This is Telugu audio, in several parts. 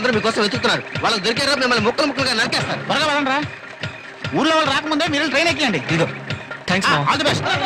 వాళ్ళందరూ మీకోసం వెతుకుతున్నారు వాళ్ళకి దొరికారో మిమ్మల్ని ముక్కలు ముక్కలుగా నరికేస్తారు త్వరగా వెళ్ళండి ఊర్లో వాళ్ళు రాకముందే మీరు ట్రైన్ ఎక్కియండి ఇదిగో థ్యాంక్స్ ఆల్ ది బెస్ట్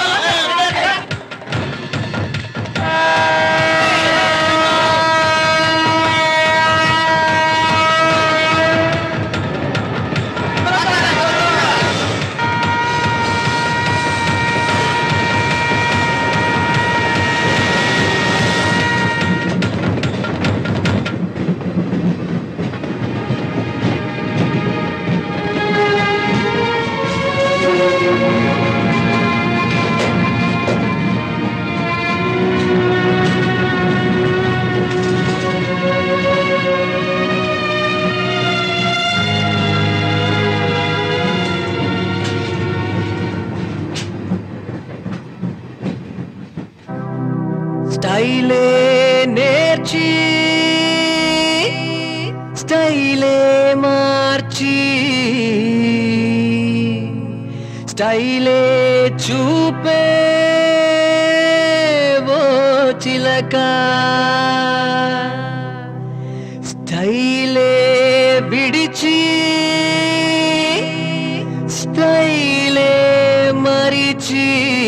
స్టైలే నేర్చి స్టైలే మార్చి స్టైలే చూపే ఓ చిలక స్టైలే విడిచి స్టైలే మరిచి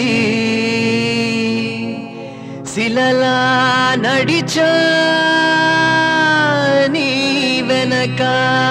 శిలలా నడిచా నీ వెనక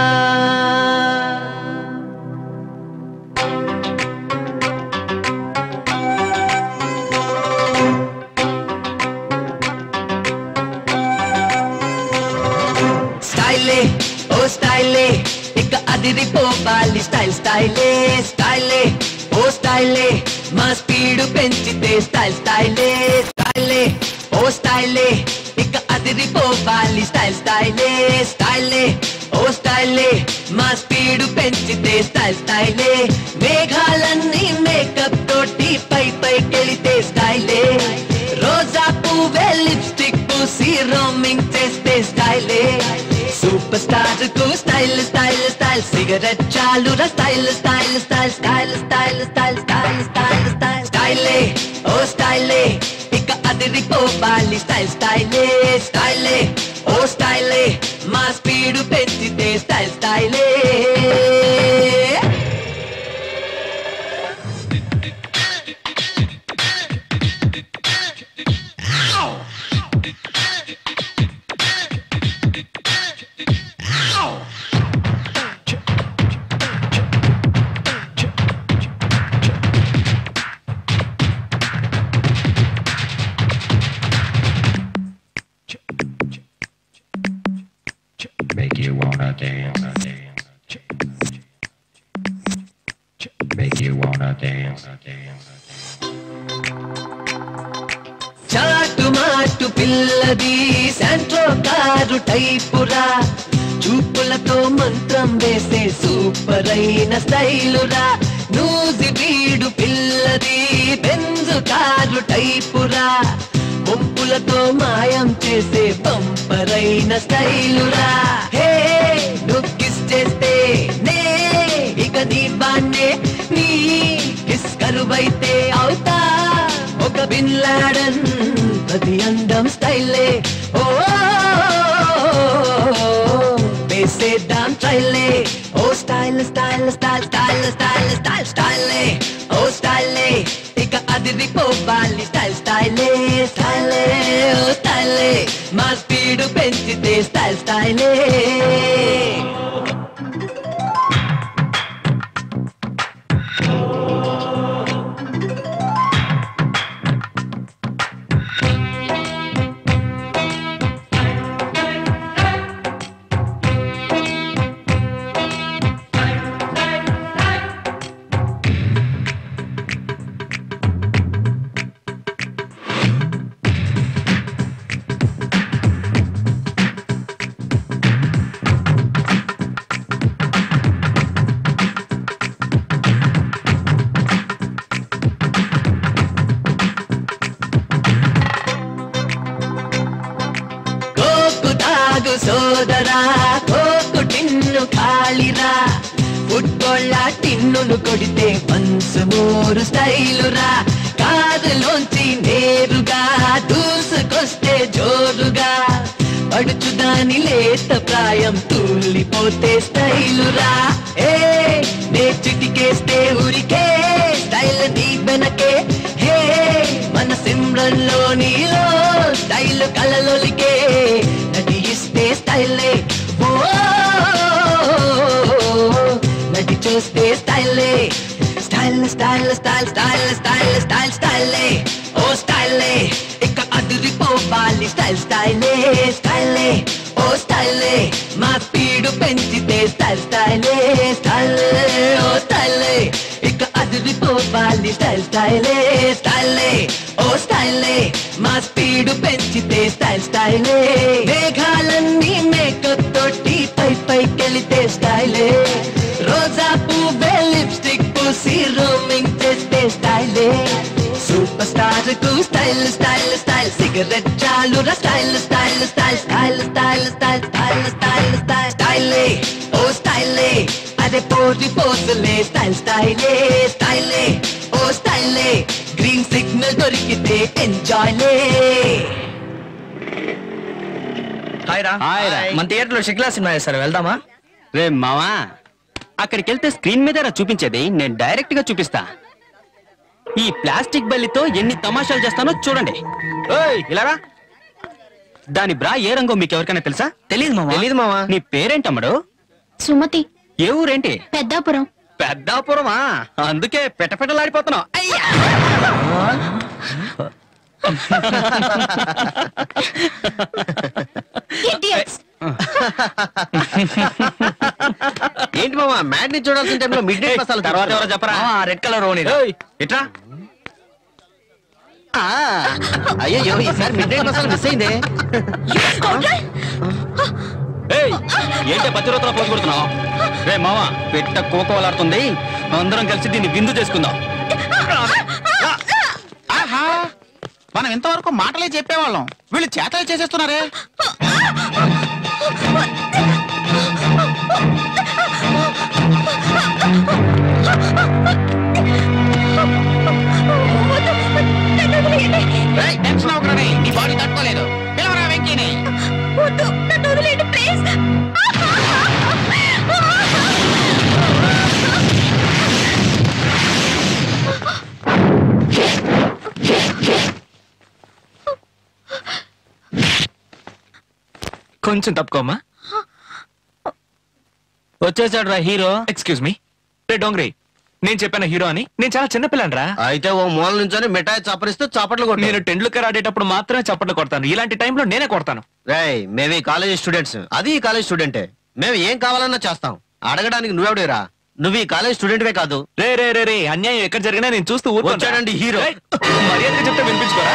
స్టైలే ఓ స్టైలే ఇక అదిరిపోవాలి స్టైల్ స్టైలే స్టైలే ఓ స్టైలే మా స్పీడ్ పెంచితే స్టైల్ స్టైలే స్టైలే ఓ స్టైలే ఇక అదిరిపోవాలి స్టైల్ స్టైలే స్టైలే ఓ స్టైలే మా స్పీడ్ పెంచితే స్టైల్ స్టైలే మేఘాలన్నీ మేకప్ తోటి పై పైకెళితే స్టైలే రోజా పువ్వే లిప్స్టిక్ పూసి రోమింగ్ చేస్తే స్టైలే సూపర్ స్టార్ కు స్టైల్ స్టైల్ స్టైల్ సిగరెట్ చాలు style style style style style style style style style స్టైలే ఓ స్టైలే ఇక అదిరిపోవాలి స్టైల్ స్టైలే స్టైలే ఓ స్టైలే మా స్పీడ్ పెంచితే స్టైల్ స్టైలే Make you wanna dance, dance, make you wanna dance, dance. చాటు మాటు పిల్లది శాంట్రో కారు టైపురా చూపులతో మంత్రం వేసే సూపర్ అయిన స్టైలురా నూసి వీడు పిల్లది బెంజు కారు టైపురా వంపులతో మాయం చేసే పంపరైన స్టైలురా హే నుక్కిస్ చేస్తే నే ఇక నీ బాన్నే నీ కిస్ కరువైతే అవుతా ఒక బిన్ లాడన్ ప్రతి అందం స్టైలే ఓ వేసేద్దాం స్టైలే ఓ style style style style style style స్టైలే ఓ స్టైలే ఇక అదిరిపోవాలి స్టైల్ స్టైలే స్టైలే ఓ స్టైలే మా స్పీడ్ పెంచితే స్టైల్ స్టైలే కోకు తాగు సోదరా కోకు టిన్ను ఖాళీరా ఫుట్బాల్ టిన్నును కొడితే మనసు మోరు స్టైలురా కారులోంచి నేరుగా దూసుకొస్తే జోరుగా పడుచుదాని లేత ప్రాయం తూలిపోతే స్టైలురా ఏ నే చిటికేస్తే ఉరికే స్టైల్ నీ వెనకే హే మన సిమ్రన్ లో నీలో స్టైల్ కలలొలికే నటిస్తే స్టైలే ఓ నటి చూస్తే స్టైలే style style style style style style స్టైలే ఓ స్టైలే ఇక అదిరిపోవాలి స్టైల్ స్టైలే స్టైలే ఓ స్టైలే మా స్పీడ్ పెంచితే స్టైల్ స్టైలే స్టైలే ఓ స్టైలే ఇక అదిరిపోవాలి స్టైల్ స్టైలే స్టైలే ఓ స్టైలే మా స్పీడ్ పెంచితే స్టైల్ స్టైలే మేఘాలన్నీ మేకప్ తోటి పై పైకెళితే స్టైలే రోజా పువ్వే లిప్స్టిక్ పూసి రోమింగ్ చేస్తే స్టైలే సూపర్ స్టార్ కు స్టైల్ స్టైల్ స్టైల్ సిగరెట్ చాలు style style style style style style style style style స్టైలే ఓ స్టైలే అదే పోటీ పోజులే స్టైల్ స్టైలే స్టైలే ఓ స్టైలే గ్రీన్ సిగ్నల్ దొరికితే ఎంజాయ్లే హాయ్ రా హాయ్ రా. మన థియేటర్ లో షిక్లా సినిమా వేస్తారు వెళ్దామా రే మావా అక్కడికి వెళ్తే స్క్రీన్ మీదేరా చూపించేది నేను డైరెక్ట్ గా చూపిస్తా ఈ ప్లాస్టిక్ బల్లితో ఎన్ని తమాషాలు చేస్తానో చూడండి ఓయ్ ఇలారా దాని బ్రా ఏ రంగో మీకు ఎవరికైనా తెలుసా తెలియదు మామా తెలీదు మావా నీ పేరేంటమ్మడు సుమతి ఏ ఊరేంటి పెద్దాపురం పెద్దాపురమా అందుకే పెటపెటలాడిపోతున్నావు అయ్యా Idiots. ఏంటి మావా మ్యాట్ ని చూడాల్సిన టైంలో మిడ్ నైట్ మసాలా తర్వాత ఎవరో చెప్పరా రెడ్ కలర్ ఓని ఓయ్, ఇట్రా అయ్యో ఈసారి మిడ్ నైట్ మసాలా మిస్ అయిందే ఏయ్ ఏంటి పతిరోతలో పోసి కొడుతున్నావు రే మావా పెట్ట కోకోలాడుతుంది అందరం కలిసి దీన్ని విందు చేసుకుందాం ఆహా మనం ఇంతవరకు మాటలే చెప్పేవాళ్ళం వీళ్ళు చేతలే చేసేస్తున్నారే ఏయ్, టెన్షన్ అవ్వకరే నీ బాడీ తట్టుకోలేదు పిలవరా వెంకీని కొంచెం తప్పుకోమ్మా వచ్చేసాడు రా హీరో ఎక్స్క్యూజ్ మీ రే డోంగ్రీ నేను చెప్పాను హీరో అని నేను చాలా చిన్న పిల్లని రా అయితే ఓ మూల నుంచొని మిఠాయి చప్పరిస్తూ చప్పట్లు కొట్టారు నేను టెండూల్కర్ ఆడేటప్పుడు మాత్రమే చప్పట్లు కొడతాను ఇలాంటి టైంలో నేనే కొడతాను రేయ్ మేము ఈ కాలేజ్ స్టూడెంట్స్ అది ఈ కాలేజ్ స్టూడెంటే మేము ఏం కావాలన్నా చేస్తాం అడగడానికి నువ్వెవడేరా నువ్వు ఈ కాలేజ్ స్టూడెంట్వే కాదు రే రే రే రే అన్యాయం ఎక్కడ జరిగినా నేను చూస్తూ ఊరుకోను రా. వచ్చాడండి హీరో. రేయ్, మర్యాదగా చెప్తే వినిపించుకోరా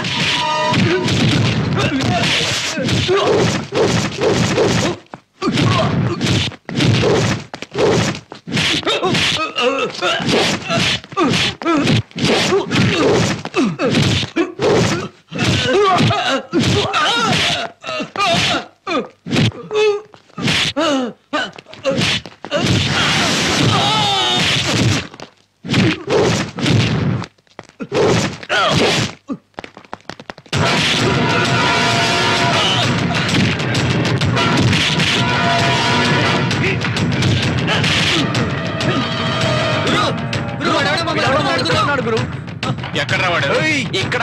ఎక్కడ రావాడు ఇక్కడ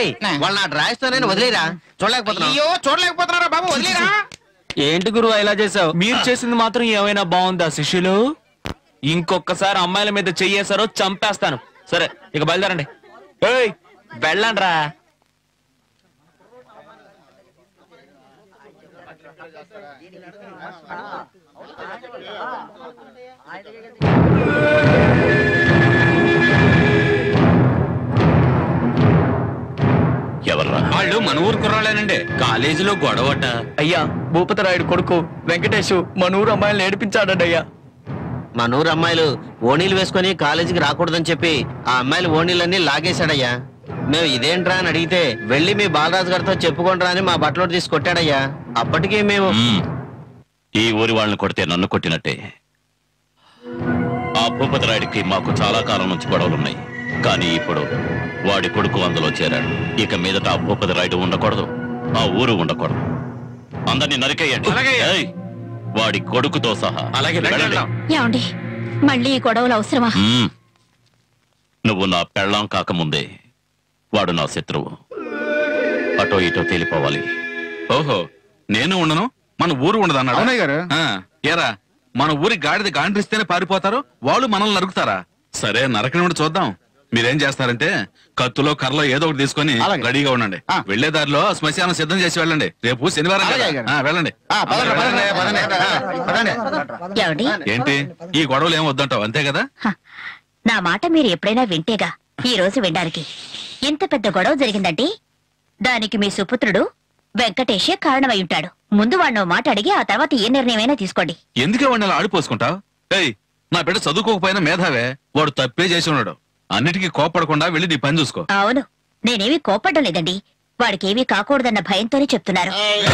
రేయ్ వాళ్ళ నా డ్రాయర్స్ తో నేను వదిలేరా చూడలేకపోతున్నా అయ్యో చూడలేకపోతున్నారా బాబు వదిలేరా ఏంటి గురువా ఇలా చేసావు మీరు చేసింది మాత్రం ఏమైనా బాగుందా శిష్యులు ఇంకొకసారి అమ్మాయిల మీద చెయ్యేశారో చంపేస్తాను సరే ఇక బయలుదేరండి ఏయ్ వెళ్ళండి రా ఎవర్రా వాళ్ళు మన ఊరు కుర్రాళ్ళేనండి కాలేజీలో గొడవట అయ్యా భూపతిరాయుడు కొడుకు వెంకటేష్ మనూరు అమ్మాయిని ఏడిపించాడండి అయ్యా మా నూరు అమ్మాయిలు ఓణీలు వేసుకొని కాలేజీకి రాకూడదని చెప్పి ఆ అమ్మాయిలు ఓణీలన్నీ లాగేశాడయ్యా మేము ఇదేంట్రా అని అడిగితే వెళ్ళి మీ బాలరాజు గారితో చెప్పుకుంటారా అని మా బట్టలు తీసి కొట్టాడయ్యా అప్పటికి మేము మ్మ్. ఈ ఊరి వాళ్ళని కొడితే నన్ను కొట్టినట్టే ఆ భూపతిరాయుడికి మాకు చాలా కాలం నుంచి గొడవలున్నాయి కానీ ఇప్పుడు వాడి కొడుకు అందులో చేరాడు ఇక మీదట ఆ భూపతిరాయుడు ఉండకూడదు ఆ ఊరు ఉండకూడదు అందరినీ నరికేయండి అలాగే. ఏయ్, వాడి కొడుకుతో సహా అలాగే రండి వెళ్ళండి. వెళ్దాం. ఏమండి మళ్ళీ ఈ గొడవలు అవసరమా మ్మ్. నువ్వు నా పెళ్ళాం కాకముందే వాడు నా శత్రువు అటో ఇటో తేలిపోవాలి ఓహో నేను ఉండను మన ఊరు ఉండదు అన్నాడు అవునయ్య గారు. ఏరా మన ఊరి గాడిద గాండ్రిస్తేనే పారిపోతారు వాళ్ళు మనల్ని నరుకుతారా సరే నరకనివ్వండి చూద్దాం మీరేం చేస్తారంటే కత్తులో కర్రలో ఏదో ఒకటి తీసుకొని అలాగే. రెడీగా ఉండండి ఆ. వెళ్లే దారిలో శ్మశానం సిద్ధం చేసి వెళ్ళండి రేపు శనివారం కదా. అలాగే అయ్యగారు. ఆ, వెళ్ళండి పదండి పదండి పదండి ఆ, పదండి ఏమండి ఏంటి ఈ గొడవలు ఏం వద్దంటావు అంతే కదా హ, నా మాట మీరు ఎప్పుడైనా వింటేగా ఈ రోజు వినడానికి ఇంత పెద్ద గొడవ జరిగిందంటే దానికి మీ సుపుత్రుడు వెంకటేషే కారణమై ఉంటాడు ముందు వాడిని ఓ మాట అడిగి ఆ తర్వాత ఏ నిర్ణయమైనా తీసుకోండి ఎందుకే వాడిని అలా ఆడిపోసుకుంటావు ఏయ్ నా బిడ్డ చదువుకోకపోయినా మేధావే వాడు తప్పే చేసి ఉన్నాడు అన్నిటికీ కోపడకుండా వెళ్ళి నీ పని చూసుకో అవును నేనేమీ కోపడ్డం లేదండి వాడికేమీ కాకూడదన్న భయంతోనే చెప్తున్నారు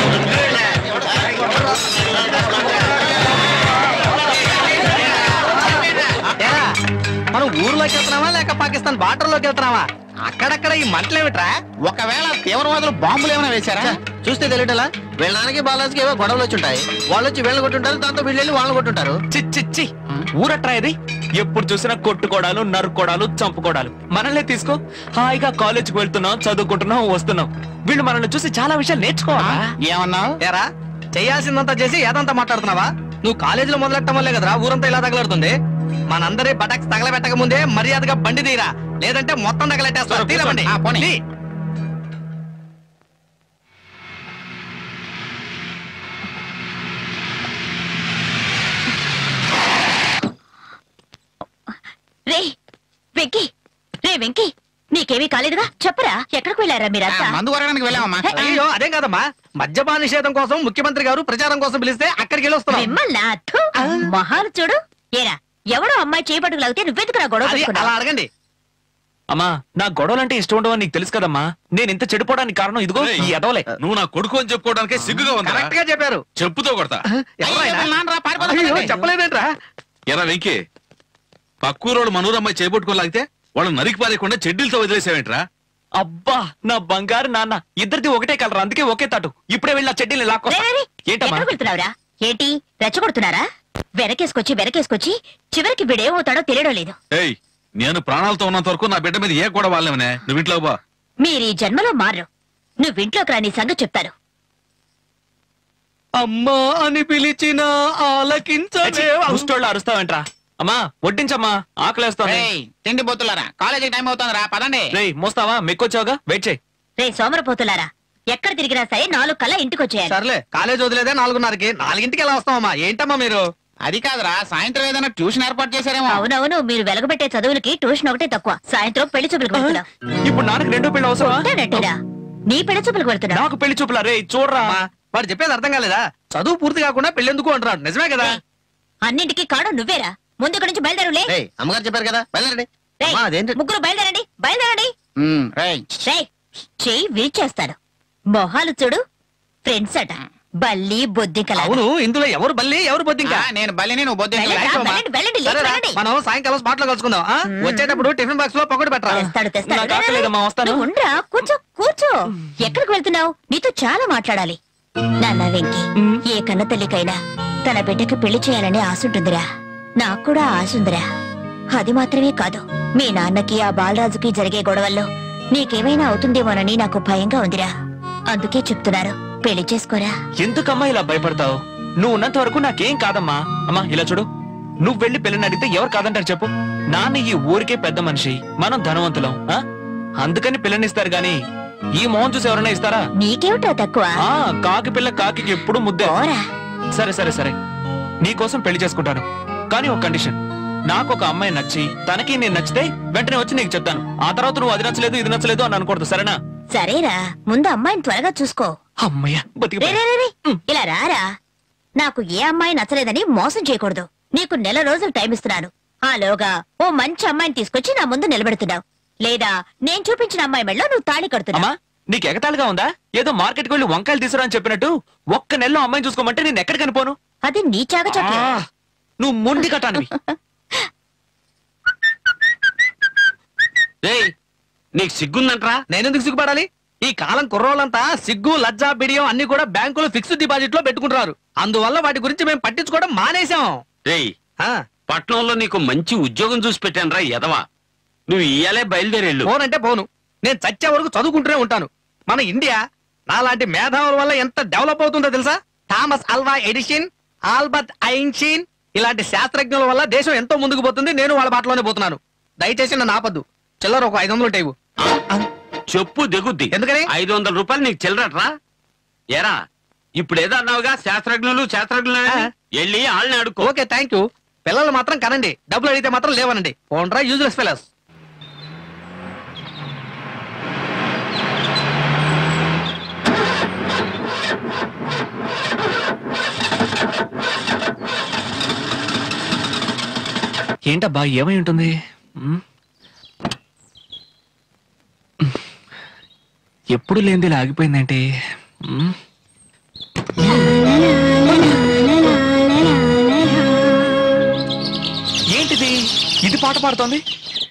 ఏరా, మనం ఊర్లోకి వెళ్తున్నావా లేక పాకిస్తాన్ బార్డర్ లోకి వెళ్తున్నావా అక్కడక్కడ ఈ మంటలేమిట్రా ఒకవేళ తీవ్రవాదులు బాంబులు ఏమైనా వేశారా ఛ, చూస్తే తెలియటలా వీళ్ళ నాన్నకి బాలాజీకి ఏవో గొడవలు వచ్చి ఉంటాయి వాళ్ళు వచ్చి వీళ్ళని కొట్టుంటారు దాంతో వీళ్ళు వెళ్ళి వాళ్ళని కొట్టుంటారు చి చి, చి ఊరట్రా ఇది ఎప్పుడు చూసినా కొట్టుకోడాలు నరుక్కోడాలు చంపుకోడాలు మనల్నే తీసుకో హాయిగా కాలేజీకి వెళ్తున్నాం చదువుకుంటున్నాం వస్తున్నాం వీళ్ళు మనల్ని చూసి చాలా విషయాలు నేర్చుకోవాలా ఏమన్నావు ఏరా చేయాల్సిందంతా చేసి ఏదంతా మాట్లాడుతున్నావా నువ్వు కాలేజీలో మొదలెట్టడం వల్లే కదరా ఊరంతా ఇలా తగలడుతుంది మనందరి బటక్స్ తగలబెట్టక ముందే మర్యాదగా బండి తీరా లేదంటే మొత్తం తగలెట్టేస్తారు తీరా బండి ఆ, పోనీ. తీ. రే వెంకీ రే వెంకీ నీకేమీ కాలేదుగా చెప్పరా ఎక్కడికి వెళ్ళారా ఆ, మీరంతా మందు కొరడానికి వెళ్ళామమ్మా హే, అయ్యో అదేం కాదమ్మా మద్యపాన నిషేధం కోసం ముఖ్యమంత్రి గారు ప్రచారం కోసం పిలిస్తే అక్కడికి వెళ్ళి వస్తున్నాం మిమ్మల్ని అథు, మహాలు చూడు ఏరా ఎవడో అమ్మాయి చేపట్టుకు లాగితే నువ్వెందుకు నా గొడవ అది అలా పెట్టుకున్నావు? అడగండి అమ్మా నా గొడవలంటే ఇష్టం ఉండవని నీకు తెలుసు కదమ్మా నేను ఇంత చెడిపోవడానికి కారణం ఇదిగో ఈ ఎదవలే నువ్వు నా కొడుకు అని చెప్పుకోవడానికే సిగ్గుగా ఉందా కరెక్ట్ గా చెప్పారు చెప్పుతో కొడతా ఎవరైనా నాన్నరా పారిపోదాం అయ్యో, పదండి. చెప్పలేదేంట్రా ఎరా వెంకీ పక్కూరోళ్ళు మనూరమ్మాయి చేపట్టుకోలాగితే వాళ్ళు నరికి పారేయకుండా చెడ్డీలతో వదిలేసావేంట్రా అబ్బా నా బంగారు నాన్న ఇద్దరిది ఒకటే కలర్ అందుకే ఒకే తాటు ఇప్పుడే వెళ్ళి నా చెడ్డీని రే, లాక్కొస్తా రే, రే, ఏంటమ్మా ఎక్కడికి వెళ్తున్నావురా ఏంటి రెచ్చగొడుతున్నారా వెనకేసుకొచ్చి వెనకేసుకొచ్చి చివరికి వీడేమవుతాడో తెలియడం లేదు ఏయ్ నేను ప్రాణాలతో ఉన్నంత వరకు నా బిడ్డ మీద ఏ కూడా వాళ్ళమనే నువ్వు ఇంట్లో బా మీరు ఈ జన్మలో మారరు నువ్వింట్లోకి రాని సంగతి చెప్తారు అమ్మా అని పిలిచిన ఆలకించే ముష్టోళ్ళు అరుస్తావేంట్రా అమ్మా వడ్డించమ్మా ఆకలేస్తాను రేయ్, తిండి బొత్తులారా కాలేజీకి టైం అవుతుందిరా పదండి రేయ్ మోస్తావా మెక్కొచ్చావుగా వెయిట్ చేయి రే సోమరపోతులారా ఎక్కడ తిరిగినా సరే నాలుగు కల్లా ఇంటికి వచ్చేయాలి సర్లే కాలేజ్ వదిలేదే నాలుగున్నరకి నాలుగింటికి ఎలా వస్తామమ్మా ఏంటమ్మా మీరు అది కాదురా సాయంత్రం ఏదైనా ట్యూషన్ ఏర్పాటు చేశారేమో అవునవును మీరు వెలగబెట్టే చదువులకి ట్యూషన్ ఒకటే తక్కువ సాయంత్రం పెళ్లి చూపులకు వెళ్తున్నావు ఇప్పుడు నాన్నకి రెండో పెళ్లి అవసరమా ఉంటానట్టేరా నీ పెళ్లి చూపులకు వెళ్తున్నావు నాకు పెళ్లి చూపులా రే చూడరా అమ్మా, వాడు చెప్పేది అర్థం కాలేదా చదువు పూర్తి కాకుండా పెళ్ళెందుకు అంటున్నాడు నిజమే కదా అన్నింటికి కాడు నువ్వేరా ముందు ఇక్కడి నుంచి బయలుదేరులే రేయ్ అమ్మగారు చెప్పారు కదా వెళ్ళండి రేయ్, అమ్మా, అదేంటి ముగ్గురు బయలుదేరండి బయలుదేరండి ఉమ్, రేయ్ రేయ్ చెయ్యి విరిచేస్తాడు మొహాలు చూడు ఫ్రెండ్స్ అట బల్లి బొద్దింకల అవును ఇందులో ఎవరు బల్లి ఎవరు బొద్దింక ఆ, నేను బలిని నువ్వు బొద్దు వెళ్ళండి, థాంక్స్ అమ్మా. వెళ్ళండి, వెళ్ళండి, లేచి సరేరా, వెళ్ళండి. మనం సాయంకాలం స్పాట్ లో కలుసుకుందాం ఆ? వచ్చేటప్పుడు టిఫిన్ బాక్స్ లో పొగడు పెట్టరా తెస్తాడు తెస్తాడు నాకు ఆకలేదమ్మా, వస్తాను. నువ్వు ఉండ్రా, కూర్చో కూర్చో ఎక్కడికి వెళ్తున్నావు నీతో చాలా మాట్లాడాలి నాన్న వెంకి ఏ కన్న తల్లికైనా తన బిడ్డకి పెళ్లి చేయాలనే ఆశ ఉంటుందిరా నాకు కూడా ఆశ ఉందిరా అది మాత్రమే కాదు మీ నాన్నకి ఆ బాలరాజుకి జరిగే గొడవల్లో నీకేమైనా అవుతుందేమోనని నాకు భయంగా ఉందిరా అందుకే చెప్తున్నారు పెళ్లి చేసుకోరా ఎందుకమ్మా ఇలా భయపడతావు నువ్వు ఉన్నంత వరకు నాకేం కాదమ్మా అమ్మా ఇలా చూడు నువ్వు వెళ్ళి పెళ్ళిని అడిగితే ఎవరు కాదంటారు చెప్పు నాన్న ఈ ఊరికే పెద్ద మనిషి మనం ధనవంతులం ఆ? అందుకని పిల్లనిస్తారు గాని ఈ మోహన్ చూసి ఎవరైనా ఇస్తారా నీకేమిటో తక్కువ ఆ కాకి పిల్ల కాకి ఎప్పుడు ముద్దే పోరా సరే సరే సరే నీకోసం పెళ్లి చేసుకుంటాను కానీ ఒక కండిషన్ నాకు ఒక అమ్మాయి నచ్చి తనకి నేను నచ్చితే వెంటనే వచ్చి నీకు చెప్తాను ఆ తర్వాత నువ్వు అది నచ్చలేదు ఇది నచ్చలేదు అని అనకూడదు సరేనా సరేరా ముందు అమ్మాయిని త్వరగా చూసుకో అమ్మయ్య రే, బతికిపోయా. రే, రే, రే. ఇలా రారా నాకు ఏ అమ్మాయి నచ్చలేదని మోసం చేయకూడదు నీకు నెల రోజులు టైం ఇస్తున్నాను ఆలోగా ఓ మంచి అమ్మాయిని తీసుకొచ్చి నా ముందు నిలబెడుతున్నావు లేదా నేను చూపించిన అమ్మాయి మెడలో నువ్వు తాళి కడుతున్నావు అమ్మా నీకు ఎగతాళిగా ఉందా ఏదో మార్కెట్కి వెళ్ళి వంకాయలు తీసుకురా అని చెప్పినట్టు ఒక్క నెలలో అమ్మాయిని చూసుకోమంటే నేను ఎక్కడికి కనిపోను అది నీ చాక చెప్పు నువ్వు మొండి కట్టానివి రేయ్ నీకు సిగ్గుందంట్రా నేనెందుకు సిగ్గుపడాలి ఈ కాలం కుర్రోళ్ళంతా సిగ్గు లజ్జా బిడియం అన్ని కూడా బ్యాంకులో ఫిక్స్డ్ డిపాజిట్ లో పెట్టుకుంటున్నారు అందువల్ల వాటి గురించి మేము పట్టించుకోవడం మానేశాం రేయ్ ఆ, పట్నంలో నీకు మంచి ఉద్యోగం చూసి పెట్టానురా ఎదవా నువ్వు ఇయ్యాలే బయలుదేరేళ్ళు పోనంటే పోను నేను చచ్చే వరకు చదువుకుంటూనే ఉంటాను మన ఇండియా నాలాంటి మేధావుల వల్ల ఎంత డెవలప్ అవుతుందో తెలుసా Thomas Alva Edison Albert Einstein ఇలాంటి శాస్త్రజ్ఞుల వల్ల దేశం ఎంతో ముందుకు పోతుంది నేను వాళ్ళ బాటలోనే పోతున్నాను దయచేసి నన్ను ఆపద్దు చిల్లర ఒక ఐదు వందలు టైవు చెప్పు దిగుద్ది ఎందుకని? ఐదు వందల రూపాయలు నీకు చిల్లరట్రా ఎరా ఇప్పుడు ఏదో అన్నావుగా శాస్త్రజ్ఞులు శాస్త్రజ్ఞులు అని? ఆ. వెళ్ళి వాళ్ళని అడుక్కో ఓకే థ్యాంక్ యూ పిల్లలు మాత్రం కనండి డబ్బులు అడిగితే మాత్రం లేవనండి పోండ్రా యూజ్లెస్ ఫెలస్ ఏంటబ్బా ఏమై ఉంటుంది ఉమ్? ఎప్పుడు లేనిది ఇలా ఆగిపోయిందేంటి ఉమ్? ఏంటిది ఇది పాట పాడుతోంది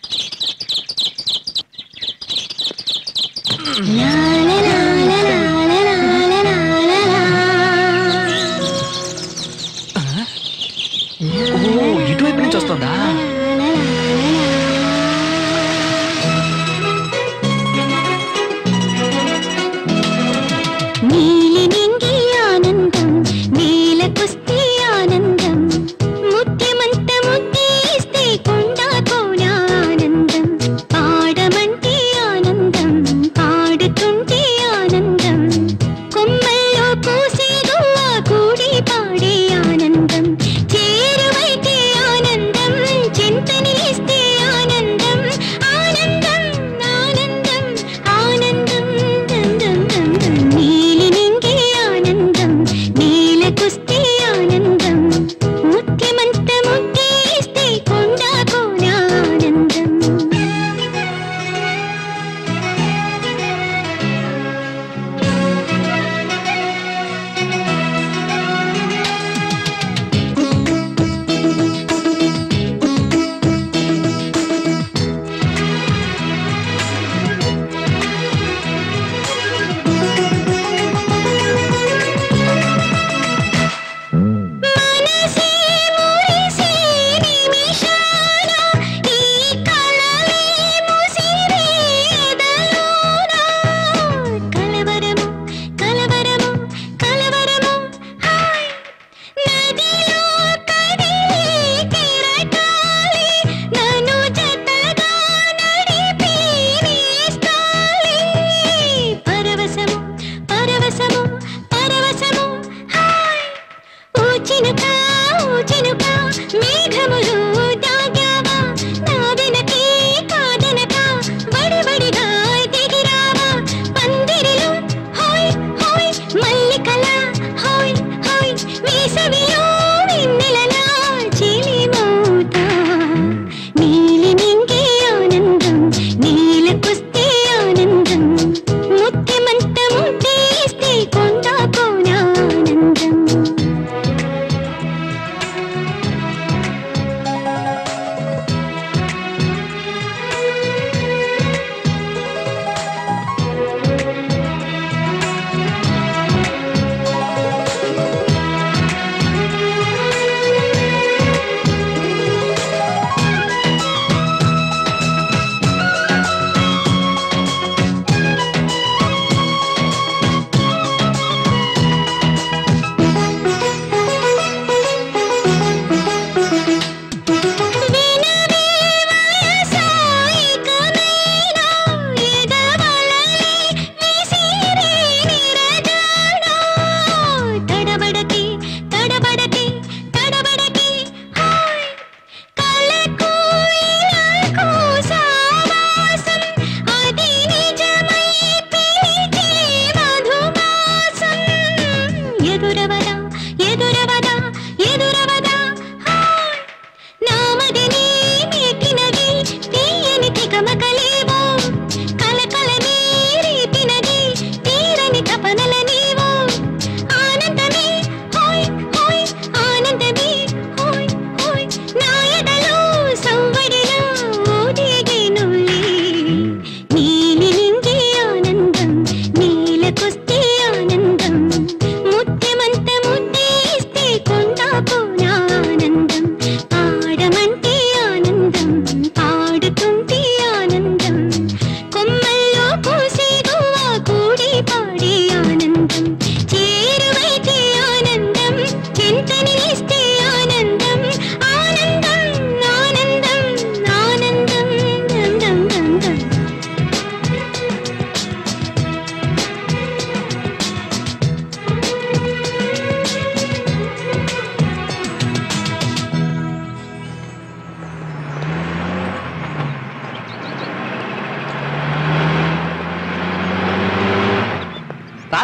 ఓ ఇటువైపు నుంచి వస్తుందా నీలి నింగి ఆనందం నీల కుస్తీ ఆనందం ముత్యమంత ముద్దీస్తే కొండా కోన ఆనందం పాడమంటే ఆనందం పాడుతుంటే ఆనందం కొమ్మల్లో పూసే గువ్వ కూడి పాడే ఆనందం చేరువైతే ఆనందం చే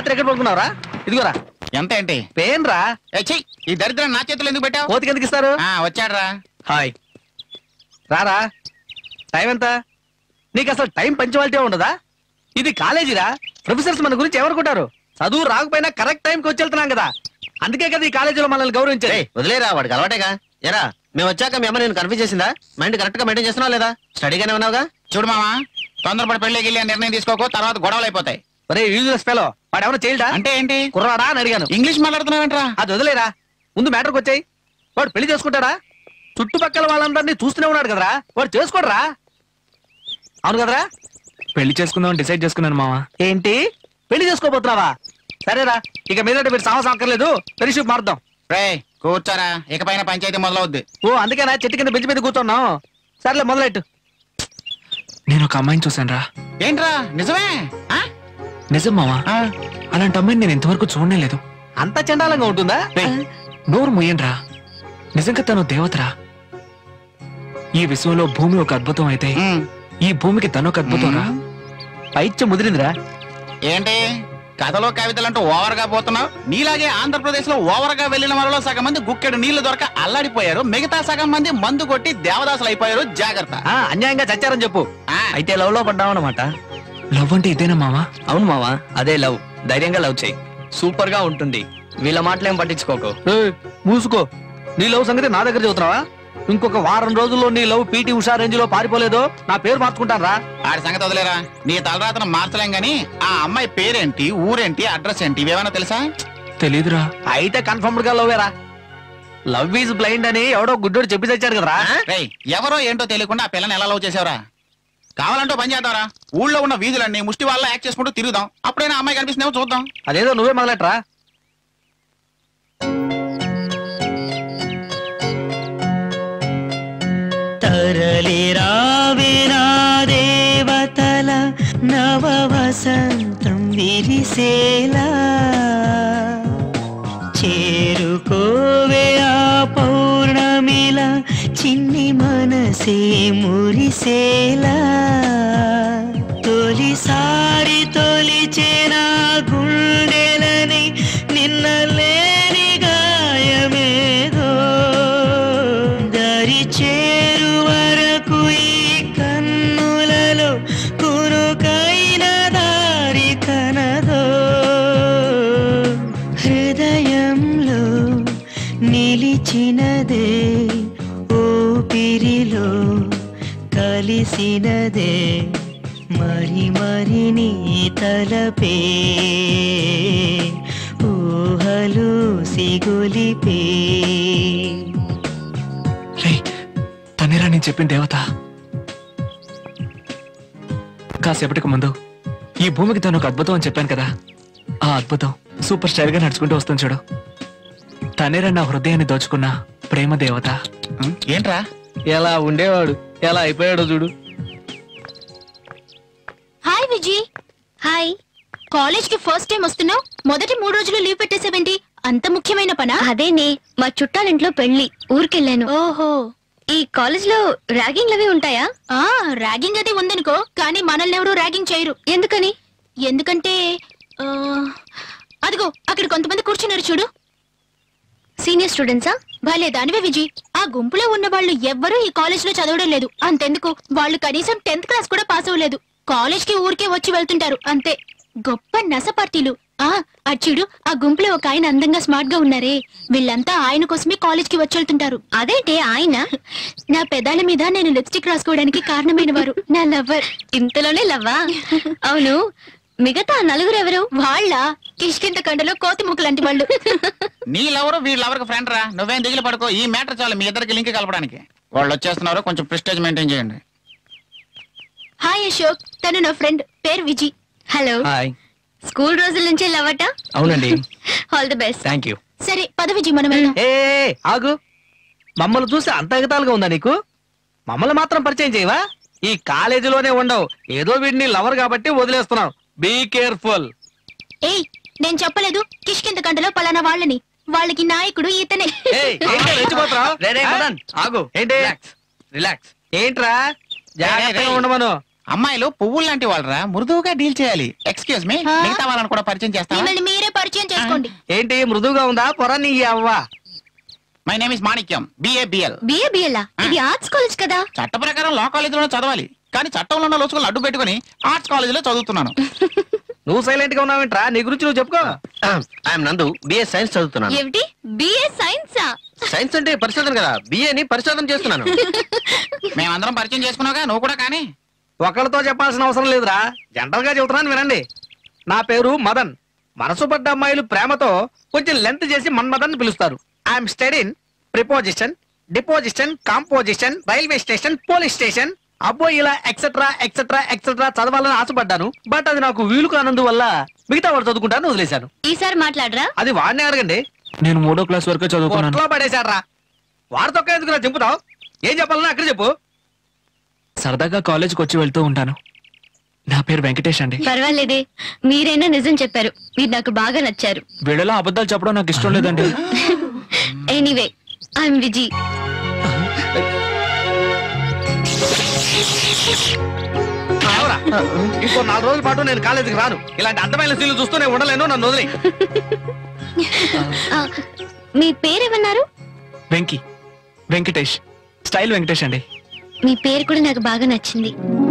రాత్రి ఎక్కడ పడుకున్నావురా ఇదిగోరా ఎంత ఏంటి పేన్ రా ఏ, ఛీ, ఈ దరిద్రం నా చేతులు ఎందుకు పెట్టావు కోతికి ఎందుకు ఇస్తారు ఆ, వచ్చాడురా హాయ్ రారా టైం ఎంత నీకు అసలు టైం పంచువాలిటీ ఉండదా ఇది కాలేజీరా ప్రొఫెసర్స్ మన గురించి ఎవరుకుంటారు చదువు రాకపోయినా కరెక్ట్ టైంకి వచ్చి వెళ్తున్నాం కదా అందుకే కదా ఈ కాలేజీలో మనల్ని గౌరవించేది ఏయ్, వదిలేరా వాడికి అలవాటేగా ఎరా మేము వచ్చాక మీ అమ్మ నేను కన్ఫ్యూజ్ చేసిందా మైండ్ కరెక్ట్ గా మెయింటైన్ చేస్తున్నావు లేదా స్టడీగానే ఉన్నావుగా చూడు మామా తొందరపడి పెళ్ళికి వెళ్ళి నిర్ణయం తీసుకోకు తర్వాత గొడవలు అయిపోతాయి ఒరే యూజ్లెస్ ఫెలో వాడు ఎవరో చేయడా అంటే ఏంటి కుర్రాడా అని అడిగాను ఇంగ్లీష్ మాట్లాడుతున్నావేంట్రా అది వదిలేరా ముందు మ్యాటర్కి వచ్చాయి వాడు పెళ్లి చేసుకుంటాడా చుట్టుపక్కల వాళ్ళందరినీ చూస్తూనే ఉన్నాడు కదరా వాడు చేసుకోడరా అవును కదరా పెళ్లి చేసుకుందాం డిసైడ్ చేసుకున్నాను మావా ఏంటి పెళ్లి చేసుకోబోతున్నావా సరేరా ఇక మీదట మీరు సాహసం అక్కర్లేదు ఫ్రెండ్షిప్ మారుద్దాం రే కూర్చోరా ఇకపైన పంచాయతీ మొదలవుద్ది ఓ అందుకేనా చెట్టు కింద బెంచ్ మీద కూర్చున్నాం సర్లే మొదలెట్టు నేను ఒక అమ్మాయిని చూశాను రా ఏంట్రా నిజమే ఆ? నిజం మావా ఆ, అలాంటి అమ్మాయిని నేను ఇంతవరకు చూడనే లేదు అంత చండాలంగా ఉంటుందా రేయ్, నోరు ముయ్యండ్రా నిజంగా తను దేవతరా ఈ విశ్వంలో భూమి ఒక అద్భుతం అయితే ఉమ్. ఈ భూమికి తను ఒక అద్భుతం రా పైత్యం ముదిరిందిరా ఏంటి కథలో కవితలు అంటూ ఓవర్ గా పోతున్నావు నీలాగే ఆంధ్రప్రదేశ్ లో ఓవర్ గా వెళ్లిన వాళ్ళలో సగం మంది గుక్కెడు నీళ్లు దొరక అల్లాడిపోయారు మిగతా సగం మంది మందు కొట్టి దేవదాసులు అయిపోయారు జాగ్రత్త ఆ, అన్యాయంగా చచ్చారని చెప్పు ఆ, అయితే లవ్ లో పడ్డామన్నమాట లవ్ అంటే ఇదేనా మావా అవును మావా అదే లవ్ ధైర్యంగా లవ్ చేయి సూపర్ గా ఉంటుంది వీళ్ళ మాటలేం పట్టించుకోకు ఏయ్, మూసుకో నీ లవ్ సంగతి నా దగ్గర చదువుతున్నావా ఇంకొక వారం రోజుల్లో నీ లవ్ పీటీ ఉషా రేంజ్ లో పారిపోలేదో నా పేరు మార్చుకుంటాను రా ఆడి సంగతి వదిలేరా నీ తలరాతను మార్చలేం గాని ఆ అమ్మాయి పేరేంటి ఊరేంటి అడ్రస్ ఏంటి ఇవేమైనా తెలుసా తెలీదురా అయితే కన్ఫర్మ్డ్ గా లవ్వేరా లవ్ ఈజ్ బ్లైండ్ అని ఎవడో గుడ్డోడు చెప్పి తెచ్చాడు కదరా రేయ్ ఎవరో ఏంటో తెలియకుండా ఆ పిల్లని ఎలా లవ్ చేసావురా కావాలంటూ పని చేద్దాంరా ఊళ్ళో ఉన్న వీధులన్నీ ముష్టి వాళ్ళ యాక్ట్ చేసుకుంటూ తిరుగుదాం అప్పుడైనా అమ్మాయి కనిపిస్తుందేమో చూద్దాం అదేదో నువ్వే మొదలెట్రా తరలిరావినా దేవతల నవ వసంతం విరిసేలా చేరుకోవే ఆ పౌర్ణమిల చిన్ని మనసే మురిసేలా తొలిసారి తొలిచేన గుండెలని నిన్న లేని గాయమేదో దరి చేరు వరకు ఈ కన్నులలో కునుకైన దారి కనదో హృదయంలో నిలిచినదే ఊపిరిలో కలిసినదే మరి మరి నీ తలపే ఊహలు సిగులిపే రేయ్ తనేరా నేను చెప్పిన దేవత కాసేపటికి ముందు ఈ భూమికి తను ఒక అద్భుతం అని చెప్పాను కదా ఆ అద్భుతం సూపర్ స్టైల్ గా నడుచుకుంటూ వస్తుంది చూడు తనేరా నా హృదయాన్ని దోచుకున్న ప్రేమ దేవత ఉం? ఏంట్రా ఎలా ఉండేవాడు ఎలా అయిపోయాడో చూడు హాయ్ విజీ హాయ్ కాలేజ్ కి ఫస్ట్ టైం వస్తున్నావు మొదటి మూడు రోజులు లీవ్ పెట్టేసావేంటి అంత ముఖ్యమైన పనా అదేనే మా చుట్టాలింట్లో పెళ్లి ఊరికెళ్ళాను ఓహో ఈ కాలేజ్ లో ర్యాగింగ్ అవి ఉంటాయా ఆ ర్యాగింగ్ అది ఉందనుకో కానీ మనల్ని ఎవరు ర్యాగింగ్ చేయరు ఎందుకని ఎందుకంటే ఆ, అదిగో అక్కడ కొంతమంది కూర్చున్నారు చూడు సీనియర్ స్టూడెంట్సా భలే దానివే విజయ్ ఆ గుంపులో ఉన్న వాళ్ళు ఎవ్వరూ ఈ కాలేజ్ లో చదవడం లేదు అంతెందుకు వాళ్ళు కనీసం టెన్త్ క్లాస్ కూడా పాస్ అవ్వలేదు కాలేజ్ కి ఊరికే వచ్చి వెళ్తుంటారు అంతే గొప్ప నస పార్టీలు ఆ అచ్చుడు ఆ గుంపులో ఒక ఆయన అందంగా స్మార్ట్ గా ఉన్నారే వీళ్ళంతా ఆయన కోసమే కాలేజ్ కి వచ్చి వెళ్తుంటారు అదేంటి ఆయన నా పెదాల మీద నేను లిప్స్టిక్ రాసుకోవడానికి కారణమైన వారు నా లవ్వర్ ఇంతలోనే లవ్వా అవును మిగతా నలుగురు ఎవరు వాళ్ళ కిష్కింత కండలో కోతి ముక్క లాంటి వాళ్ళు నీళ్ళెవరు వీళ్ళెవరికి ఫ్రెండ్ రా నువ్వేం దిగులు పడుకో ఈ మ్యాటర్ చాలు మీ ఇద్దరికి లింక్ కలపడానికి వాళ్ళు వచ్చేస్తున్నారు కొంచెం ప్రిస్టేజ్ మెయింటైన్ చేయండి హాయ్ అశోక్ తను నా ఫ్రెండ్ పేరు విజి హలో హాయ్ స్కూల్ రోజుల నుంచే లవట అవునండి all the best thank you సరే పద విజి మనం వెళ్దాం ఏ ఏ, ఏ, ఆగు మమ్మల్ని చూసి అంత ఎగతాలుగా ఉందా నీకు మమ్మల్ని మాత్రం పరిచయం చేయవా ఈ కాలేజీలోనే ఉండవు ఏదో వీడిని లవర్ కాబట్టి వదిలేస్తున్నాం బీ కేర్ఫుల్ ఏయ్ నేను చెప్పలేదు కిష్కింత కండలో పలానా వాళ్ళని వాళ్ళకి నాయకుడు ఇతనే రే, రే, మదన్, ఆగు ఏంటి రిలాక్స్ ఏంట్రా జాగ్రత్తగా ఉండమను అమ్మాయిలు పువ్వులు లాంటి వాళ్ళరా మృదువుగా డీల్ చేయాలి ఎక్స్క్యూజ్ మీ ఆ? మిగతా వాళ్ళని కూడా పరిచయం చేస్తావా మిమ్మల్ని మీరే పరిచయం చేసుకోండి ఏంటి మృదువుగా ఉందా పొర నీ అవ్వ my name is Manikyam BA BL BA బిఎల్లా ఇది ఆర్ట్స్ కాలేజ్ కదా చట్ట ప్రకారం లా కాలేజీలో చదవాలి కానీ చట్టంలో ఉన్న లోచుకులు అడ్డు పెట్టుకుని ఆర్ట్స్ కాలేజీలో చదువుతున్నాను నువ్వు సైలెంట్ గా ఉన్నావేంట్రా నీ గురించి నువ్వు చెప్పుకో ఐఎమ్ నందు బిఏ సైన్స్ చదువుతున్నాను ఏమిటి బిఏ సైన్సా సైన్స్ అంటే పరిశోధన కదా బిఏని పరిశోధన చేస్తున్నాను మేమందరం పరిచయం చేసుకున్నావుగా నువ్వు కూడా కానీ ఒకళ్ళతో చెప్పాల్సిన అవసరం లేదురా జనరల్ గా చెబుతున్నాను వినండి నా పేరు మదన్ మనసు పడ్డ అమ్మాయిలు ప్రేమతో కొంచెం లెంత్ చేసి మన్మదన్ పిలుస్తారు I'm studying preposition deposition composition railway station police station అబ్బో ఇలా ఎక్సెట్రా ఎక్సెట్రా ఎక్సెట్రా చదవాలని ఆశపడ్డాను బట్ అది నాకు వీలు కానందువల్ల మిగతా వాడు చదువుకుంటాను వదిలేశాను ఈసారి మాట్లాడరా అది వాడిని అడగండి నేను మూడో క్లాస్ వరకే చదువుకున్నాను కొట్లో పడేశాడ్రా వాడితో ఎందుకు చెప్పుతావు ఏం చెప్పాలన్నా అక్కడ చెప్పు సరదాగా కాలేజ్కి వచ్చి వెళ్తూ ఉంటాను నా పేరు వెంకటేష్ అండి పర్వాలేదే మీరైనా నిజం చెప్పారు మీరు నాకు బాగా నచ్చారు వీళ్ళలో అబద్ధాలు చెప్పడం నాకు ఇష్టం లేదండి ఎనీవే ఐఎమ్ విజీ ఎవరా? ఇంకో నాలుగు రోజుల పాటు నేను కాలేజీకి రాను ఇలాంటి అర్థమైన సీన్లు చూస్తూ నేను ఉండలేను నన్ను వదిలే ఆ, మీ పేరేమన్నారు వెంకీ వెంకటేష్ స్టైల్ వెంకటేష్ అండి మీ పేరు కూడా నాకు బాగా నచ్చింది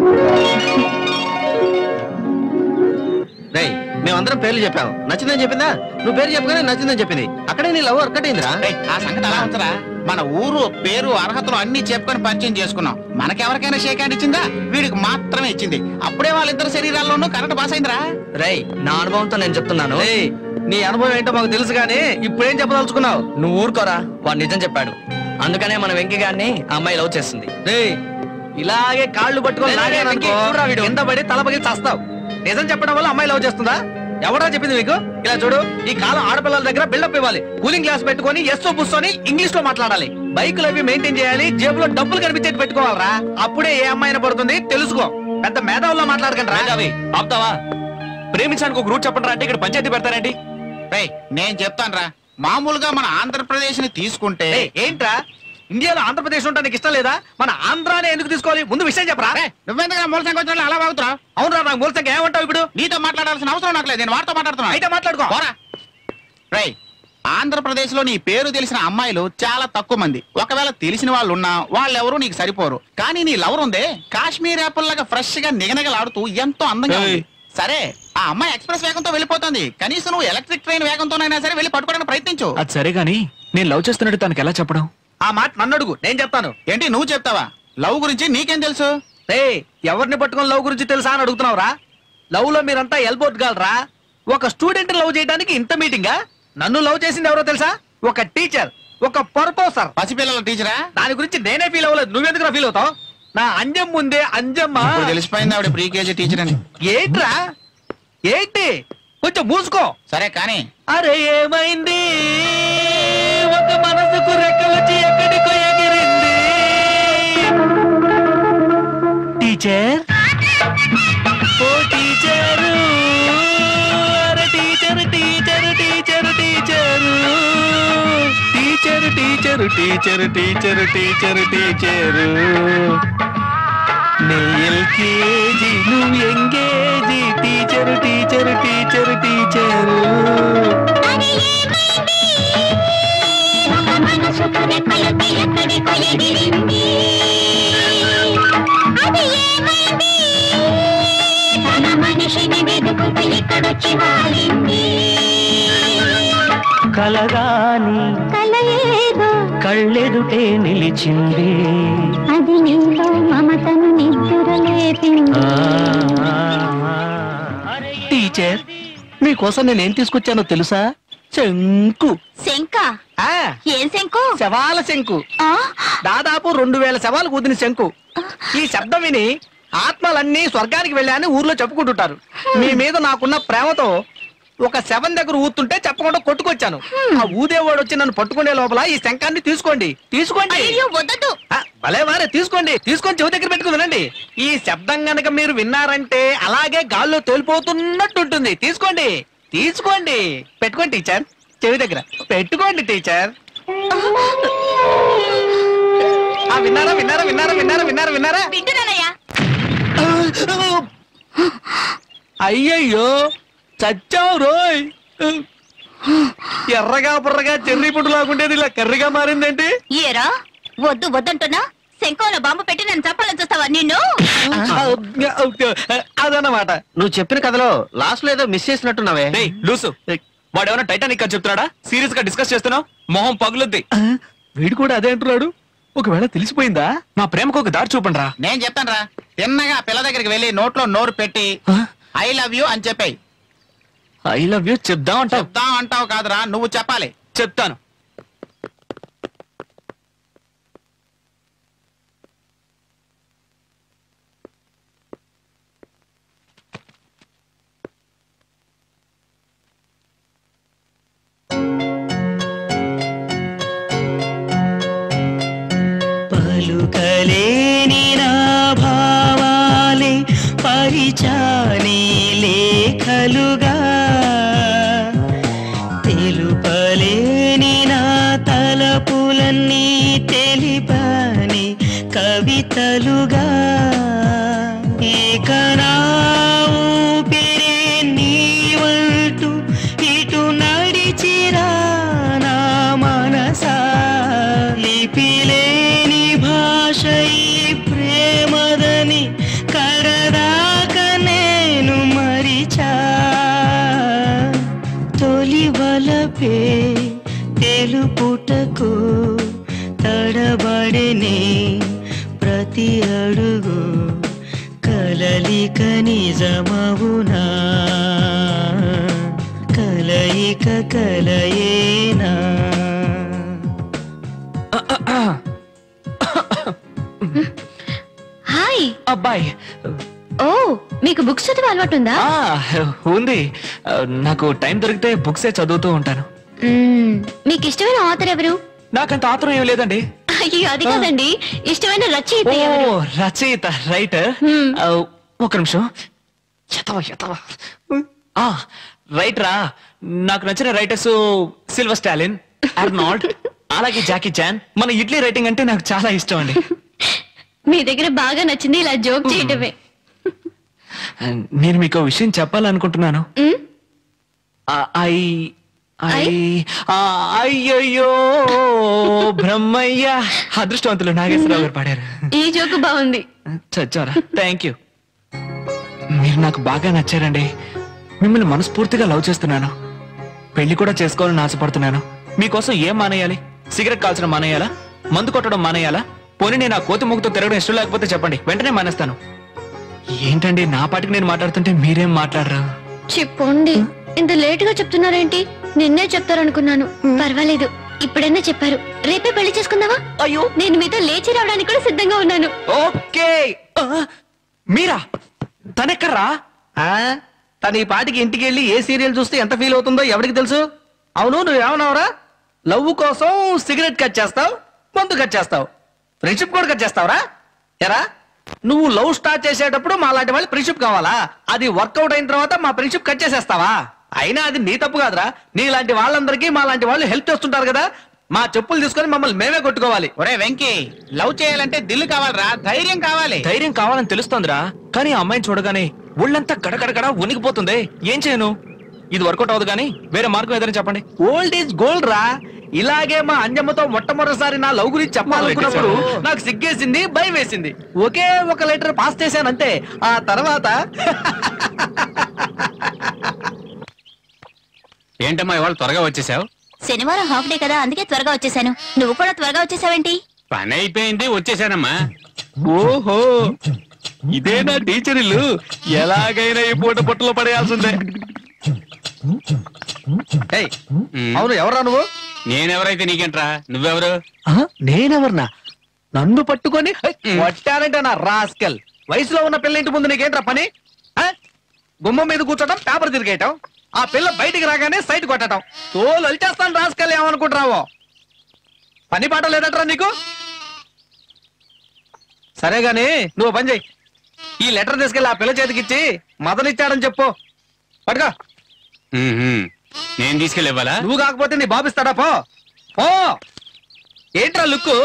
రేయ్ మేమందరం పేర్లు చెప్పాం నచ్చిందని చెప్పిందా నువ్వు పేరు చెప్పగానే నచ్చిందని చెప్పింది అక్కడే నీ లవ్ వర్కట్ అయిందిరా ఏయ్, ఆ సంగతి అలా ఉంచరా మన ఊరు పేరు అర్హతలు అన్ని చెప్పుకొని పరిచయం చేసుకున్నాం మనకెవరికైనా షేక్ హ్యాండ్ ఇచ్చిందా వీడికి మాత్రమే ఇచ్చింది అప్పుడే వాళ్ళిద్దరు శరీరాల్లోనూ కరెంట్ పాస్ అయిందిరా రై నా అనుభవంతో నేను చెప్తున్నాను నీ అనుభవం ఏంటో మాకు తెలుసు కానీ ఇప్పుడేం చెప్పదలుచుకున్నావు నువ్వు ఊరుకోరా వాడు నిజం చెప్పాడు అందుకనే మన వెంకీ గారిని ఆ అమ్మాయి లవ్ చేస్తుంది ఇలాగే కాళ్ళు పట్టుకొని లాగాననుకో, కింద పడి తలపగి చస్తావు నిజం చెప్పడం వల్ల అమ్మాయి లవ్ చేస్తుందా ఎవడా చెప్పింది మీకు ఇలా చూడు ఈ కాలం ఆడపిల్లల దగ్గర బిల్డప్ ఇవ్వాలి కూలింగ్ గ్లాస్ పెట్టుకొని ఎస్ఓ పుస్తోని ఇంగ్లీష్ లో మాట్లాడాలి బైకులు అవి మెయింటైన్ చేయాలి జేబులో డబ్బులు కనిపించేది పెట్టుకోవాలరా అప్పుడే ఏ అమ్మాయిన పడుతుంది తెలుసుకో పెద్ద మేధావుల్లో మాట్లాడకండి మేధావి ఆపుతావా ప్రేమించడానికి ఒక రూట్ చెప్పండి అంటే ఇక్కడ పంచాయతీ పెడతారండి రేయ్ నేను చెప్తాను రా మామూలుగా మన ఆంధ్రప్రదేశ్ ని తీసుకుంటే ఏయ్, ఏంట్రా ఇండియాలో ఆంధ్రప్రదేశ్ ఉంటా నీకు ఇష్టం లేదా మన ఆంధ్రానే ఎందుకు తీసుకోవాలి ముందు విషయం చెప్పరా నువ్వెందుకు మూల సంఖ్య అలా వాగుతున్నావు అవునరా నాకు మూలసంగా ఏమంటావు ఇప్పుడు నీతో మాట్లాడాల్సిన అవసరం నాకు లేదు నేను వాడితో మాట్లాడుతున్నా అయితే మాట్లాడుకో పోరా రై ఆంధ్రప్రదేశ్ లో నీ పేరు తెలిసిన అమ్మాయిలు చాలా తక్కువ మంది ఒకవేళ తెలిసిన వాళ్ళు ఉన్నా వాళ్ళెవరూ నీకు సరిపోరు కానీ నీ లవర్ ఉందే కాశ్మీర్ యాపిల్ లాగా ఫ్రెష్ గా నిగనగలాడుతూ ఎంతో అందంగా ఉంది సరే ఆ అమ్మాయి ఎక్స్ప్రెస్ వేగంతో వెళ్ళిపోతుంది కనీసం నువ్వు ఎలక్ట్రిక్ ట్రైన్ వేగంతోనైనా సరే వెళ్ళి పట్టుకోవడానికి ప్రయత్నించు అది సరే గాని నేను లవ్ చేస్తున్నట్టు తనకి ఎలా చెప్పడం ఆ మాట నన్ను అడుగు నేను చెప్తాను ఏంటి నువ్వు చెప్తావా లవ్ గురించి నీకేం తెలుసు రే ఎవరిని పట్టుకొని లవ్ గురించి తెలుసా అని అడుగుతున్నావురా లవ్ లో మీరంతా ఎల్బోట్ గాలరా ఒక స్టూడెంట్ లవ్ చేయడానికి ఇంత మీటింగా నన్ను లవ్ చేసింది ఎవరో తెలుసా ఒక టీచర్ ఒక ప్రొఫెసర్ పసిపిల్లల టీచరా దాని గురించి నేనే ఫీల్ అవ్వలేదు నువ్వెందుకు ఫీల్ అవుతావు నా అంజం ముందే అంజమ్మ ఇప్పుడు తెలిసిపోయింది ఆవిడ ప్రీ కేజీ టీచర్ అని ఏంట్రా ఏంటి కొంచెం మూసుకో సరే కానీ అరే ఏమైంది ఒక మనసుకు రెక్కలొచ్చి ఎక్కడికో ఎగిరింది టీచర్ ఓ టీచరు అరే teacher teacher teacher teacher teacher teacher teacher teacher teacher teacher నే ఎల్కేజీ నువ్వు ఎంగేజీ టీచర్ టీచర్ టీచర్ టీచరు కలగాని కళ్ళెదుటే నిలిచింది అది నీలో మమతను నిద్దురలేపింది టీచర్ మీకోసం నేను ఏం తీసుకొచ్చానో తెలుసా శంకు శంక ఆ, ఏం శంకు శవాల శంకు ఆ? దాదాపు రెండు వేల శవాలు కూదిన శంకు ఈ శబ్దం విని ఆత్మలన్నీ స్వర్గానికి వెళ్ళాయని ఊర్లో చెప్పుకుంటుంటారు మీ మీద నాకున్న ప్రేమతో ఒక శవం దగ్గర ఊతుంటే చెప్పకుండా కొట్టుకొచ్చాను ఆ ఊదేవాడు వచ్చి నన్ను పట్టుకునే లోపల ఈ శంఖాన్ని తీసుకోండి తీసుకోండి అయ్యో వద్దదు ఆ, భలే వారే తీసుకోండి తీసుకొని చెవి దగ్గర పెట్టుకుని వినండి ఈ శబ్దం గనక మీరు విన్నారంటే అలాగే గాల్లో తేలిపోతున్నట్టు ఉంటుంది తీసుకోండి తీసుకోండి పెట్టుకోండి టీచర్ చెవి దగ్గర పెట్టుకోండి టీచర్ ఆ, విన్నారా విన్నారా విన్నారా విన్నారా విన్నారా విన్నారా వింటున్నానయ్యా ఆ, అయ్యయ్యో చచ్చావు రోయ్ ఎర్రగా బుర్రగా చెర్రీ పుట్టు లాగుండేది ఇలా కర్రీగా మారిందేంటి ఏరా వద్దు వద్దంటున్నా శంఖంలో బాంబు పెట్టి నన్ను చంపాలని చూస్తావా నిన్ను అదన్నమాట నువ్వు చెప్పిన కథలో లాస్ట్ లో ఏదో మిస్ చేసినట్టున్నావే డేయ్ లూసు వాడేమన్నా టైటానిక్ అని చెప్తున్నాడా సీరియస్ గా డిస్కస్ చేస్తున్నావు మొహం పగులుద్ది వీడు కూడా అదే అంటున్నాడు ఒకవేళ తెలిసిపోయిందా మా ప్రేమకు ఒక దారి చూపండి రా నేను చెప్తాను రా తిన్నగా పిల్ల దగ్గరికి వెళ్ళి నోట్లో నోరు పెట్టి ఐ లవ్ యూ అని చెప్పాయి ఐ లవ్ యూ చెప్దాం అంటావు చెప్తాం అంటావు కాదురా నువ్వు చెప్పాలి చెప్తాను పలుకలేని నా భావాలే పరిచాని లేఖలుగా తెలుపలేని నా తలపులన్నీ తెలిపని కవితలుగా ఇక నా ఊపిరే నీవంటూ ఇటు నడిచిరా నా మనసా లిపిలేని భాష ఈ ప్రేమదని కడదాక నేను మరిచా తొలి వలపే తెలుపుటకు తడబడిని ప్రతి అడుగు కలలిక నిజమవునా కలయిక కలయేనా హాయ్ అబ్బాయి ఓ మీకు బుక్స్ చదివే అలవాటు ఉందా ఆ, ఉంది ఆ, నాకు టైం దొరికితే బుక్సే చదువుతూ ఉంటాను మ్మ్. మీకు ఇష్టమైన ఆథర్ ఎవరు నాకంత ఆత్రం ఏం లేదండి అయ్యో అది కాదండి ఇష్టమైన రచయిత ఓ ఎవరు రచయిత రైటర్ ఆ, ఒక నిమిషం ఎతవ ఎతవ ఆ రైటరా నాకు నచ్చిన రైటర్స్ సిల్వర్ స్టాలిన్ అర్నాల్డ్ అలాగే జాకీ చాన్ మన ఇడ్లీ రైటింగ్ అంటే నాకు చాలా ఇష్టం అండి మీ దగ్గర బాగా నచ్చింది ఇలా జోక్ చేయటమే నేను మీకు ఓ విషయం చెప్పాలనుకుంటున్నాను మ్మ్? ఆ, ఐ ఐ ఆ, అయ్యయ్యో బ్రహ్మయ్య అదృష్టవంతులు నాగేశ్వరరావు గారు పాడారు ఈ జోకు బాగుంది చచ్చారా థ్యాంక్ యూ మీరు నాకు బాగా నచ్చారండి మిమ్మల్ని మనస్ఫూర్తిగా లవ్ చేస్తున్నాను పెళ్లి కూడా చేసుకోవాలని ఆశపడుతున్నాను మీకోసం ఏం మానేయాలి సిగరెట్ కాల్చడం మానేయాలా మందు కొట్టడం మానేయాలా పోనీ నేను ఆ కోతి ముగ్గుతో తిరగడం ఇష్టం లేకపోతే చెప్పండి వెంటనే మానేస్తాను ఏంటండి నా పాటికి నేను మాట్లాడుతుంటే మీరేం మాట్లాడరా చెప్పండి ఇంత లేట్ గా చెప్తున్నారేంటి నిన్నే చెప్తారనుకున్నాను పర్వాలేదు ఇప్పుడైనా చెప్పారు రేపే పెళ్లి చేసుకుందామా అయ్యో నేను మీతో లేచి రావడానికి కూడా సిద్ధంగా ఉన్నాను ఓకే ఆ, మీరా తనెక్కర్రా ఆ తన ఈ పాటికి ఇంటికి వెళ్ళి ఏ సీరియల్ చూస్తే ఎంత ఫీల్ అవుతుందో ఎవరికి తెలుసు అవును నువ్వేమన్నావురా లవ్ కోసం సిగరెట్ కట్ చేస్తావు మందు కట్ చేస్తావు ఫ్రెండ్షిప్ కూడా కట్ చేస్తావురా ఎరా నువ్వు లవ్ స్టార్ట్ చేసేటప్పుడు మా లాంటి వాళ్ళు ఫ్రెండ్షిప్ కావాలా అది వర్కౌట్ అయిన తర్వాత మా ఫ్రెండ్షిప్ కట్ చేసేస్తావా అయినా అది నీ తప్పు కాదురా నీ లాంటి వాళ్ళందరికీ మా లాంటి వాళ్ళు హెల్ప్ చేస్తుంటారు కదా మా చెప్పులు తీసుకొని మమ్మల్ని మేమే కొట్టుకోవాలి ఒరే వెంకీ లవ్ చేయాలంటే దిల్లు కావాలరా ధైర్యం కావాలి ధైర్యం కావాలని తెలుస్తోందిరా కానీ ఆ అమ్మాయిని చూడగానే ఒళ్ళంతా గడగడగడ వణికిపోతుంది ఏం చేయను ఇది వర్కౌట్ అవ్వదు కానీ వేరే మార్గం ఏదైనా చెప్పండి ఓల్డ్ ఈజ్ గోల్డ్ రా ఇలాగే మా అంజమ్మతో మొట్టమొదటిసారి నా లవ్ గురించి చెప్పాలనుకున్నప్పుడు నాకు సిగ్గేసింది భయం వేసింది ఒకే ఒక లెటర్ పాస్ చేశాను అంతే ఆ తర్వాత ఏంటమ్మా ఇవాళ త్వరగా వచ్చేసావు శనివారం హాఫ్ డే కదా అందుకే త్వరగా వచ్చేసాను నువ్వు కూడా త్వరగా వచ్చేసావేంటి పని అయిపోయింది వచ్చేసానమ్మా ఓహో ఇదే నా టీచర్ ఇల్లు ఎలాగైనా ఈ పూట పుట్టలో పడేయాల్సిందే ఏయ్, అవును ఎవరా నువ్వు నేనెవరైతే నీకేంట్రా నువ్వెవరు నేనెవర్నా నన్ను పట్టుకొని హై, కొట్టానంటే నా రాస్కెల్ వయసులో ఉన్న పిల్ల ఇంటి ముందు నీకేంట్రా పని ఆ? గుమ్మం మీద కూర్చోటం పేపర్ తిరిగేయటం ఆ పిల్ల బయటికి రాగానే సైట్ కొట్టడం తోలు వచ్చేస్తాను రాస్కెల్ ఏమనుకుంటున్నావో పని పాట లేదట్రా నీకు సరే గాని నువ్వు పని చెయ్యి ఈ లెటర్ తీసుకెళ్ళి ఆ పిల్ల చేతికిచ్చి మదనిచ్చాడని చెప్పు పట్టుకో ఉహుం. నేను తీసుకెళ్ళి ఇవ్వాలా నువ్వు కాకపోతే నీ బాబిస్తాడా పో పో ఏంట్రా లుక్కు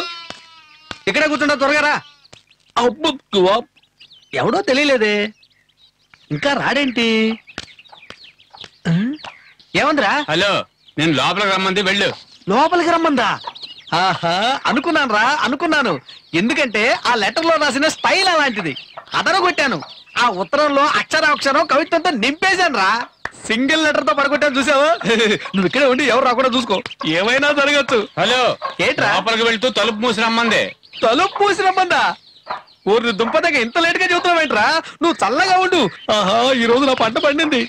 ఇక్కడే కూర్చుంటా త్వరగా రా అబ్బో, ఎవడో తెలియలేదే ఇంకా రాడేంటి ఆ? ఏమందిరా హలో నేను లోపలికి రమ్మంది వెళ్ళు లోపలికి రమ్మందా ఆహా అనుకున్నాను రా అనుకున్నాను ఎందుకంటే ఆ లెటర్ లో రాసిన స్టైల్ అలాంటిది అదను కొట్టాను ఆ ఉత్తరంలో అక్షరాక్షరం కవిత్వంతో నింపేశాను రా సింగిల్ లెటర్ తో పడగొట్టాను చూసావా నువ్వు ఇక్కడే ఉండి ఎవరు రాకుండా చూసుకో ఏమైనా జరగచ్చు హలో ఏంట్రా లోపలికి వెళ్తూ తలుపు మూసి రమ్మంది తలుపు పూసి రమ్మందా ఊరిని దుంపదగ్గ ఇంత లేట్ గా చెబుతున్నావేంట్రా నువ్వు చల్లగా ఉండు ఆహా ఈ రోజు నా పంట పండింది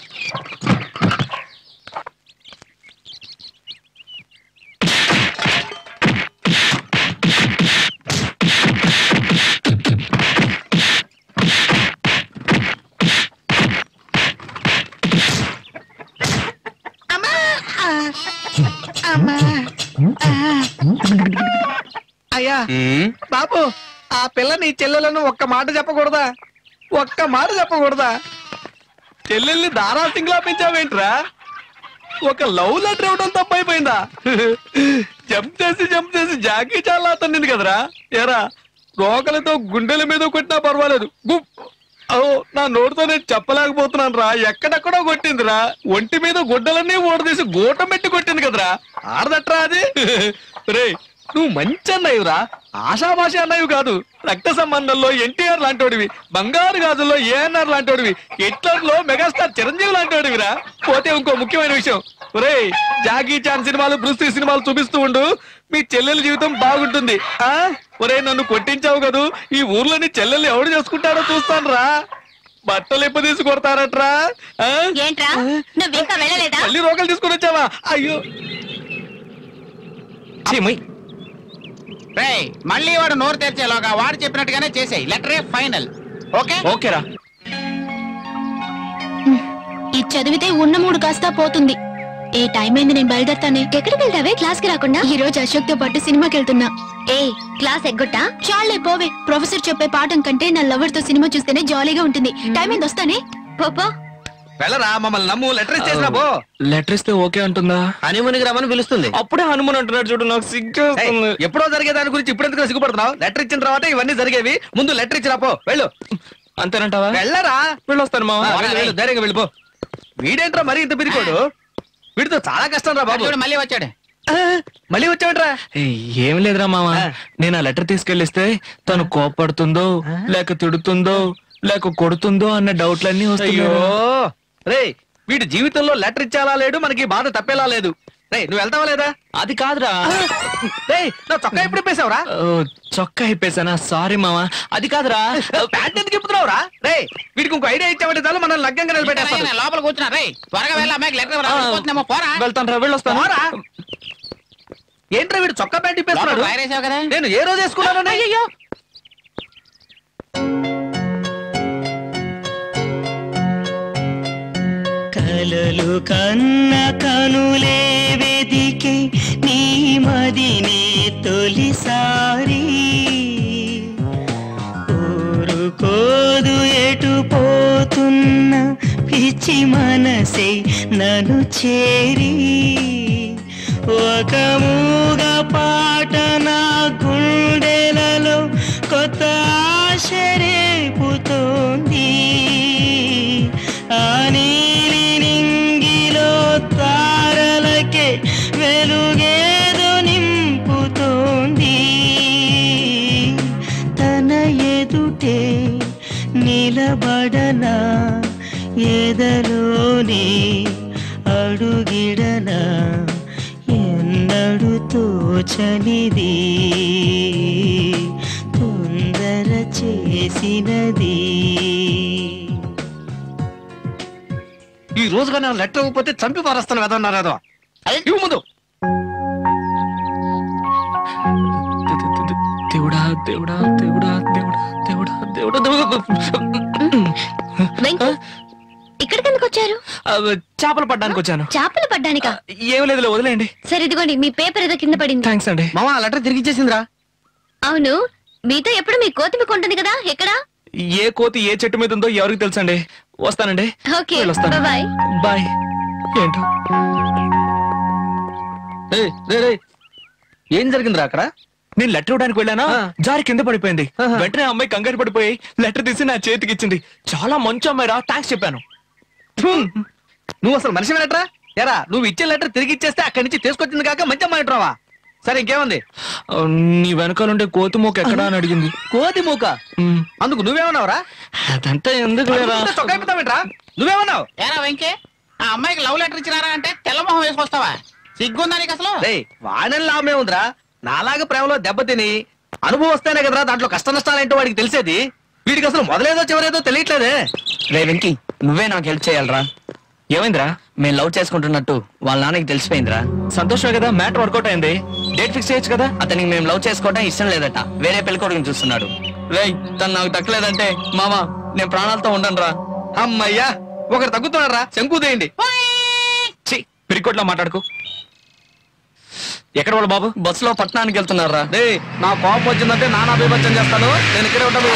అయ్యా బాబు ఆ పిల్ల నీ చెల్లెలను ఒక్క మాట చెప్పకూడదా ఒక్క మాట చెప్పకూడదా చెల్లెల్ని దారా సింగ్ లా పెంచావేంట్రా ఒక లవ్ లెటర్ ఇవ్వడం తప్పైపోయిందా జంప్ చేసి జంప్ చేసి జాకీ చాలా అతన్నింది కదరా ఎరా రోకలతో గుండెల మీద కొట్టినా పర్వాలేదు గుప్ ఓ నా నోటితో నేను చెప్పలేకపోతున్నాను రా ఎక్కడెక్కడో కొట్టిందిరా ఒంటి మీద గుడ్డలన్నీ ఊడదీసి గూటం పెట్టి కొట్టింది కదరా ఆడదట్రా అది రే నువ్వు మంచి అన్నయ్యరా ఆషాభాష అన్నయ్య కాదు రక్త సంబంధంలో ఎన్టీఆర్ లాంటోడివి బంగారు గాజుల్లో ఏఎన్ఆర్ లాంటోడివి హిట్లర్ లో మెగాస్టార్ చిరంజీవి లాంటోడివిరా పోతే ఇంకో ముఖ్యమైన విషయం ఒరే జాకీ చాన్ సినిమాలు బ్రూస్లీ సినిమాలు చూపిస్తూ ఉండు మీ చెల్లెల జీవితం బాగుంటుంది ఆ ఒరే నన్ను కొట్టించావు కదూ ఈ ఊర్లోని చెల్లెల్ని ఎవడు చేసుకుంటాడో చూస్తాను రా బట్టలు ఎప్పు తీసి కొడతారట్రా ఆ? ఏంట్రా నువ్వు ఇంకా వెళ్ళలేదా మళ్ళీ రోకలు తీసుకొని వచ్చావా అయ్యో రేయ్ మళ్ళీ వాడు నోరు తెరిచేలోగా వాడు చెప్పినట్టుగానే చేసేయి లెటరే ఫైనల్ ఓకే ఓకేరా ఇది చదివితే ఉన్న మూడు కాస్త పోతుంది ఏ టైం అయింది నేను బయలుదేరుతానే ఎక్కడికి వెళ్తావే క్లాస్ కి రాకుండా ఈ రోజు అశోక్ తో పాటు సినిమాకి వెళ్తున్నా ఏ క్లాస్ ఎగ్గొట్టా చాలే పోవే ప్రొఫెసర్ చెప్పే పాఠం కంటే నా లవర్ తో సినిమా చూస్తేనే జాలీగా ఉంటుంది టైం అయింది వస్తానే పోపో వెళ్ళరా మమ్మల్ని నమ్ము లెటర్ ఇచ్చేసినా పో లెటర్ ఇస్తే ఓకే అంటుందా హనీమూన్కి రమ్మని పిలుస్తుంది అప్పుడే హనుమాన్ అంటున్నాడు చూడు నాకు సిగ్గు ఏయ్, ఎప్పుడో జరిగే దాని గురించి ఇప్పుడు ఎందుకు సిగ్గుపడుతున్నావు లెటర్ ఇచ్చిన తర్వాత ఇవన్నీ జరిగేవి ముందు లెటర్ ఇచ్చిరా పో వెళ్ళు అంతేనంటావా వెళ్ళరా వెళ్ళొస్తాను ఆ, మావా వెళ్ళు, వెళ్ళు, ధైర్యంగా వెళ్ళిపో వీడేంట్రా మరీ ఇంత పిరికోడు వీడితో చాలా కష్టం రా బాబు చూడు మళ్ళీ వచ్చాడు ఆ, మళ్ళీ వచ్చావంట్రా ఏయ్, ఏం లేదురా మామ నేను ఆ లెటర్ తీసుకెళ్ళిస్తే తను కోపడుతుందో లేక తిడుతుందో లేక కొడుతుందో అన్న డౌట్లన్నీ అయ్యో వస్తాయో రే వీడి జీవితంలో లెటర్ ఇచ్చేలా లేడు మనకి బాధ తప్పేలా లేదు రే నువ్వు వెళ్తావా లేదా అది కాదురా రే నా చొక్కా ఎప్పుడు ఇప్పేసావురా ఓ, చొక్కా అయిపోయానా సారీ మామ అది కాదురా ప్యాంట్ ఎందుకు ఇప్పుతున్నావురా రే వీడికి ఇంకో ఐడియా ఇచ్చావంటే చాలు మనం లగ్గంగా నిలబెట్టేస్తాడు నేను లోపల కూర్చున్నా రే త్వరగా వెళ్ళి అమ్మాయికి లెటర్ రాకపోతున్నామో పోరా వెళ్తాను రా వెళ్ళొస్తాను పోరా. ఏంట్రా వీడు చొక్కా ప్యాంట్ ఇప్పేస్తున్నాడు లోపల వైరేసావు కదా నేను ఏ రోజు వేసుకున్నాను అయ్యో కలలు కన్న కనులే వెదికే నీ మదినే తొలిసారి ఊరుకోదు ఎటు పోతున్న పిచ్చి మనసే నన్ను చేరి ఒక మూగ పాట నా గుండెలలో కొత్త ఆశ రేపుతోంది ఆ నీలి నింగిలో తారలకే వెలుగేదో నింపుతోంది తన ఎదుటే నిలబడనా ఎదలోనే అడుగిడనా ఎన్నడు తోచనిది తొందర చేసినది ఈ రోజుగా నేను లెటర్ ఇవ్వకపోతే చంపి పారేస్తాను వెదన్నారు ఏదో ఇవ్వు ముందు దేవుడా దేవుడా దేవుడా దేవుడా దేవుడా దేవుడా దేవుడా వెంకీ ఇక్కడికి ఎందుకు వచ్చారు ఆ, చేపలు పడ్డానికి వచ్చాను చేపలు పడ్డానికా ఏం లేదులే వదిలేయండి సరే ఇదిగోండి మీ పేపర్ ఏదో కింద పడింది థ్యాంక్స్ అండి మామ లెటర్ తిరిగి ఇచ్చేసిందిరా అవును మీతో ఎప్పుడు మీ కోతి మీకు ఉంటుంది కదా ఎక్కడా ఏ కోతి ఏ చెట్టు మీద ఉందో ఎవరికి తెలుసండి వస్తానండి ఓకే వెళ్ళొస్తాను బాయ్ బాయ్ ఏంటో రేయ్, రేయ్, రేయ్. ఏం జరిగిందిరా అక్కడ నేను లెటర్ ఇవ్వడానికి వెళ్ళానా జారి కింద పడిపోయింది వెంటనే ఆ అమ్మాయి కంగారు పడిపోయి లెటర్ తీసి నా చేతికి ఇచ్చింది చాలా మంచి అమ్మాయి రా థ్యాంక్స్ చెప్పాను నువ్వు అసలు మనిషి లెటరా ఎరా నువ్వు ఇచ్చే లెటర్ తిరిగి ఇచ్చేస్తే అక్కడి నుంచి తీసుకొచ్చింది కాక మంచి అమ్మాయి అంటున్నావా సరే ఇంకేముంది ఆ, నీ వెనకాలంటే కోతి మూక ఎక్కడా అని అడిగింది కోతి మూక అందుకు నువ్వేమన్నావురా అదంతా ఎందుకు లేరా అడుగుతుంటే చొక్కా ఇప్పుతావేంట్రా? నువ్వేమన్నావు ఏరా వెంకే ఆ అమ్మాయికి లవ్ లెటర్ ఇచ్చినారా అంటే తెల్లమొహం వేసుకొస్తావా సిగ్గుందా నీకు అసలు రేయ్ వాడని లాభమే ఉందిరా నాలాగా ప్రేమలో దెబ్బతిని అనుభవం వస్తేనే కదరా దాంట్లో కష్ట నష్టాలేంటో వాడికి తెలిసేది వీడికి అసలు మొదలేదో చివరేదో తెలియట్లేదే రే వెంకీ నువ్వే నాకు హెల్ప్ చేయాలరా ఏమైందిరా మేము లవ్ చేసుకుంటున్నట్టు వాళ్ళ నాన్నకి తెలిసిపోయిందిరా సంతోషమే కదా మ్యాటర్ వర్కౌట్ అయింది డేట్ ఫిక్స్ చేయొచ్చు కదా అతనికి మేము లవ్ చేసుకోవడం ఇష్టం లేదట వేరే పెళ్లి కొడుకుని చూస్తున్నాడు రేయ్ తను నాకు దక్కలేదంటే మామా నేను ప్రాణాలతో ఉండను రా అమ్మయ్యా ఒకరు తగ్గుతున్నారా శంకు దేయండి ఛీ, పిరికొట్లో మాట్లాడుకో ఎక్కడ వాళ్ళ బాబు బస్సులో పట్టణానికి వెళ్తున్నారా రే నా కోపం వచ్చిందంటే నానా బీభత్సం చేస్తాను నేను ఇక్కడే ఉంటాను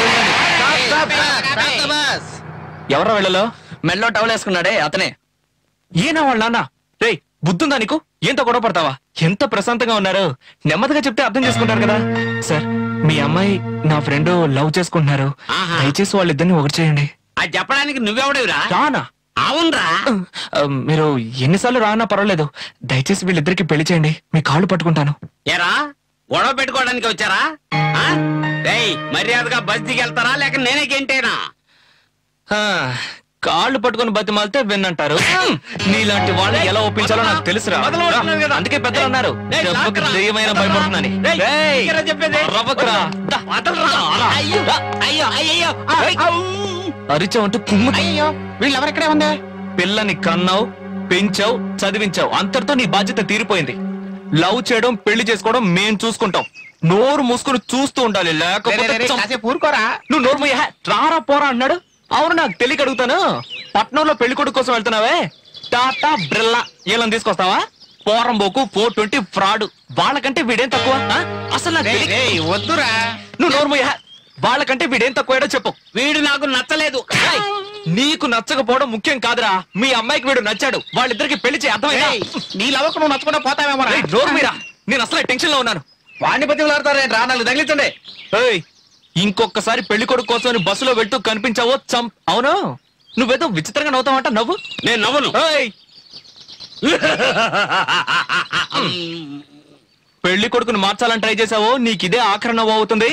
ఎవరా వెళ్ళలో మెల్లో టవల్ వేసుకున్నాడే అతనే ఈయన వాళ్ళ నాన్న రే బుద్ధుందా నీకు ఏంత గొడవ పడతావా ఎంత ప్రశాంతంగా ఉన్నారు నెమ్మదిగా చెప్తే అర్థం చేసుకుంటారు కదా సార్ మీ అమ్మాయి నా ఫ్రెండ్ లవ్ చేసుకుంటున్నారు దయచేసి వాళ్ళిద్దరిని ఒకటి చేయండి అది చెప్పడానికి నువ్వెవడేవిరా రానా అవునరా ఆ, మీరు ఎన్నిసార్లు రానా పర్వాలేదు దయచేసి వీళ్ళిద్దరికి పెళ్లి చేయండి మీ కాళ్ళు పట్టుకుంటాను ఏరా గొడవ పెట్టుకోవడానికి వచ్చారా ఆ? రేయ్ మర్యాదగా బస్ దిగి వెళ్తారా లేక నేనే గెంటేనా ఆ, కాళ్ళు పట్టుకొని బతిమాలితే విన్నంటారు నీలాంటి వాళ్ళని ఎలా ఒప్పించాలో నాకు తెలుసురా మొదలుపెడుతున్నాను కదా. అందుకే పెద్దలు అన్నారు రేయ్, దెబ్బకి లాక్కరా. దెయ్యమైన భయపడుతుందని రేయ్, రేయ్, ఇక్కడే చెప్పేది. రవ్వకురా. దా, వదలరా. అలా. అయ్యో అయ్యో అయ్యో రేయ్. అరిచావంటే కుమ్ము అయ్యో వీళ్ళు ఎవరెక్కడే ఉంది పిల్లని కన్నావు పెంచావు చదివించావు అంతటితో నీ బాధ్యత తీరిపోయింది లవ్ చేయడం పెళ్లి చేసుకోవడం మేం చూసుకుంటాం నోరు మూసుకొని చూస్తూ ఉండాలి రే, రే, లేకపోతే రే, చం- కాసేపు ఊరుకోరా నువ్వు నోరు మూయ. రారా పోరా అన్నాడు అవును నాకు తెలియక అడుగుతాను పట్నంలో పెళ్లి కొడుకు కోసం వెళ్తున్నావే టాటా బ్రిల్లా వీళ్ళని తీసుకొస్తావా పోరంబోకు ఫోర్ ట్వంటీ ఫ్రాడ్ వాళ్ళకంటే వీడేం తక్కువ ఆ? అసలు నాకు రేయ్, తెలీక- రేయ్, వద్దురా నువ్వు నోరు మూయ. వాళ్ళకంటే వీడేం తక్కువేడో చెప్పు వీడు నాకు నచ్చలేదు ఏయ్, నీకు నచ్చకపోవడం ముఖ్యం కాదురా మీ అమ్మాయికి వీడు నచ్చాడు వాళ్ళిద్దరికి పెళ్లి చేయి అర్థమైందా రేయ్, నీ లవకు నువ్వు నచ్చకుండా పోతావేమో ఏయ్, నోరు మీరా నేను అసలే టెన్షన్ లో ఉన్నాను వాడిని బతిమలాడతారేంట్రా నాలుగు తగిలించండి ఏయ్ ఇంకొకసారి పెళ్లి కొడుకు కోసం బస్సులో వెళ్తూ కనిపించావో చం అవును నువ్వేదో విచిత్రంగా నవ్వుతావంట నవ్వు నేను నవ్వను ఏయ్ పెళ్లి కొడుకుని మార్చాలని ట్రై చేసావో నీకు ఇదే ఆఖరి నవ్వు అవుతుంది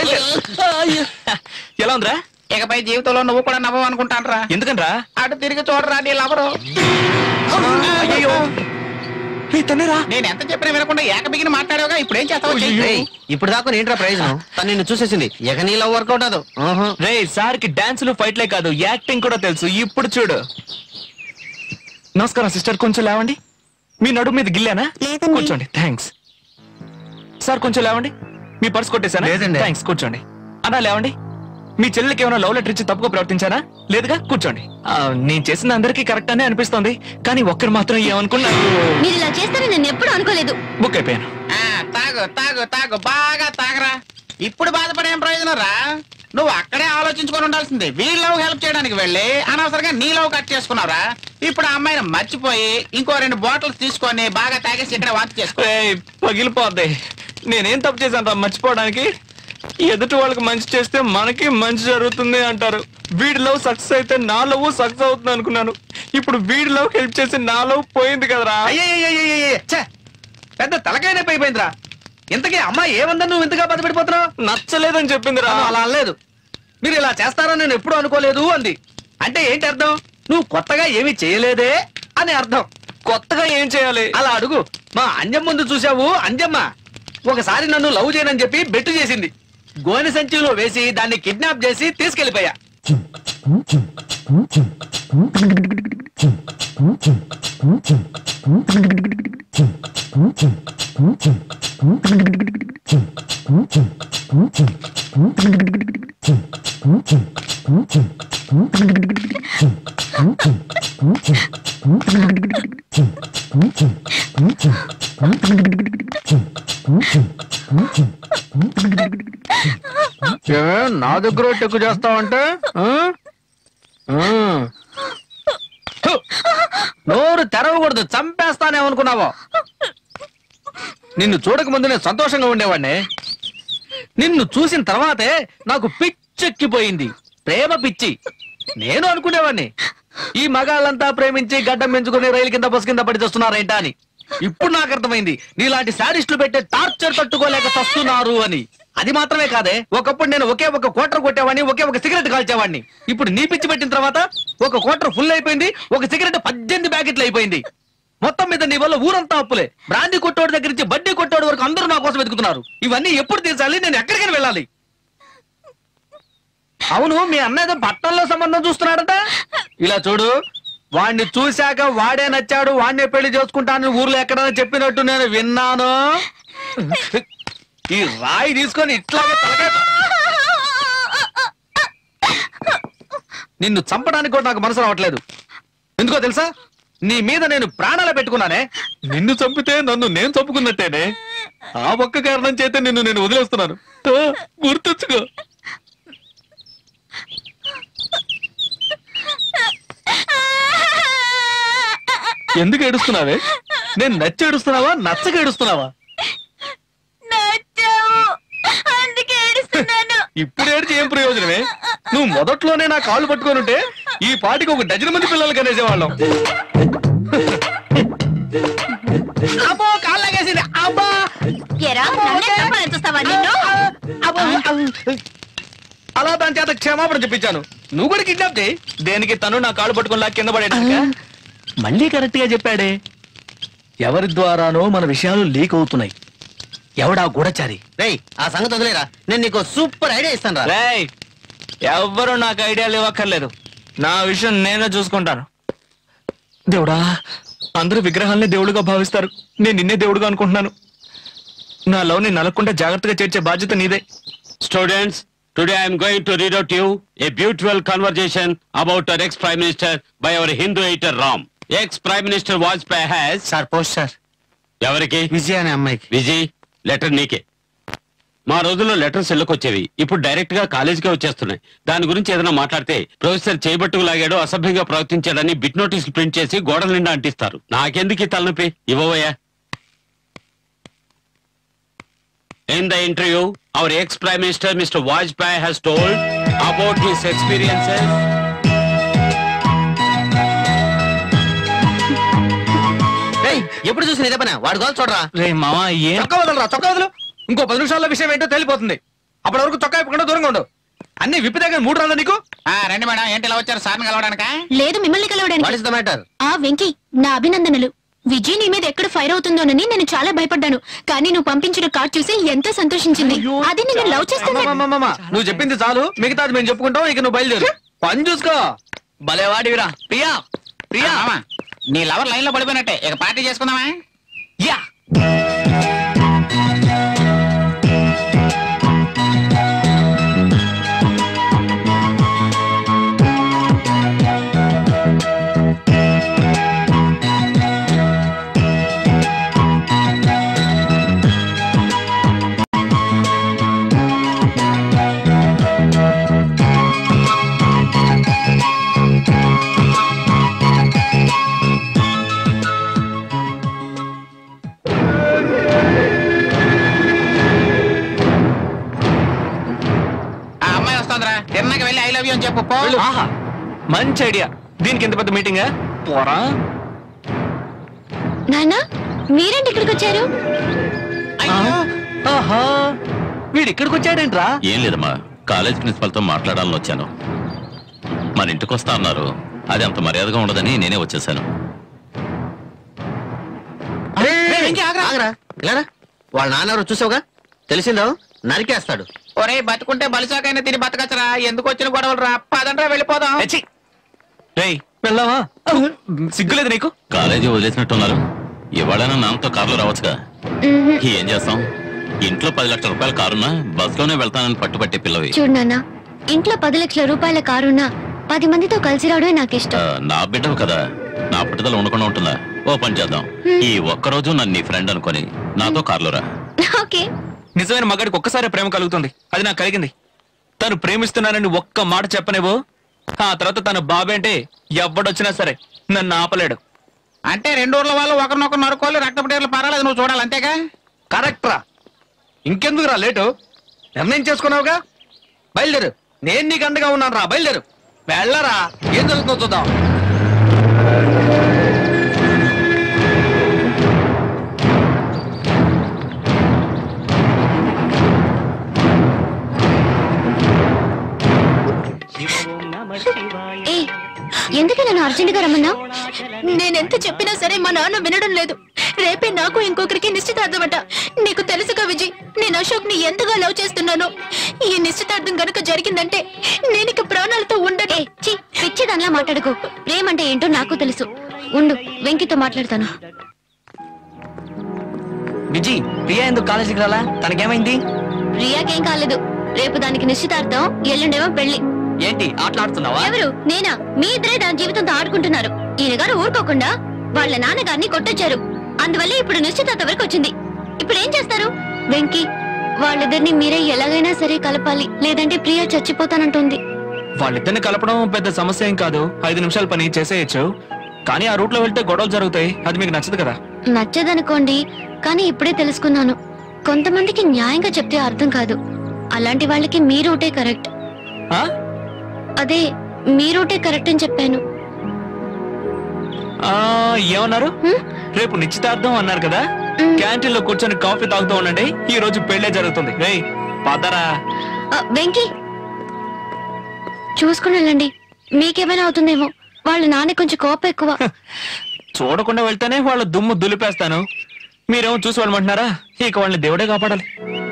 ఎలా ఉందిరా ఇకపై జీవితంలో నువ్వు కూడా నవ్వు అనుకుంటానరా ఎందుకనరా అటు తిరిగి చూడరా నీ లవరు అయ్యో తనేరా నేను ఎంత చెప్పినా వినకుండా ఏకబిగిన మాట్లాడావుగా ఇప్పుడు ఏం చేస్తావు చెయ్యి. రేయ్, ఇప్పుడు దాకా ఏంట్రా ప్రయోజనం తను నిన్ను చూసేసింది ఇక నీ లవ్ వర్కౌట్ అదు రే సార్ కి డాన్సులు ఫైట్లే కాదు యాక్టింగ్ కూడా తెలుసు ఇప్పుడు చూడు నమస్కారం సిస్టర్ కొంచెం లేవండి మీ నడుము మీద గిల్లానా కూర్చోండి థ్యాంక్స్ సార్ కొంచెం లేవండి మీ పర్స్ కొట్టేశానా లేదండి. థ్యాంక్స్ కూర్చోండి అన్నా లేవండి మీ చెల్లెలకి ఏమైనా లవ్ లెటర్ ఇచ్చి తప్పుగా ప్రవర్తించానా లేదుగా కూర్చోండి ఆ, నేను చేసిన అందరికీ కరెక్ట్ అనే అనిపిస్తోంది కానీ ఒక్కరు మాత్రం ఏమనుకున్నా మీరు ఇలా చేస్తారని నేను ఎప్పుడు అనుకోలేదు బుక్ అయిపోయాను ఆ, తాగు తాగు తాగు బాగా తాగరా ఇప్పుడు బాధపడే ప్రయోజనం రా నువ్వు అక్కడే ఆలోచించుకొని ఉండాల్సింది వీళ్ళ హెల్ప్ చేయడానికి వెళ్ళి అనవసరంగా నీ లవ్ కట్ చేసుకున్నావురా ఇప్పుడు ఆ అమ్మాయిని మర్చిపోయి ఇంకో రెండు బాటిల్స్ తీసుకొని బాగా తాగేసి ఇక్కడ వాంతి చేసుకో ఏయ్, పగిలిపోద్ది నేనేం తప్పు చేశాను రా మర్చిపోవడానికి ఎదుటి వాళ్ళకి మంచి చేస్తే మనకి మంచి జరుగుతుంది అంటారు వీడి లవ్ సక్సెస్ అయితే నా లవ్ సక్సెస్ అవుతుంది అనుకున్నాను ఇప్పుడు వీడి లవ్ హెల్ప్ చేసి నా లవ్ పోయింది కదరా అయ్యయ్యయ్యయ్యయ్య, ఛే, పెద్ద తలకాయ నొప్పి అయిపోయిందిరా ఇంతకీ అమ్మాయి ఏమందని నువ్వు ఇంతగా బాధపడిపోతున్నావు నచ్చలేదని చెప్పింది రా తను అలా అనలేదు మీరు ఇలా చేస్తారని నేను ఎప్పుడు అనుకోలేదు అంది అంటే ఏంటి అర్థం నువ్వు కొత్తగా ఏమీ చేయలేదే అని అర్థం కొత్తగా ఏం చేయాలి అలా అడుగు మా అంజమ్మ ముందు చూసావు అంజమ్మ ఒకసారి నన్ను లవ్ చేయనని చెప్పి బెట్టు చేసింది గోనె సంచిలో వేసి దాన్ని కిడ్నాప్ చేసి తీసుకెళ్లిపోయా నా దగ్గర టెక్కు చేస్తావంటే ఆ? ఆ. హు! నోరు తెరవకూడదు చంపేస్తానేమనుకున్నావో నిన్ను చూడక ముందు నేను సంతోషంగా ఉండేవాడిని నిన్ను చూసిన తర్వాతే నాకు పిచ్చెక్కిపోయింది ప్రేమ పిచ్చి నేను అనుకునేవాడిని ఈ మగాళ్ళంతా ప్రేమించి గడ్డం పెంచుకుని రైలు కింద బస్ కింద పడి చేస్తున్నారేంటా అని ఇప్పుడు నాకు అర్థమైంది నీలాంటి శాడిస్టులు పెట్టే టార్చర్ తట్టుకోలేక చస్తున్నారు అని అది మాత్రమే కాదే ఒకప్పుడు నేను ఒకే ఒక కోటర్ కొట్టేవాడిని ఒకే ఒక సిగరెట్ కాల్చేవాడిని ఇప్పుడు నీ పిచ్చి పెట్టిన తర్వాత ఒక కోటర్ ఫుల్ అయిపోయింది ఒక సిగరెట్ పద్దెనిమిది ప్యాకెట్లు అయిపోయింది మొత్తం మీద నీ వల్ల ఊరంతా అప్పులే బ్రాందీ కొట్టోడి దగ్గర నుంచి బడ్డీ కొట్టోడి వరకు అందరూ నా కోసం వెతుకుతున్నారు ఇవన్నీ ఎప్పుడు తీర్చాలి నేను ఎక్కడికైనా వెళ్ళాలి అవును మీ అన్న ఏదో పట్టణంలో సంబంధం చూస్తున్నాడట ఇలా చూడు వాణ్ణి చూశాక వాడే నచ్చాడు వాడినే పెళ్లి చేసుకుంటానని ఊర్లో ఎక్కడైనా చెప్పినట్టు నేను విన్నాను ఈ రాయి తీసుకొని ఇట్లాగే తలకాయ నిన్ను చంపడానికి కూడా నాకు మనసు రావట్లేదు ఎందుకో తెలుసా నీ మీద నేను ప్రాణాలు పెట్టుకున్నానే నిన్ను చంపితే నన్ను నేను చంపుకున్నట్టేనే ఆ ఒక్క కారణం చేతే నిన్ను నేను వదిలేస్తున్నాను ఆ, గుర్తుంచుకో ఎందుకు ఏడుస్తున్నావే నేను నచ్చి ఏడుస్తున్నావా నచ్చక ఏడుస్తున్నావా అందుకే ఏడుస్తున్నాను ఇప్పుడు ఏడ్చి ఏం ప్రయోజనమే నువ్వు మొదట్లోనే నా కాళ్ళు పట్టుకొని ఉంటే ఈ పాటికి ఒక డజన్ మంది పిల్లలు కనేసేవాళ్ళం అబ్బో కాళ్ళు లాగేసింది అబ్బా ఎరా నన్నే చంపాలని చూస్తావా నిన్ను అబ్బో, అబ్బో. అలా దాని చేత క్షమాపణ చెప్పించాను నువ్వు కూడా కిడ్నాప్ చేయి దేనికి తను నా కాళ్ళు పట్టుకొని లాక్కి కింద పడేటాక మళ్ళీ కరెక్ట్ గా చెప్పాడే ఎవరి ద్వారానో మన విషయాలు లీక్ అవుతున్నాయి ఎవడా గూఢచారి రేయ్ ఆ సంగతి వదిలేరా నేను నీకు సూపర్ ఐడియా ఇస్తాను రా రేయ్ ఎవ్వరూ నాకు ఐడియాలు ఇవ్వక్కర్లేదు నా విషయం నేనే చూసుకుంటాను దేవుడా అందరూ విగ్రహాల్ని దేవుడుగా భావిస్తారు నేను నిన్నే దేవుడుగా అనుకుంటున్నాను నా లవ్ ని నలకుండా జాగ్రత్తగా చేర్చే బాధ్యత నీదే students today I'm going to read out you a beautiful conversation about our ex prime minister by our Hindu editor Ram ex prime minister Vajpayee has sir post sir ఎవరికి విజయ్ అనే అమ్మాయికి విజయ్ లెటర్ నీకే మా రోజుల్లో లెటర్స్ ఎల్లుకొచ్చేవి ఇప్పుడు డైరెక్ట్ గా కాలేజీకే వచ్చేస్తున్నాయి దాని గురించి ఏదైనా మాట్లాడితే ప్రొఫెసర్ చేయబట్టుకు లాగాడు అసభ్యంగా ప్రవర్తించాడని బిట్ నోటీసులు ప్రింట్ చేసి గోడల నిండా అంటిస్తారు నాకెందుకు ఈ తలనొప్పి ఇవ్వబోయా In the interview, our ex-Prime Minister Mr. Vajpayee has told about his experiences రేయ్ ఎప్పుడు చూసిన ఇదే పని వాడు గోల్ చూడరా రే మావా ఏం చొక్కా వదలరా చొక్కా వదలు ఇంకో పది నిమిషాల్లో విషయం ఏంటో తెలిపోతుంది అప్పటి వరకు చొక్కా ఇప్పకుండా దూరంగా ఉండు అన్ని విప్పిదాకా మూడు రాదా నీకు ఆ, రండి మేడం ఏంటి ఇలా వచ్చారు సార్ని కలవడానికా లేదు మిమ్మల్ని వాట్ కలవడానికి ఇస్ ద మ్యాటర్ ఆ వెంకీ నా అభినందనలు విజయ్ నీ మీద ఎక్కడ ఫైర్ అవుతుందోనని నేను చాలా భయపడ్డాను కానీ నువ్వు పంపించిన కార్డ్ చూసి ఎంతో సంతోషించింది అది నేను లవ్ చేస్తున్నా అమ్మమ్మమ్మమ్మ, నువ్వు చెప్పింది చాలు మిగతాది మేము చెప్పుకుంటాం ఇక నువ్వు బయలుదేరు పని చూసుకో భలేవాడివిరా ప్రియా ప్రియా మామ, నీ లవర్ లైన్ లో పడిపోయినట్టే ఇక పార్టీ చేసుకుందామా యా ఆ అమ్మాయి వస్తుందిరా తిన్నాక వెళ్ళి ఐ లవ్ యూ అని చెప్పు పో. ఆహా మంచి ఐడియా దీనికి ఎంత పెద్ద మీటింగా పోరా నాన్న మీరేంటి ఇక్కడికి వచ్చారు ఆహా వీడు ఇక్కడికి వచ్చాడేంట్రా ఏం లేదమ్మా కాలేజ్ ప్రిన్సిపల్ తో మాట్లాడాలని వచ్చాను మన ఇంటికి వస్తా అన్నారు అది అంత మర్యాదగా ఉండదని నేనే వచ్చేసాను రేయ్, వెంకీ, ఆగరా, ఆగరా. ఇలారా వాళ్ళ నాన్నెవరో చూసావుగా తెలిసిందో నరికేస్తాడు ఒరే బతుకుంటే బలిసాకైనా తిని బతకచ్చరా ఎందుకు వచ్చిన గొడవలు రా పదండ్రా వెళ్ళిపోదాం రేయ్ వెళ్దామా సిగ్గులేదు నీకు కాలేజీ వదిలేసినట్టున్నారు ఇవాళైనా నాన్నతో కారులో రావచ్చుగా ఏం చేస్తాం ఇంట్లో పది లక్షల రూపాయల కారున్నా బస్సులోనే వెళ్తానని పట్టుపట్టే పిల్లవి చూడు నాన్న ఇంట్లో పది లక్షల రూపాయల కారున్నా పది మందితో కలిసి రావడమే నాకు ఆ, ఇష్టం నా బిడ్డవు కదా నా పట్టుదల ఉండకుండా ఉంటుందా ఓ పని చేద్దాం ఈ ఒక్కరోజు నన్ను నీ ఫ్రెండ్ అనుకొని నాతో కారులో రా ఓకే నిజమైన మగాడికి ఒక్కసారి ప్రేమ కలుగుతుంది అది నాకు కలిగింది తను ప్రేమిస్తున్నానని ఒక్క మాట చెప్పనేవో ఆ తర్వాత తన బాబేంటే ఎవడొచ్చినా సరే నన్ను ఆపలేడు అంటే రెండు ఊర్ల వాళ్ళు ఒకరినొకరు నరుకోవాలి రక్తపటేర్లు పర్వాలేదు నువ్వు చూడాలి అంతేగా కరెక్ట్ రా ఇంకెందుకు రా లేటు నిర్ణయం చేసుకున్నావుగా బయలుదేరు నేను నీకు అండగా ఉన్నాను రా బయలుదేరు వెళ్ళరా ఏం జరుగుతుందో చూద్దాం ఏ ఎందుకు నన్ను అర్జెంట్ గా రమ్మన్నా నేనెంత చెప్పినా సరే మా నాన్న వినడం లేదు రేపే నాకు ఇంకొకరికి నిశ్చితార్థమట నీకు తెలుసుగా విజయ్ నేను అశోక్ ని ఎంతగా లవ్ చేస్తున్నాను ఈ నిశ్చితార్థం గనుక జరిగిందంటే నేను ఇక ప్రాణాలతో ఉండను చి పిచ్చిదన్లా మాట్లాడుకో ప్రేమంటే ఏంటో నాకు తెలుసు ఉండు వెంకితో మాట్లాడతాను విజి ప్రియా ఎందుకు కాలేజీకి రాలా తనకేమైంది ప్రియాకేం కాలేదు రేపు దానికి నిశ్చితార్థం ఎల్లుండేమో పెళ్లి ఏంటి ఆటలాడుతున్నావా ఎవరు నేనా మీ ఇద్దరే దాని జీవితంతో ఆడుకుంటున్నారు ఈయన గారు ఊరుకోకుండా వాళ్ళ నాన్నగారిని కొట్టొచ్చారు అందువల్ల ఇప్పుడు నిశ్చితార్థం వరకు వచ్చింది ఇప్పుడు ఏం చేస్తారు వెంకీ వాళ్ళిద్దరిని మీరే ఎలాగైనా సరే కలపాలి లేదంటే ప్రియా చచ్చిపోతానంటుంది వాళ్ళిద్దరిని కలపడం పెద్ద సమస్య ఏం కాదు ఐదు నిమిషాల పని చేసేయచ్చు కానీ ఆ రూట్ లో వెళ్తే గొడవలు జరుగుతాయి అది మీకు నచ్చదు కదా నచ్చదనుకోండి కానీ ఇప్పుడే తెలుసుకున్నాను కొంతమందికి న్యాయంగా చెప్తే అర్థం కాదు అలాంటి వాళ్ళకి మీ రూటే కరెక్ట్ ఆ? అదే మీ రూటే కరెక్ట్ అని చెప్పాను ఆ ఏమన్నారు రేపు నిశ్చితార్థం అన్నారు కదా క్యాంటీన్ లో కూర్చొని కాఫీ తాగుతూ ఉండండి ఈ రోజు పెళ్లే జరుగుతుంది రేయ్ పదరా ఆ, వెంకీ చూసుకుని వెళ్ళండి మీకేమైనా అవుతుందేమో వాళ్ళ నాన్న కొంచెం కోపం ఎక్కువ చూడకుండా వెళ్తేనే వాళ్ళ దుమ్ము దులిపేస్తాను మీరేమో చూసి వెళ్ళమంటున్నారా ఇక వాళ్ళని దేవుడే కాపాడాలి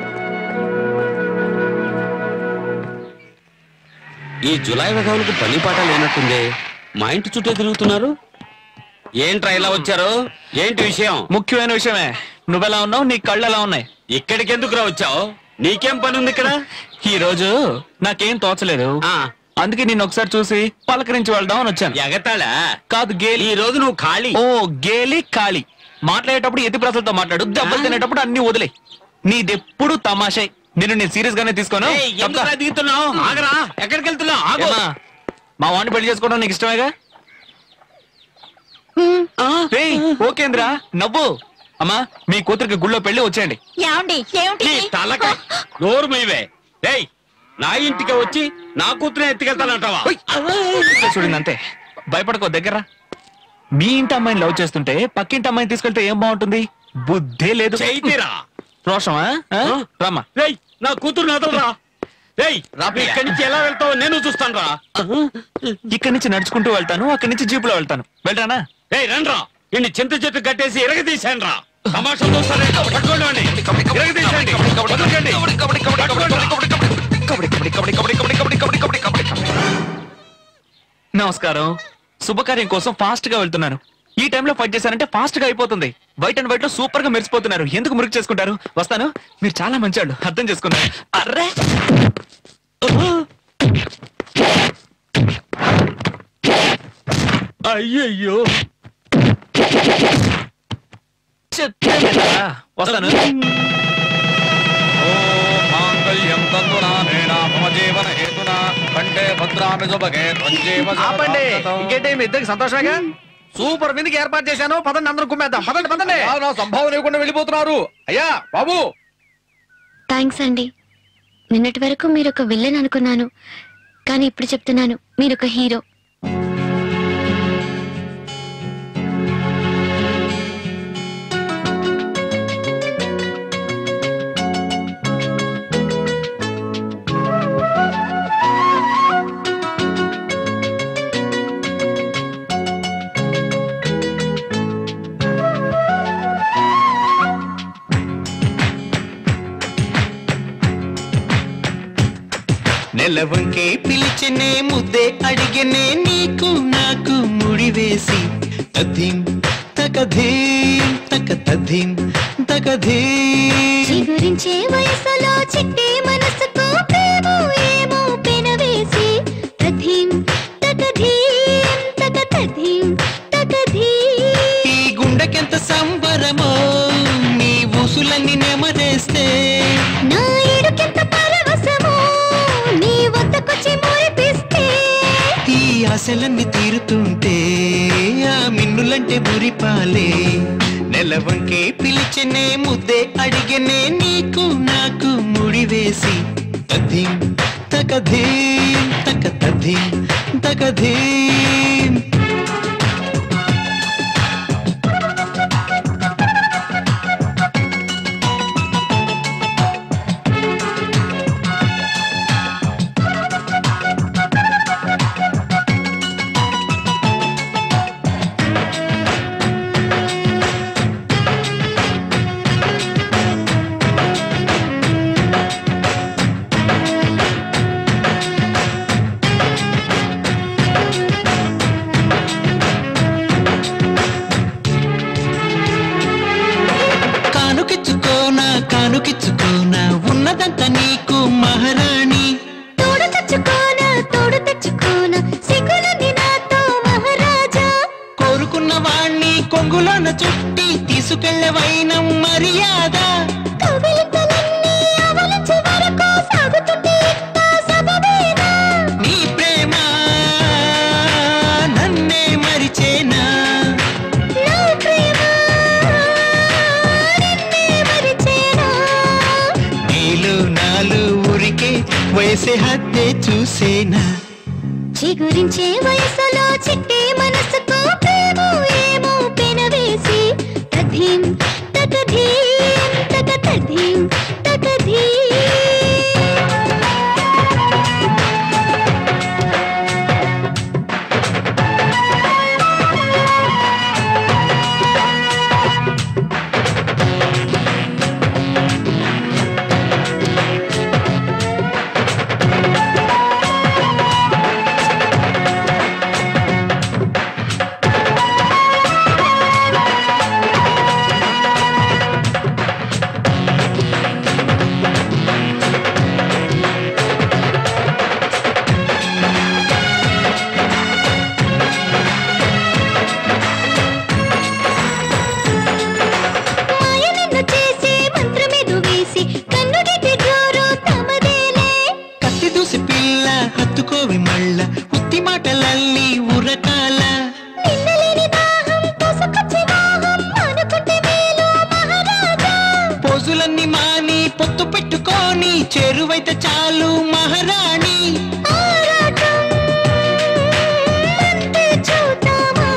ఈ జులై వెధవులకు పని పాట లేనట్టుంది మా ఇంటి చుట్టూ తిరుగుతున్నారు ఏంట్రా ఇలా వచ్చారు ఏంటి విషయం ముఖ్యమైన విషయమే నువ్వెలా ఉన్నావు నీ కళ్ళు ఎలా ఉన్నాయి ఇక్కడికి ఎందుకు రా వచ్చావు నీకేం పని ఉంది ఇక్కడ ఈ రోజు నాకేం తోచలేదు అందుకే నేను ఒకసారి చూసి పలకరించి వెళ్దాం అని వచ్చాను ఎగతాళా కాదు గేలి ఈ రోజు నువ్వు ఖాళీ ఓ గేలి ఖాళీ మాట్లాడేటప్పుడు ఎతి ప్రసలతో మాట్లాడు దెబ్బలు తినేటప్పుడు అన్ని వదిలే నీదెప్పుడు తమాషే నిన్ను నేను సీరియస్ గానే తీసుకోను ఏయ్, ఎందుకురా దిగుతున్నావు ఆగరా ఎక్కడికి వెళ్తున్నావు ఆగు ఏమ్మా, మా వాడిని పెళ్లి చేసుకోవడం నీకు ఇష్టమేగా రేయ్, ఓకేంద్రా నవ్వు అమ్మా మీ కూతురికి గుళ్ళో పెళ్లి వచ్చేయండి ఏమండి ఏమిటి నీ తలక నోరు మీవే ఏయ్ నా ఇంటికి వచ్చి నా కూతురే ఎత్తుకెళ్తానంటావా చూడింది అంతే భయపడకో దగ్గర మీ ఇంటి అమ్మాయిని లవ్ చేస్తుంటే పక్కింటి అమ్మాయిని తీసుకెళ్తే ఏం బాగుంటుంది బుద్ధే లేదు చేయితీరా రోషమా ఆ? రామ్మా రేయ్ నా కూతురు నాదలరా రేయ్ ఇక్కడి నుంచి ఎలా వెళ్తావో నేను చూస్తాను రా ఇక్కడి నుంచి నడుచుకుంటూ వెళ్తాను అక్కడి నుంచి జీపులో వెళ్తాను వెళ్ళరానా ఏయ్ రండ్రా ఇన్ని చింత చెట్టు కట్టేసి ఎరగదీశాను రా తమాషా చూస్తారే పట్టుకోండి వాడిని. ఎరగదీశాండి. వదలకండి. నమస్కారం శుభకార్యం కోసం ఫాస్ట్ గా వెళ్తున్నాను ఈ టైంలో ఫైట్ చేశారంటే ఫాస్ట్ గా అయిపోతుంది వైట్ అండ్ వైట్ లో సూపర్ గా మెరిసిపోతున్నారు ఎందుకు మురికి చేసుకుంటారు వస్తాను మీరు చాలా మంచివాళ్ళు అర్థం చేసుకున్నారు అర్రే అయ్యయ్యో చెప్తాను కదా, వస్తాను మాంగళ్యం తంతునా నేనా మమ జీవన హేతునా కంటే భద్రామి శుభగే త్వంజీవ ఆపండి ఇంకేంటి మీ ఇద్దరికి సంతోషమేగా సూపర్ విందుకి ఏర్పాటు చేశాను పదండి అందరం కుమ్మేద్దాం పదండి పదండి నా సంభావన ఇవ్వకుండా వెళ్ళిపోతున్నారు అయ్యా బాబు థ్యాంక్స్ అండి నిన్నటి వరకు మీరు ఒక విల్లన్ అనుకున్నాను కానీ ఇప్పుడు చెప్తున్నాను మీరు ఒక హీరో నెలవంకే పిలిచనే ముద్దే అడిగనే నీకు నాకు ముడివేసి తథీం తకధీం తక తథీం తకధీం చిగురించే వయసులో చిట్టి మనసుకు ప్రేమ ఏమో పెనవేసి తథీం తకధీం తక తథీం తకధీం ఈ గుండెకెంత సంబరమో నీ ఊసులన్నీ నెమరేస్తే నా ఏడుకెంత పరవశమో నీ వద్దకొచ్చి మురిపిస్తే ఈ ఆశలన్నీ తీరుతుంటే ఆ మిన్నులంటే మురిపాలే నెలవంకే పిలిచనే ముద్దే అడిగనే నీకు నాకు ముడి ముడివేసి తథీం తకధీం తక తథీం తకధీం కానుకిచ్చుకోనా కానుకిచ్చుకోనా ఉన్నదంతా నీకు మహారాణి తోడు తెచ్చుకోనా తోడు తెచ్చుకోనా సిగ్గులని నాతో మహారాజా కోరుకున్న వాణ్ణి కొంగులోన చుట్టి తీసుకెళ్లే వైనం మర్యాద కవితలన్నీ అవలించే వరకు సాగుతుంటే ఇంత సబబేనా నీ ప్రేమ నన్నే మరిచేనా నా ప్రేమ నిన్నే మరిచేనా నీలు నాలు ఊరికే వయసే హద్దే చూసేనా చిగురించే వయసులో చిట్టి మనసుకు ప్రేమ ఏమో పెనవేసి తధీం తకధీం తక తధీం తకధీం మాయ నిన్ను చేసి మంత్రమేదు వేసి కన్నుడికి జోరు తమదేలే కత్తి దూసి పిల్ల హత్తుకోవి మళ్ళ ఉత్తి మాటలల్లి ఉరకాల నిన్నలేని దాహం పొసకొచ్చి మోహం అనుకుంటే మేలు మహారాజా పోజులన్నీ మాని పొత్తు పెట్టుకొని చెరువైతే చాలు మహారాణి ఆరాటం అంతే చూద్దామా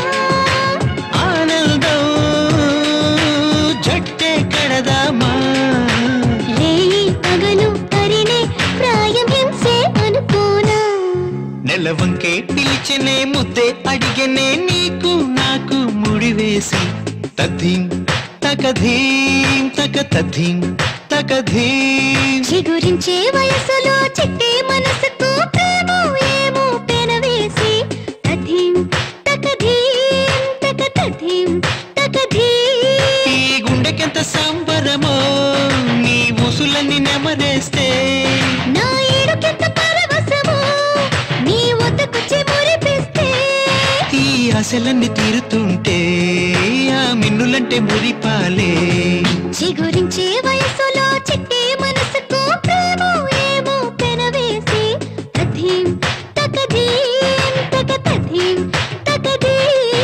ఆనందం జట్టే కడదామా లేయి పగలు తరినే ప్రాయం హింసే అనుకోనా నెలవంకే పిలిచనే ముద్దే అడిగనే నీకు నాకు ముడివేసి తథీం తకధీం తక తథీం తకధీం చిగురించే వయసులో చిట్టి మనసుకు ప్రేమ ఏమో పెనవేసి తధీం తకధీం తక తధీం తకధీం ఈ గుండెకెంత సంబరమో నీ ఉసులన్నీ నెమరేస్తే నా ఏడుకెంత పరవశమో నీ వద్దకొచ్చి మురిపిస్తే ఈ ఆశలన్నీ తీరుతుంటే ఆ మిన్నులంటే మురిపాలే చిగురించే వయసులో చిట్టి మనసుకు ప్రేమ ఏమో పెనవేసి తధీం తకధీం తక తధీం తకధీం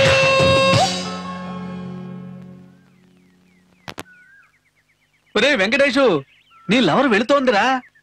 ఒరే వెంకటేషు నీ లవర్ వెళుతోందిరా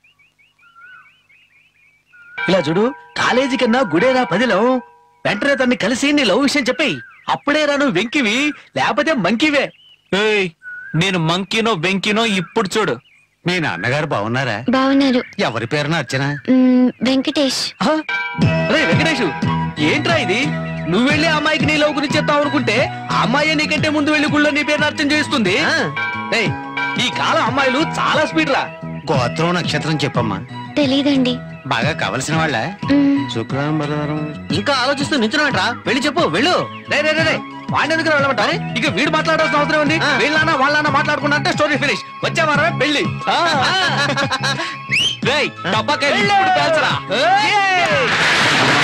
ఇలా చూడు కాలేజీ కన్నా గుడేరా పదిలో వెంటనే తన్ని కలిసి నీ లవ్ విషయం చెప్పేయి అప్పుడే రా నువ్వు వెంకివి లేకపోతే మంకివే ఏయ్ నేను మంకీనో వెంకీనో ఇప్పుడు చూడు మీ నాన్నగారు బాగున్నారా బాగున్నారు ఎవరి పేరున అర్చన మ్, వెంకటేష్ రే వెంకటేషు ఏంట్రా ఇది నువ్వు వెళ్ళి ఆ అమ్మాయికి నీ లవ్ గురించి చెప్తావు అనుకుంటే ఆ అమ్మాయి నీకంటే ముందు వెళ్ళి గుళ్ళో నీ పేరు అర్థం చేస్తుంది రేయ్, ఈ కాలం అమ్మాయిలు చాలా స్పీడ్ రా గోత్రం నక్షత్రం చెప్పమ్మా తెలీదండి బాగా కావలసిన వాళ్ళ శుక్రవారం బుధవారం ఇంకా ఆలోచిస్తూ నించున్నాడ్రా వెళ్ళి చెప్పు వెళ్ళు రే రే రే రే వాడిని ఎందుకు వెళ్ళమంటా ఇక వీడు మాట్లాడాల్సిన అవసరం ఉంది వీళ్ళన్నా వాళ్ళన్నా మాట్లాడుకున్నా అంటే స్టోరీ ఫినిష్ వచ్చే వారమే పెళ్లి రేయ్ టపాకాయలు ఇప్పుడు పేల్చరా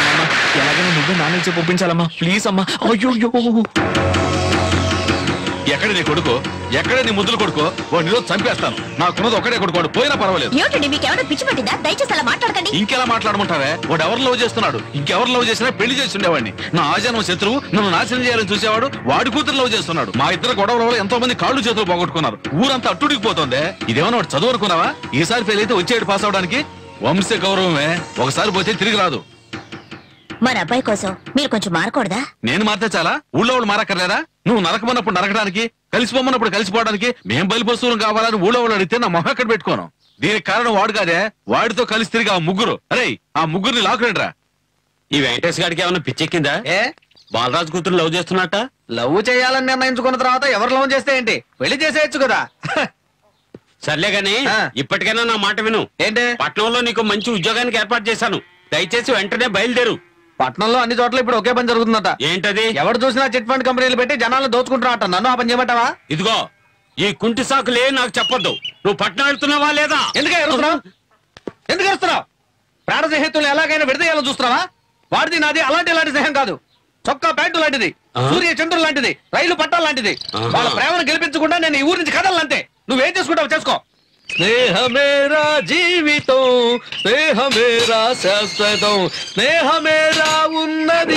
ఎలాగైనా నువ్వే నాన్న ఇచ్చి పంపించాలమ్మా ప్లీజ్ అమ్మా అయ్యో ఎక్కడ నీ కొడుకు ఎక్కడ నీ ముద్దులు కొడుకో వాడిని ఈరోజు చంపేస్తాను నాకున్నది ఒకడే కొడుకు వాడు పోయినా పర్వాలేదు ఏమిటండి మీకెవరో పిచ్చి పట్టిందా దయచేసి అలా మాట్లాడకండి ఇంకెలా మాట్లాడమంటావే వాడు ఎవరు లవ్ చేస్తున్నాడు ఇంకెవరు లవ్ చేసినా పెళ్లి చేసి ఉండేవాడిని నా ఆజన్మ శత్రువు నన్ను నాశనం చేయాలని చూసేవాడు వాడి కూతురు లవ్ చేస్తున్నాడు మా ఇద్దరు గొడవల వల్ల ఎంతో మంది కాళ్ళు చేతులు పోగొట్టుకున్నారు ఊరంతా అట్టుడికి పోతుంది ఇదేమన్నా వాడు చదువు అనుకున్నావా ఈసారి ఫెయిల్ అయితే వచ్చేడు పాస్ అవడానికి వంశ గౌరవమే ఒకసారి పోతే తిరిగి రాదు మన అబ్బాయి కోసం మీరు కొంచెం మారకూడదా నేను మారితే చాలా ఊళ్ళో వాళ్ళు మారక్కర్లేదా నువ్వు నరకమన్నప్పుడు నరకడానికి కలిసిపోమన్నప్పుడు కలిసిపోవడానికి మేం బలి పశువులు కావాలని ఊళ్ళో వాళ్ళు అడిగితే నా మొహం ఎక్కడ పెట్టుకోను దీనికి కారణం వాడు కాదే వాడితో కలిసి తిరిగి ఆ ముగ్గురు అరే ఆ ముగ్గురిని లాక్కురండిరా ఈ వెంకటేష్ గారికి ఏమైనా పిచ్చెక్కిందా ఏ బాలరాజు కూతురు లవ్ చేస్తున్నట్ట లవ్ చేయాలని నిర్ణయించుకున్న తర్వాత ఎవరు లవ్ చేస్తే ఏంటి పెళ్లి చేసేయచ్చు కదా సర్లే గాని ఇప్పటికైనా నా మాట విను ఏంటి పట్నంలో నీకు మంచి ఉద్యోగానికి ఏర్పాటు చేశాను దయచేసి వెంటనే బయలుదేరు పట్నంలో అన్ని చోట్ల ఇప్పుడు ఒకే పని జరుగుతుందట ఏంటది ఎవరు చూసినా చిట్ ఫండ్ కంపెనీలు పెట్టి జనాలను దోచుకుంటున్నారట నన్ను ఆ పని చేయమంటావా ఇదిగో ఈ కుంటి సాకులే నాకు చెప్పొద్దు నువ్వు పట్నం వెళ్తున్నావా లేదా ఎందుకు ఎరుస్తున్నావు ఎందుకు ఎరుస్తున్నావు ప్రాణ స్నేహితులు ఎలాగైనా విడదీయాలని చూస్తున్నావా వాడిది నాది అలాంటి ఇలాంటి స్నేహం కాదు చొక్కా ప్యాంటు లాంటిది సూర్య చంద్రుడు లాంటిది రైలు పట్టాలు లాంటిది వాళ్ళ ప్రేమను గెలిపించకుండా నేను ఈ ఊరి నుంచి కదలంతే నువ్వేం చేసుకుంటావు చేసుకో స్నేహమేరా జీవితం స్నేహమేరా శాశ్వతం స్నేహమేరా ఉన్నది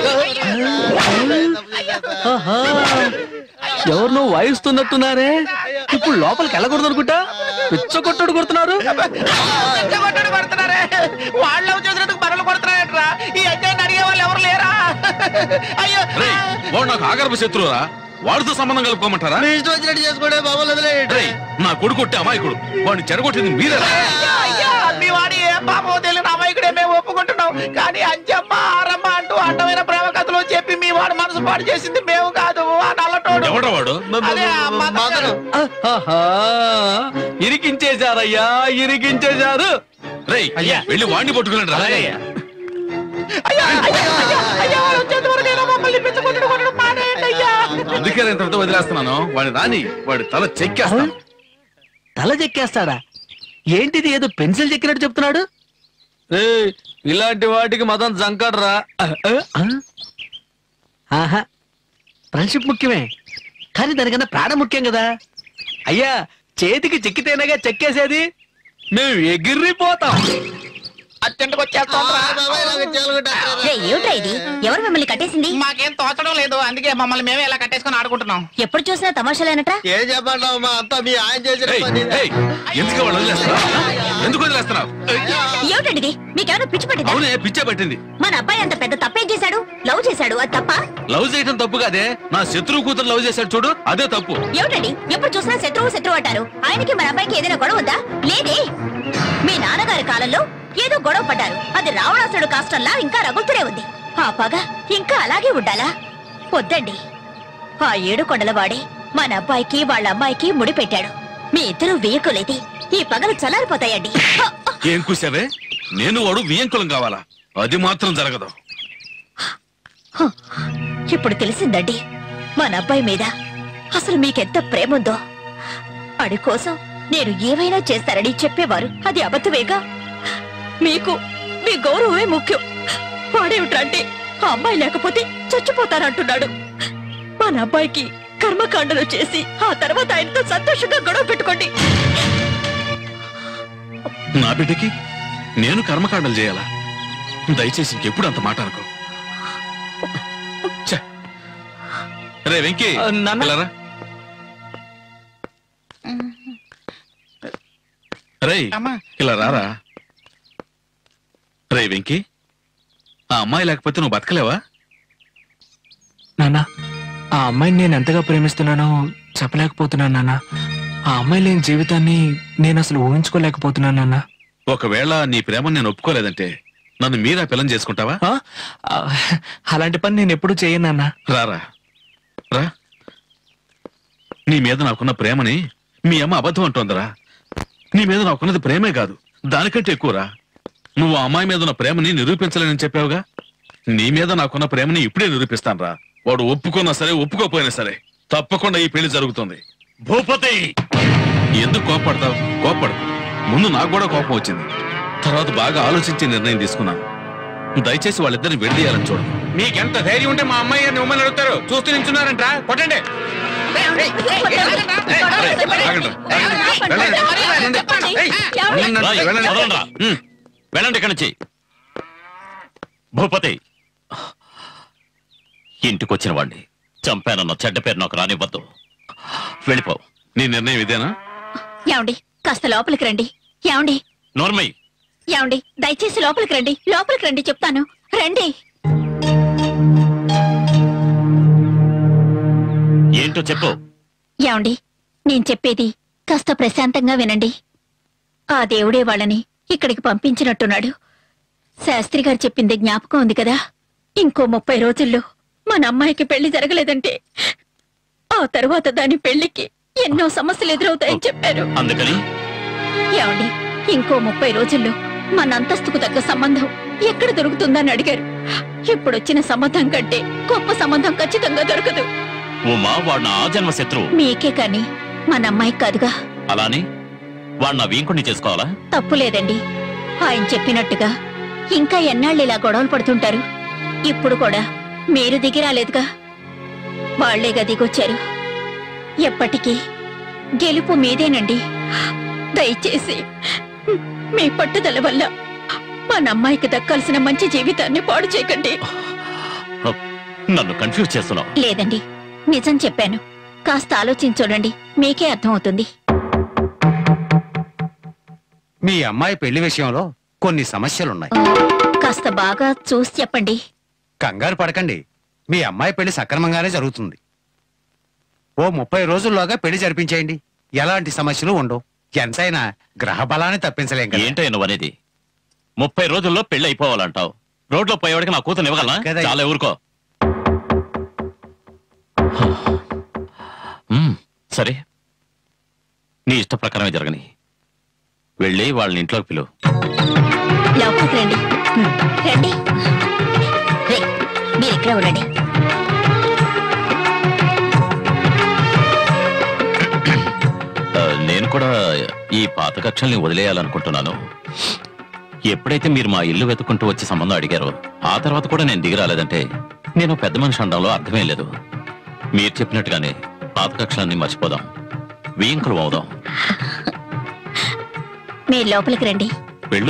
ఆహా. ఎవరినో వాయిస్తున్నట్టున్నారే ఇప్పుడు లోపలికి వెళ్ళకూడదు అనుకుంటా పిచ్చ కొట్టుడు కొడుతున్నారు కొట్టడు కొడుతున్నారే వాళ్ళు చూసినట్టు పనులు కొడుతున్నారట్రా ఈ అజ్ఞాన్ని అడిగే వాళ్ళు ఎవరు లేరా అయ్యో రేయ్, వాడు నాకు ఆగర్భ శత్రువురా వాడితో సంబంధం కలుపుకోమంటారా ఇష్టం వచ్చినట్టు చేసుకోడే బాబు రేయ్, నా కొడుకు కొట్టే అమాయకుడు వాడిని చెడగొట్టింది మీరేరా అయ్యా మీ వాడి ఏం పాపం తెలియని అమాయకుడే మేము ఒప్పుకుంటున్నాం కానీ అంజమ్మ ఆరమ్మ అంటూ అడ్డమైన ప్రేమ కథలు చెప్పి మీ వాడు మనసు పాడు చేసింది మేము కాదు ఆ నల్లటోడు ఎవడ్రా వాడు అదే ఆ మదరు. ఆహా. ఇరికించేశారయ్యా ఇరికించేశారు రేయ్ వెళ్ళి వాడిని పట్టుకుని రా అయ్యా అయ్యా అయ్యా అయ్యా వాడు వచ్చేంత వరకు అయినా మమ్మల్ని పిచ్చగొట్టుడు కొట్టడం మానేయండి అయ్యా అందుకే నేను ఇంతటితో వదిలేస్తున్నాను వాడి రాని వాడి తల చెక్కేస్తాను తల చెక్కేస్తాడా ఏంటిది ఏదో పెన్సిల్ చెక్కినట్టు చెప్తున్నాడు ఏయ్, ఇలాంటి వాటికి మతం జంకడ్రా ఆహా ఫ్రెండ్షిప్ ముఖ్యమే కానీ దానికన్నా ప్రాణం ముఖ్యం కదా అయ్యా చేతికి చెక్కితేనేగా చెక్కేసేది మేము ఎగిరిపోతాం అత్యంతకు వచ్చేస్తాం రేయ్, ఏమిట్రా ఇది ఎవరు మిమ్మల్ని కట్టేసింది మాకేం తోచడం లేదు అందుకే మమ్మల్ని మేమే ఇలా కట్టేసుకొని ఆడుకుంటున్నాం ఎప్పుడు చూసినా తమాషాలేనట్రా ఏం చెప్పంటావు మా అంతా మీ ఆయన చేసిన ఏయ్, పని ఏయ్, ఎందుకు వాళ్ళు వదిలేస్తున్నావు ఎందుకు వదిలేస్తున్నావు ఏమిటండి ఇది మీకేమైనా పిచ్చి పట్టిందా అవునే పిచ్చే పట్టింది మన అబ్బాయి అంత పెద్ద తప్పేం చేశాడు లవ్ చేశాడు అది తప్ప లవ్ చేయటం తప్పు కాదే నా శత్రువు కూతురు లవ్ చేశాడు చూడు అదే తప్పు ఏమిటండి ఎప్పుడు చూసినా శత్రువు శత్రువు అంటారు ఆయనకి మన అబ్బాయికి ఏదైనా గొడవ ఉందా లేదే మీ నాన్నగారి కాలంలో ఏదో గొడవ పడ్డారు అది రావణాసుడు కాష్టంలా ఇంకా రగులుతూనే ఉంది ఆ పగ ఇంకా అలాగే ఉండాలా వద్దండి ఆ ఏడు కొండల వాడే మన అబ్బాయికి వాళ్ళ అమ్మాయికి ముడి పెట్టాడు మీ ఇద్దరు వేయకులేది ఈ పగలు చల్లారిపోతాయండి హ! ఏం కూసావే నేను వాడు వియంకులం కావాలా అది మాత్రం జరగదు హ! ఇప్పుడు తెలిసిందండి మన అబ్బాయి మీద అసలు మీకెంత ప్రేమ ఉందో అడి కోసం నేను ఏమైనా చేస్తారని చెప్పేవారు అది అబద్ధమేగా మీకు మీ గౌరవమే ముఖ్యం వాడేమిటంటే ఆ అమ్మాయి లేకపోతే చచ్చిపోతానంటున్నాడు మన అబ్బాయికి కర్మకాండలు చేసి ఆ తర్వాత ఆయనతో సంతోషంగా గొడవ పెట్టుకోండి నా బిడ్డకి నేను కర్మకాండలు చేయాలా దయచేసి ఇంకెప్పుడు అంత మాట అనుకో ఛ. రే వెంకీ ఆ, నాన్న. ఇలా రా. రేయ్ అమ్మా. ఇలా రారా రే వెంకీ ఆ అమ్మాయి లేకపోతే నువ్వు బతకలేవా నాన్న ఆ అమ్మాయిని నేను ఎంతగా ప్రేమిస్తున్నానో చెప్పలేకపోతున్నాను నాన్న ఆ అమ్మాయి లేని జీవితాన్ని నేను అసలు ఊహించుకోలేకపోతున్నాను నాన్న ఒకవేళ నీ ప్రేమను నేను ఒప్పుకోలేదంటే నన్ను మీరా పిల్లం చేసుకుంటావా ఆ? ఆ, అలాంటి పని నేను ఎప్పుడూ చేయను నాన్న రారా రా నీ మీద నాకున్న ప్రేమని మీ అమ్మ అబద్ధం అంటోందిరా నీ మీద నాకున్నది ప్రేమే కాదు దానికంటే ఎక్కువరా నువ్వు ఆ అమ్మాయి మీద ఉన్న ప్రేమని నిరూపించలేనని చెప్పావుగా నీ మీద నాకున్న ప్రేమని ఇప్పుడే నిరూపిస్తానురా వాడు ఒప్పుకున్నా సరే ఒప్పుకోపోయినా సరే తప్పకుండా ఈ పెళ్లి జరుగుతుంది భూపతి ఎందుకు కోపడతావు కోపడు ముందు నాకు కూడా కోపం వచ్చింది తర్వాత బాగా ఆలోచించి నిర్ణయం తీసుకున్నాను దయచేసి వాళ్ళిద్దరిని విడదీయాలని చూడు మీకెంత ధైర్యం ఉంటే మా అమ్మాయి గారిని ఉమ్మని అడుగుతారు చూస్తూ నించున్నారంట కొట్టండి రాయ్, వదలండ్రా. వెళ్ళండి ఇక్కడి నుంచి భూపతి ఇంటికొచ్చిన వాడిని చంపానన్న చెడ్డ పేరు నాకు రానివ్వద్దు వెళ్ళిపో నీ నిర్ణయం ఇదేనా ఏమండి కాస్త లోపలికి రండి ఏమండి నోర్మయ్య ఏమండి దయచేసి లోపలికి రండి లోపలికి రండి చెప్తాను రండి ఏంటో చెప్పు ఏమండి నేను చెప్పేది కాస్త ప్రశాంతంగా వినండి ఆ దేవుడే వాళ్ళని ఇక్కడికి పంపించినట్టున్నాడు శాస్త్రి గారు చెప్పింది జ్ఞాపకం ఉంది కదా ఇంకో ముప్పై రోజుల్లో మన అమ్మాయికి పెళ్లి జరగలేదంటే ఆ తర్వాత దాని పెళ్లికి ఎన్నో సమస్యలు ఎదురవుతాయని చెప్పారు అందుకని ఏమండి ఇంకో ముప్పై రోజుల్లో మన అంతస్తుకు తగ్గ సంబంధం ఎక్కడ దొరుకుతుందని అడిగారు ఇప్పుడొచ్చిన సంబంధం కంటే గొప్ప సంబంధం ఖచ్చితంగా దొరకదు ఉమా వాడు నా ఆజన్మ శత్రువు మీకే కాని మన అమ్మాయికి కాదుగా అలాని వాడు నా వీంకుణ్ణి చేసుకోవాలా తప్పు లేదండి ఆయన చెప్పినట్టుగా ఇంకా ఎన్నాళ్ళు ఇలా గొడవలు పడుతుంటారు ఇప్పుడు కూడా మీరు దిగి రాలేదుగా వాళ్లేగా దిగొచ్చారు ఎప్పటికీ గెలుపు మీదేనండి దయచేసి మీ పట్టుదల వల్ల మన అమ్మాయికి దక్కాల్సిన మంచి జీవితాన్ని పాడు చేయకండి నన్ను కన్ఫ్యూజ్ చేస్తున్నావు లేదండి నిజం చెప్పాను కాస్త ఆలోచించి చూడండి మీకే అర్థమవుతుంది మీ అమ్మాయి పెళ్లి విషయంలో కొన్ని సమస్యలున్నాయి కాస్త బాగా చూసి చెప్పండి కంగారు పడకండి మీ అమ్మాయి పెళ్లి సక్రమంగానే జరుగుతుంది ఓ ముప్పై రోజుల్లోగా పెళ్లి జరిపించేయండి ఎలాంటి సమస్యలు ఉండవు ఎంతైనా గ్రహ బలాన్ని తప్పించలేం కదా ఏంటో నువ్వు అనేది ముప్పై రోజుల్లో పెళ్లి అయిపోవాలంటావు రోడ్లో పోయేవాడికి నా కూతురు ఇవ్వగలనా కదా. చాలా ఊరుకో మ్మ్, సరే నీ ఇష్ట ప్రకారమే జరగని వెళ్ళి వాళ్ళని ఇంట్లోకి పిలువు లోపలికి రండి రండి రే, మీరు ఇక్కడ ఉండండి ఆ, నేను కూడా ఈ పాత కక్షల్ని వదిలేయాలనుకుంటున్నాను ఎప్పుడైతే మీరు మా ఇల్లు వెతుకుంటూ వచ్చి సంబంధం అడిగారో ఆ తర్వాత కూడా నేను దిగి రాలేదంటే నేను పెద్ద మనిషి అనడంలో అర్థమే లేదు మీరు చెప్పినట్టుగానే పాత కక్షలన్నీ మర్చిపోదాం వీంకులు అవుదాం మీరు లోపలికి రండి వెళ్ళు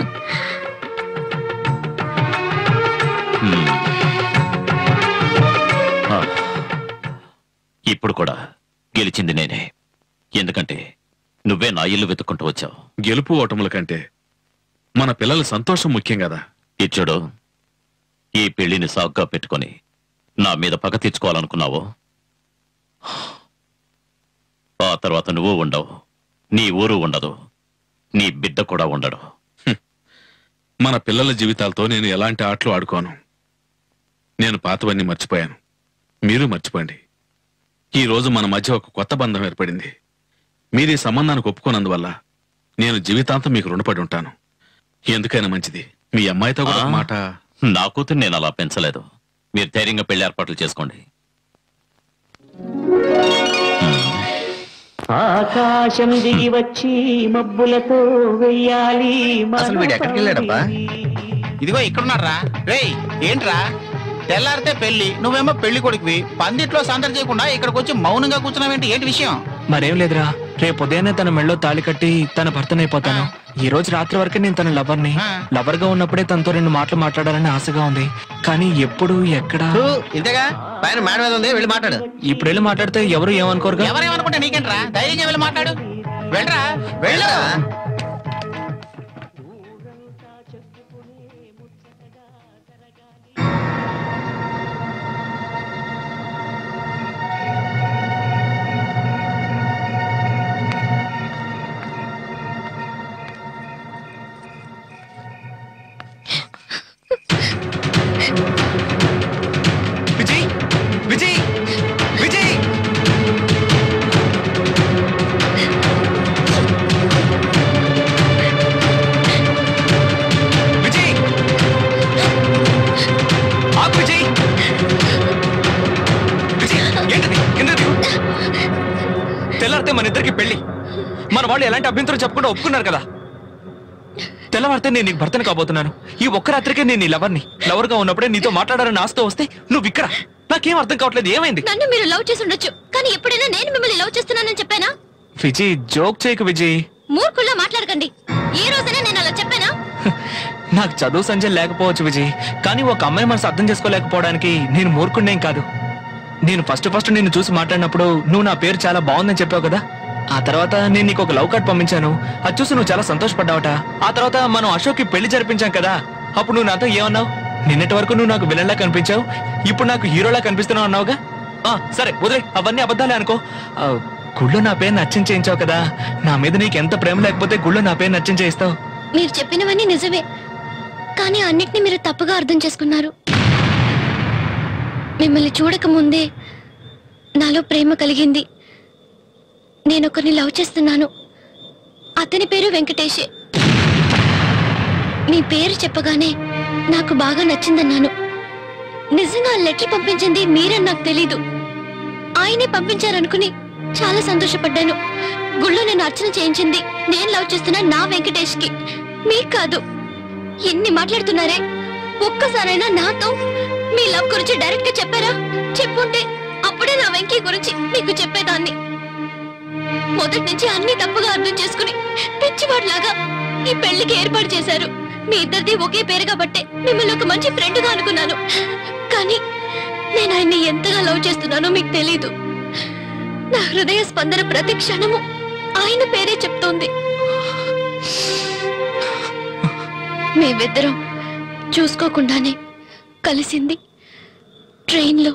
హ్మ్. ఆ, ఇప్పుడు కూడా గెలిచింది నేనే ఎందుకంటే నువ్వే నా ఇల్లు వెతుక్కుంటూ వచ్చావు గెలుపు ఓటముల కంటే మన పిల్లల సంతోషం ముఖ్యం కదా ఇచ్చుడు ఈ పెళ్లిని సాగ్గా పెట్టుకొని నా మీద పగ తీర్చుకోవాలనుకున్నావు ఆ తర్వాత నువ్వు ఉండవు నీ ఊరు ఉండదు నీ బిడ్డ కూడా ఉండడు మన పిల్లల జీవితాలతో నేను ఎలాంటి ఆటలు ఆడుకోను నేను పాతవన్నీ మర్చిపోయాను మీరు మర్చిపోండి ఈ రోజు మన మధ్య ఒక కొత్త బంధం ఏర్పడింది మీరు ఈ సంబంధానికి ఒప్పుకోనందువల్ల నేను జీవితాంతం మీకు రుణపడి ఉంటాను ఎందుకైనా మంచిది మీ అమ్మాయితో కూడా ఒక ఆ. మాట నా కూతురు నేను అలా పెంచలేదు మీరు ధైర్యంగా పెళ్లి ఏర్పాట్లు చేసుకోండి ఆకాశం దిగి వచ్చి మబ్బులతో వెయ్యాలి అసలు వీడు ఎక్కడికి వెళ్ళాడబ్బా ఇదిగో ఇక్కడున్నారా రేయ్ ఏంట్రా తెల్లారితే పెళ్లి నువ్వేమో పెళ్లి కొడుకువి పందిట్లో సందడి చేయకుండా ఇక్కడికి వచ్చి మౌనంగా కూర్చున్నావేంటి ఏంటి విషయం మరేం లేదురా రేపు ఉదయాన్నే తన మెళ్ళో తాళి కట్టి తన భర్తనైపోతాను ఈ రోజు రాత్రి వరకే నేను తన లవర్ ని లవర్ గా ఉన్నప్పుడే తనతో రెండు మాటలు మాట్లాడాలని ఆశగా ఉంది కానీ ఎప్పుడు ఎక్కడ ఇంతేగా పైన మేడ మీద ఉంది వెళ్ళి మాట్లాడు ఇప్పుడు వెళ్ళి మాట్లాడితే ఎవరు ఏమనుకోరుగా ఎవరేమనుకుంటే నీకేంట్రా ధైర్యంగా వెళ్ళి మాట్లాడు వెళ్ళరా వెళ్ళు విజయ్ విజయ్ విజయ్ విజయ్ ఆగు విజయ్ విజయ్ ఏంటిది కింద దిగు తెల్లారితే మన ఇద్దరికి పెళ్లి మన వాళ్ళు ఎలాంటి అభ్యంతరం చెప్పకుండా ఒప్పుకున్నారు కదా తెల్లవారితే నేను నీకు భర్తను కాబోతున్నాను ఈ ఒక్క రాత్రికే నేను నీ లవర్ని లవర్ గా ఉన్నప్పుడే నీతో మాట్లాడాలని ఆస్తో వస్తే నువ్వు ఇక్కడ నాకేం అర్థం కావట్లేదు ఏమైంది నన్ను మీరు లవ్ చేసి ఉండొచ్చు కానీ ఎప్పుడైనా నేను మిమ్మల్ని లవ్ చేస్తున్నానని చెప్పానా విజయ్ జోక్ చేయకు విజయ్ మూర్ఖుల్లా మాట్లాడకండి ఏ రోజైనా నేను అలా చెప్పానా నాకు చదువు సంజయ్ లేకపోవచ్చు విజయ్ కానీ ఒక అమ్మాయి మనసు అర్థం చేసుకోలేకపోవడానికి నేను మూర్ఖుండేం కాదు నేను ఫస్ట్ ఫస్ట్ నిన్ను చూసి మాట్లాడినప్పుడు నువ్వు నా పేరు చాలా బాగుందని చెప్పావు కదా ఆ తర్వాత నేను నీకు ఒక లవ్ కార్డ్ పంపించాను అది చూసి నువ్వు చాలా సంతోషపడ్డావట ఆ తర్వాత మనం అశోక్కి పెళ్లి జరిపించాం కదా అప్పుడు నువ్వు నాతో ఏమన్నావు నిన్నటి వరకు నువ్వు నాకు విలన్లా కనిపించావు ఇప్పుడు నాకు హీరోలా కనిపిస్తున్నావు అన్నావుగా ఆ, సరే వదిలే అవన్నీ అబద్ధాలే అనుకో ఆ, గుళ్ళో నా పేరు నచ్చం చేయించావు కదా నా మీద నీకు ఎంత ప్రేమ లేకపోతే గుళ్ళో నా పేరు నచ్చం చేయిస్తావు మీరు చెప్పినవన్నీ నిజమే కానీ అన్నిటినీ మీరు తప్పుగా అర్థం చేసుకున్నారు మిమ్మల్ని చూడక ముందే నాలో ప్రేమ కలిగింది నేను ఒకరిని లవ్ చేస్తున్నాను అతని పేరు వెంకటేషే మీ పేరు చెప్పగానే నాకు బాగా నచ్చిందన్నాను నిజంగా ఆ లెటర్ పంపించింది మీరని నాకు తెలీదు ఆయనే పంపించారనుకుని చాలా సంతోషపడ్డాను గుళ్ళో నేను అర్చన చేయించింది నేను లవ్ చేస్తున్న నా వెంకటేష్ కి మీకు కాదు ఎన్ని మాట్లాడుతున్నారే ఒక్కసారైనా నాతో మీ లవ్ గురించి డైరెక్ట్ గా చెప్పారా చెప్పుంటే అప్పుడే నా వెంకీ గురించి మీకు చెప్పేదాన్ని మొదటి నుంచి అన్ని తప్పుగా అర్థం చేసుకుని పిచ్చివాడిలాగా ఈ పెళ్లికి ఏర్పాటు చేశారు మీ ఇద్దరిది ఒకే పేరు కాబట్టే మిమ్మల్ని ఒక మంచి ఫ్రెండ్ గా అనుకున్నాను కానీ నేను ఆయన్ని ఎంతగా లవ్ చేస్తున్నానో మీకు తెలీదు నా హృదయ స్పందన ప్రతి క్షణము ఆయన పేరే చెప్తోంది మేమిద్దరం చూసుకోకుండానే కలిసింది ట్రైన్లో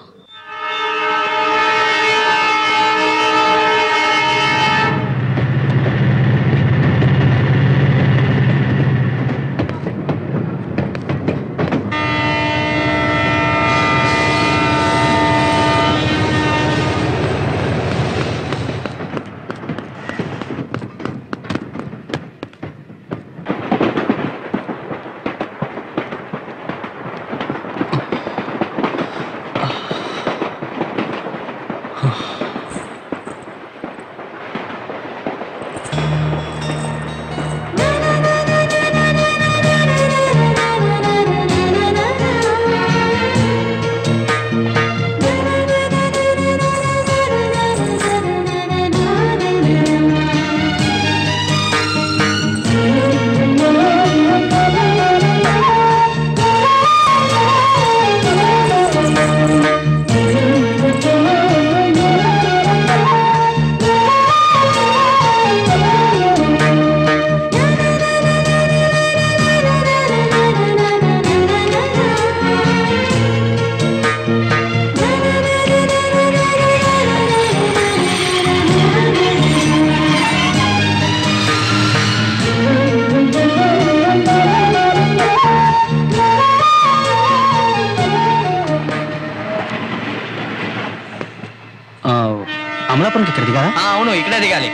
అమలాపురంకి ఇక్కడ దిగాలా ఆ, అవును ఇక్కడే దిగాలి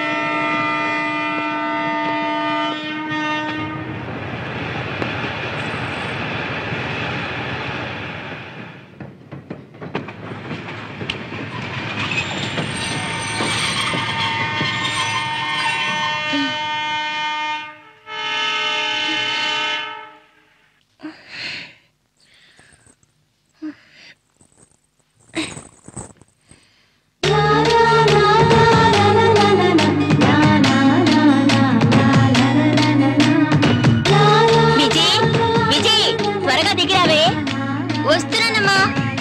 విజయ్ విజయ్ త్వరగా దిగిరావే వస్తున్నానమ్మా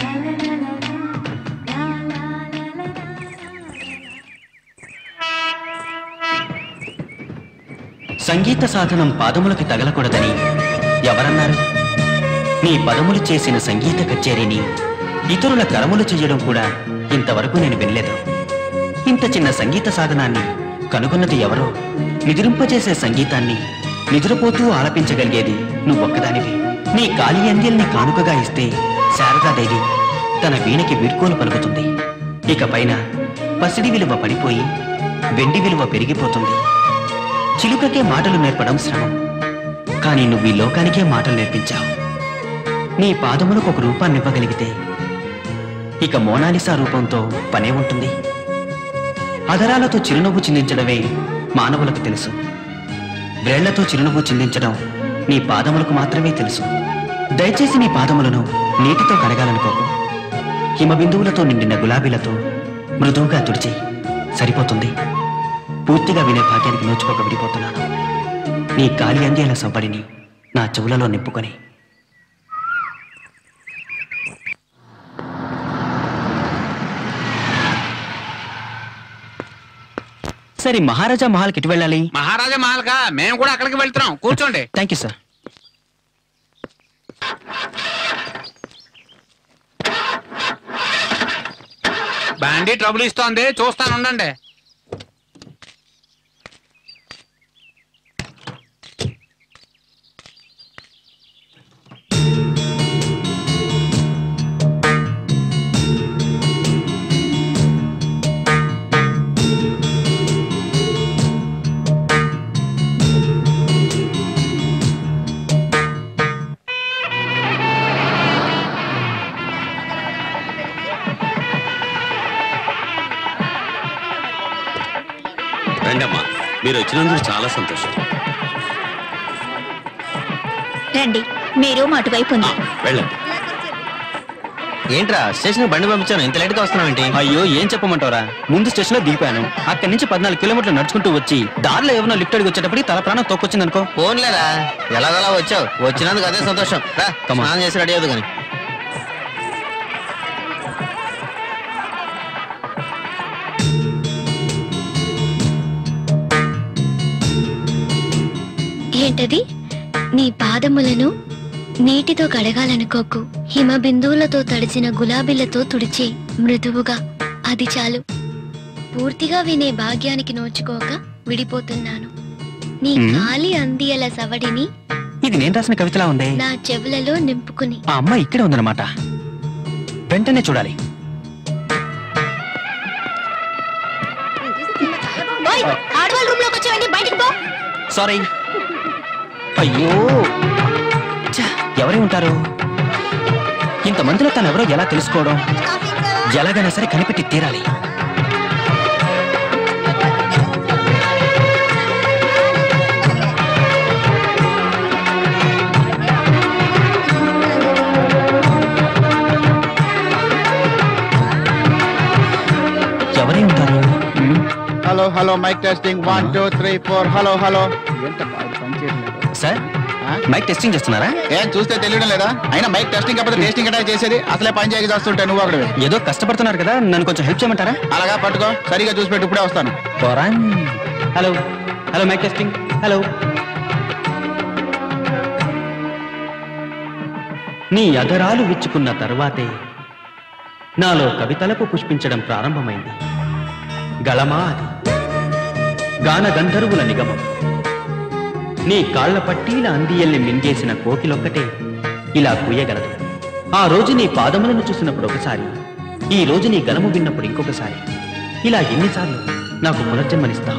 సంగీత సాధనం పాదములకి తగలకూడదని ఎవరన్నారు నీ పదములు చేసిన సంగీత కచేరీని ఇతరుల కరములు చెయ్యడం కూడా ఇంతవరకు నేను వినలేదు ఇంత చిన్న సంగీత సాధనాన్ని కనుగొన్నది ఎవరో నిద్రింపజేసే సంగీతాన్ని నిద్రపోతూ ఆలపించగలిగేది నువ్వొక్కదానివి నీ కాలి అందిల్ని కానుకగా ఇస్తే శారదాదేవి తన వీణకి వీడ్కోలు పలుకుతుంది ఇక పైన పసిడి విలువ పడిపోయి వెండి విలువ పెరిగిపోతుంది చిలుకకే మాటలు నేర్పడం శ్రమం కానీ నువ్వు ఈ లోకానికే మాటలు నేర్పించావు నీ పాదములకు ఒక రూపాన్ని ఇవ్వగలిగితే ఇక మోనాలిసా రూపంతో పనే ఉంటుంది అధరాలతో చిరునవ్వు చిందించడమే మానవులకు తెలుసు వ్రేళ్లతో చిరునవ్వు చిందించడం నీ పాదములకు మాత్రమే తెలుసు దయచేసి నీ పాదములను నీటితో కడగాలనుకోకు హిమబిందువులతో నిండిన గులాబీలతో మృదువుగా తుడిచి సరిపోతుంది పూర్తిగా వినే భాగ్యానికి నోచుకోక విడిపోతున్నాను నీ గాలి అందేల సంబడిని నా చెవులలో నింపుకొని సరే మహారాజా మహల్కి ఎటు వెళ్ళాలి మహారాజా మహల్కా మేము కూడా అక్కడికి వెళ్తున్నాం కూర్చోండి థ్యాంక్ యూ సార్ బండి ట్రబుల్ ఇస్తోంది చూస్తాను ఉండండి రండమ్మా మీరు వచ్చినందుకు చాలా సంతోషం రండి మీరు అటువైపు ఉంది వెళ్ళండి ఏంట్రా స్టేషన్ బండి పంపించాను ఇంత లేట్గా వస్తున్నావేంటి అయ్యో ఏం చెప్పమంటారా ముందు స్టేషన్ లో దిగిపాను అక్కడి నుంచి పద్నాలుగు కిలోమీటర్లు నడుచుకుంటూ వచ్చి దారిలో ఏమైనా లిఫ్ట్ అడిగి వచ్చేటప్పటికి తల ప్రాణం తొక్కొచ్చింది అనుకో ఫోన్లేరా ఎలాగలా వచ్చావు వచ్చినందుకు అదే సంతోషం రా స్నానం చేసి రెడీ అవుదు కానీ ఏంటది నీ పాదములను నీటితో కడగాలనుకోకు హిమ బిందువులతో తడిసిన గులాబీలతో తుడిచే మృదువుగా అది చాలు పూర్తిగా వినే భాగ్యానికి నోచుకోక విడిపోతున్నాను నీ మ్మ్. గాలి అందియల సవడిని ఇది నేను రాసిన కవితలా ఉంది నా చెవులలో నింపుకుని ఆ అమ్మాయి ఇక్కడే ఉందన్నమాట వెంటనే చూడాలి ఓయ్, ఆడవాళ్ళ రూమ్ లోకి వచ్చావండి బయటికి పో సారీ అయ్యో ఛ, ఎవరై ఉంటారు ఇంతమందిలో తను ఎవరో ఎలా తెలుసుకోవడం ఎలాగైనా సరే కనిపెట్టి తీరాలి ఎవరై ఉంటారు మ్మ్. Hello hello mic testing one two three four hello hello sir mic testing చేస్తున్నారా ఏం చూస్తే తెలియడం లేదా అయినా మైక్ టెస్టింగ్ కాకపోతే టెస్టింగ్ అటాక్ చేసేది అసలే పని చేయక చేస్తుంటే నువ్వు అక్కడ ఏదో కష్టపడుతున్నారు కదా నన్ను కొంచెం హెల్ప్ చేయమంటారా అలాగా పట్టుకో సరిగా చూసి పెట్టు ఇప్పుడే వస్తాను పోరాన్ hello hello mic testing hello నీ అధరాలు విచ్చుకున్న తరువాతే నాలో కవితలకు పుష్పించడం ప్రారంభమైంది గళమా అది గాన గంధర్వుల నిగమం నీ కాళ్ల పట్టీల అందియల్ని మింగేసిన కోకిలొక్కటే ఇలా కూయగలదు ఆ రోజు నీ పాదములను చూసినప్పుడు ఒకసారి ఈ రోజు నీ గలము విన్నప్పుడు ఇంకొకసారి ఇలా ఎన్నిసార్లు నాకు పునర్జన్మనిస్తావు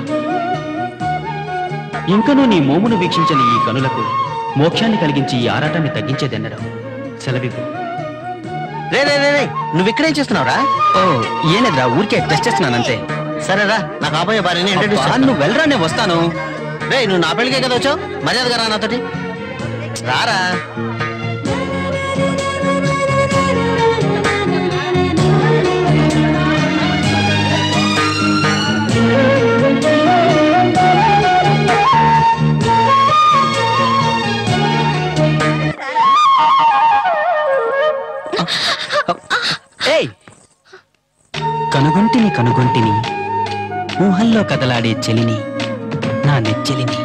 ఇంకనూ నీ మోమును వీక్షించని ఈ కనులకు మోక్షాన్ని కలిగించి ఈ ఆరాటాన్ని తగ్గించేదెన్నడం సెలవివ్వు రే రే రే రే నువ్వు ఇక్కడేం చేస్తున్నావురా ఓ ఏం లేదురా ఊరికే టెస్ట్ చేస్తున్నాను అంతే సరేరా నా కాబోయే భార్యని ఇంట్రడ్యూస్ అబ్బా, నువ్వు వెళ్ళరా నేను వస్తాను రే నువ్వు నా పెళ్ళికే కదా వచ్చావు మర్యాదగా రా నాతోటి రారా ఏయ్ కనుగొంటిని కనుగొంటిని ఊహల్లో కదలాడే చెలిని నా నెచ్చెలిని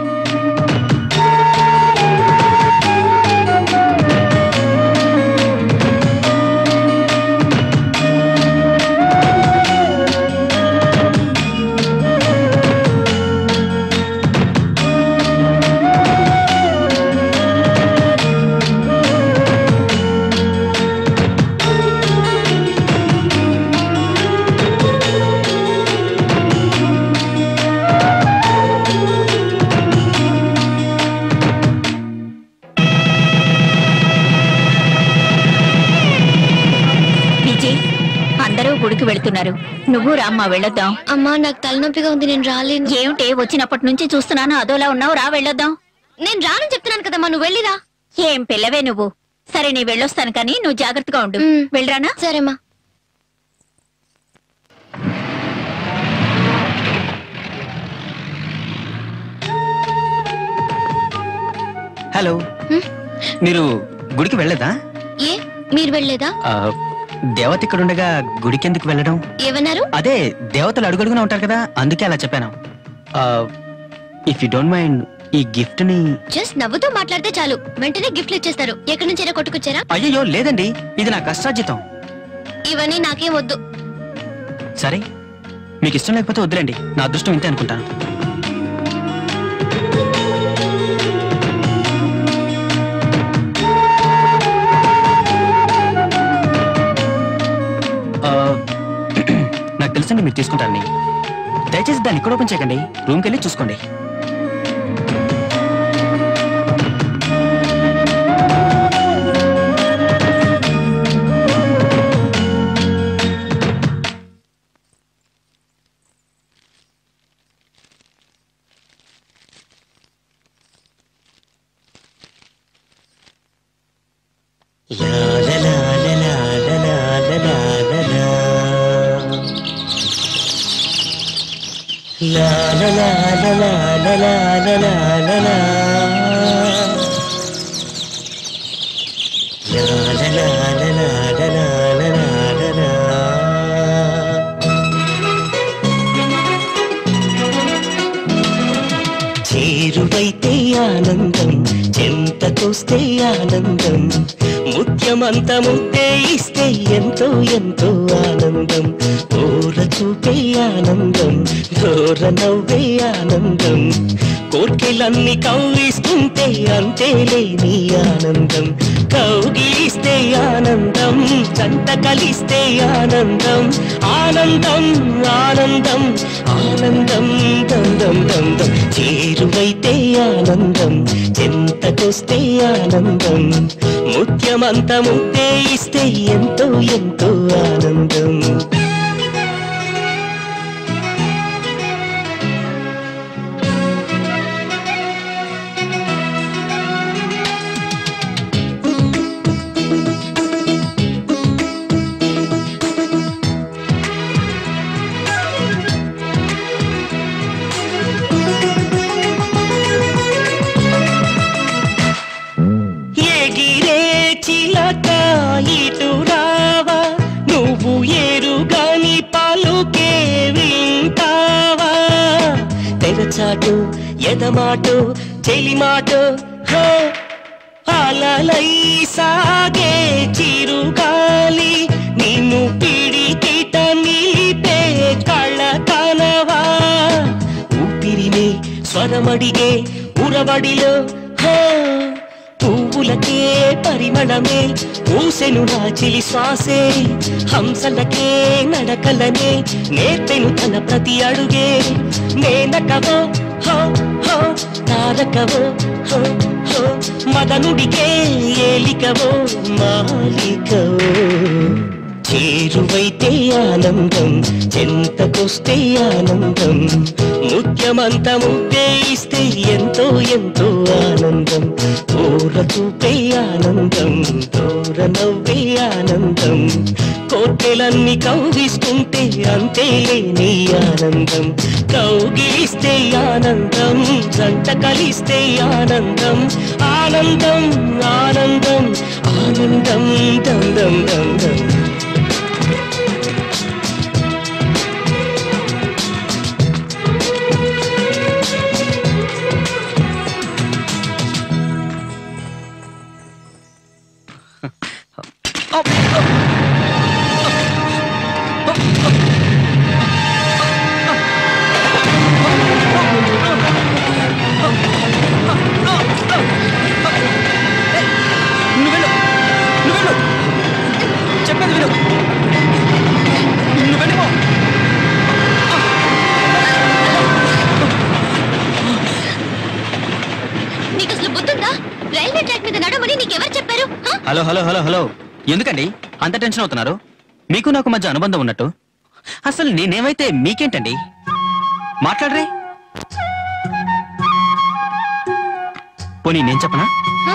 విజయ్ అందరూ గుడికి వెళ్తున్నారు నువ్వు రామ్మా వెళ్ళొద్దాం అమ్మా నాకు తలనొప్పిగా ఉంది నేను రాలేను ఏమిటి వచ్చినప్పటి నుంచి చూస్తున్నాను అదోలా ఉన్నావు రా వెళ్ళొద్దాం నేను రానని చెప్తున్నాను కదమ్మా నువ్వు వెళ్ళిరా ఏం పిల్లవే నువ్వు సరే నీ వెళ్ళొస్తాను కానీ నువ్వు జాగ్రత్తగా ఉండు వెళ్ళరానా సరేమ్మా హలో మీరు గుడికి వెళ్ళలేదా ఏ మీరు వెళ్ళలేదా ఆ, దేవత ఇక్కడ ఉండగా గుడికి ఎందుకు వెళ్ళడం ఏమన్నారు అదే దేవతలు అడుగడుగునా ఉంటారు కదా అందుకే అలా చెప్పాను ఇఫ్ యూ డోంట్ మైండ్ ఈ గిఫ్ట్ ని జస్ట్ నవ్వుతూ మాట్లాడితే చాలు వెంటనే గిఫ్ట్లు ఇచ్చేస్తారు ఎక్కడి నుంచైనా కొట్టుకొచ్చారా అయ్యో లేదండి ఇది నా కష్టార్జితం ఇవన్నీ నాకేం వద్దు సరే మీకు ఇష్టం లేకపోతే వద్దులేండి నా అదృష్టం ఇంతే అనుకుంటాను ఆ, నాకు తెలుసండి మీరు తీసుకుంటారని దయచేసి దాన్ని ఇక్కడ ఓపెన్ చేయకండి రూమ్కి వెళ్ళి చూసుకోండి చేరువైతే ఆనందం చెంతకొస్తే ఆనందం ముత్యమంత ముద్దే ఇస్తే ఎంతో ఎంతో ఆనందం ఓర చూపే ఆనందం ఘోర నవ్వే ఆనందం కోర్కెలన్నీ కవ్విస్తుంటే అంతే లేని ఆనందం కౌగిలిస్తే ఆనందం చంట కలిస్తే ఆనందం ఆనందం ఆనందం ఆనందం దం దం దం దం చేరువైతే ఆనందం చెంతకొస్తే ఆనందం ముత్యమంత ముద్దే ఇస్తే ఎంతో ఎంతో ఆనందం ఎగిరే చిలక ఇటు రావా నువ్వు ఏరుగాని పలుకే వింటావా తెరచాటు ఎదమాటు చెలిమాటు హో అలలై సాగే చిరుగాలి నిన్ను పిడికిట నిలిపే కళ కనవా ఊపిరిని స్వరమడిగే ఉరవడిలో హో పువ్వులకే పరిమళమే పూసెను నా చిలి శ్వాసే హంసలకే నడకలనే నేర్పెను తన ప్రతి అడుగే నేనకవో హో హో తారకవో హో హో మదనుడికే ఏలికవో మాలికవో చేరువైతే ఆనందం చెంతకొస్తే ఆనందం ముఖ్యమంత ముద్దే ఇస్తే ఎంతో ఎంతో ఆనందం ఓర చూపే ఆనందం దూర నవ్వే ఆనందం కోర్కెలన్నీ కౌగిస్తుంటే అంతే లేని ఆనందం కౌగిలిస్తే ఆనందం జంట కలిస్తే ఆనందం ఆనందం ఆనందం ఆనందం దం దం దం దం నువ్వు వెళ్ళు నువ్వు వెళ్ళు చెప్పేది విను నువ్వు వెళ్ళిపో నీకు అసలు బుద్ధుందా రైల్వే ట్రాక్ మీద నడవమని నీకెవరు చెప్పారు హ? హలో హలో హలో హలో ఎందుకండి అంత టెన్షన్ అవుతున్నారు మీకు నాకు మధ్య అనుబంధం ఉన్నట్టు అసలు నేనేమైతే మీకేంటండి మాట్లాడరే పోనీ నేను చెప్పనా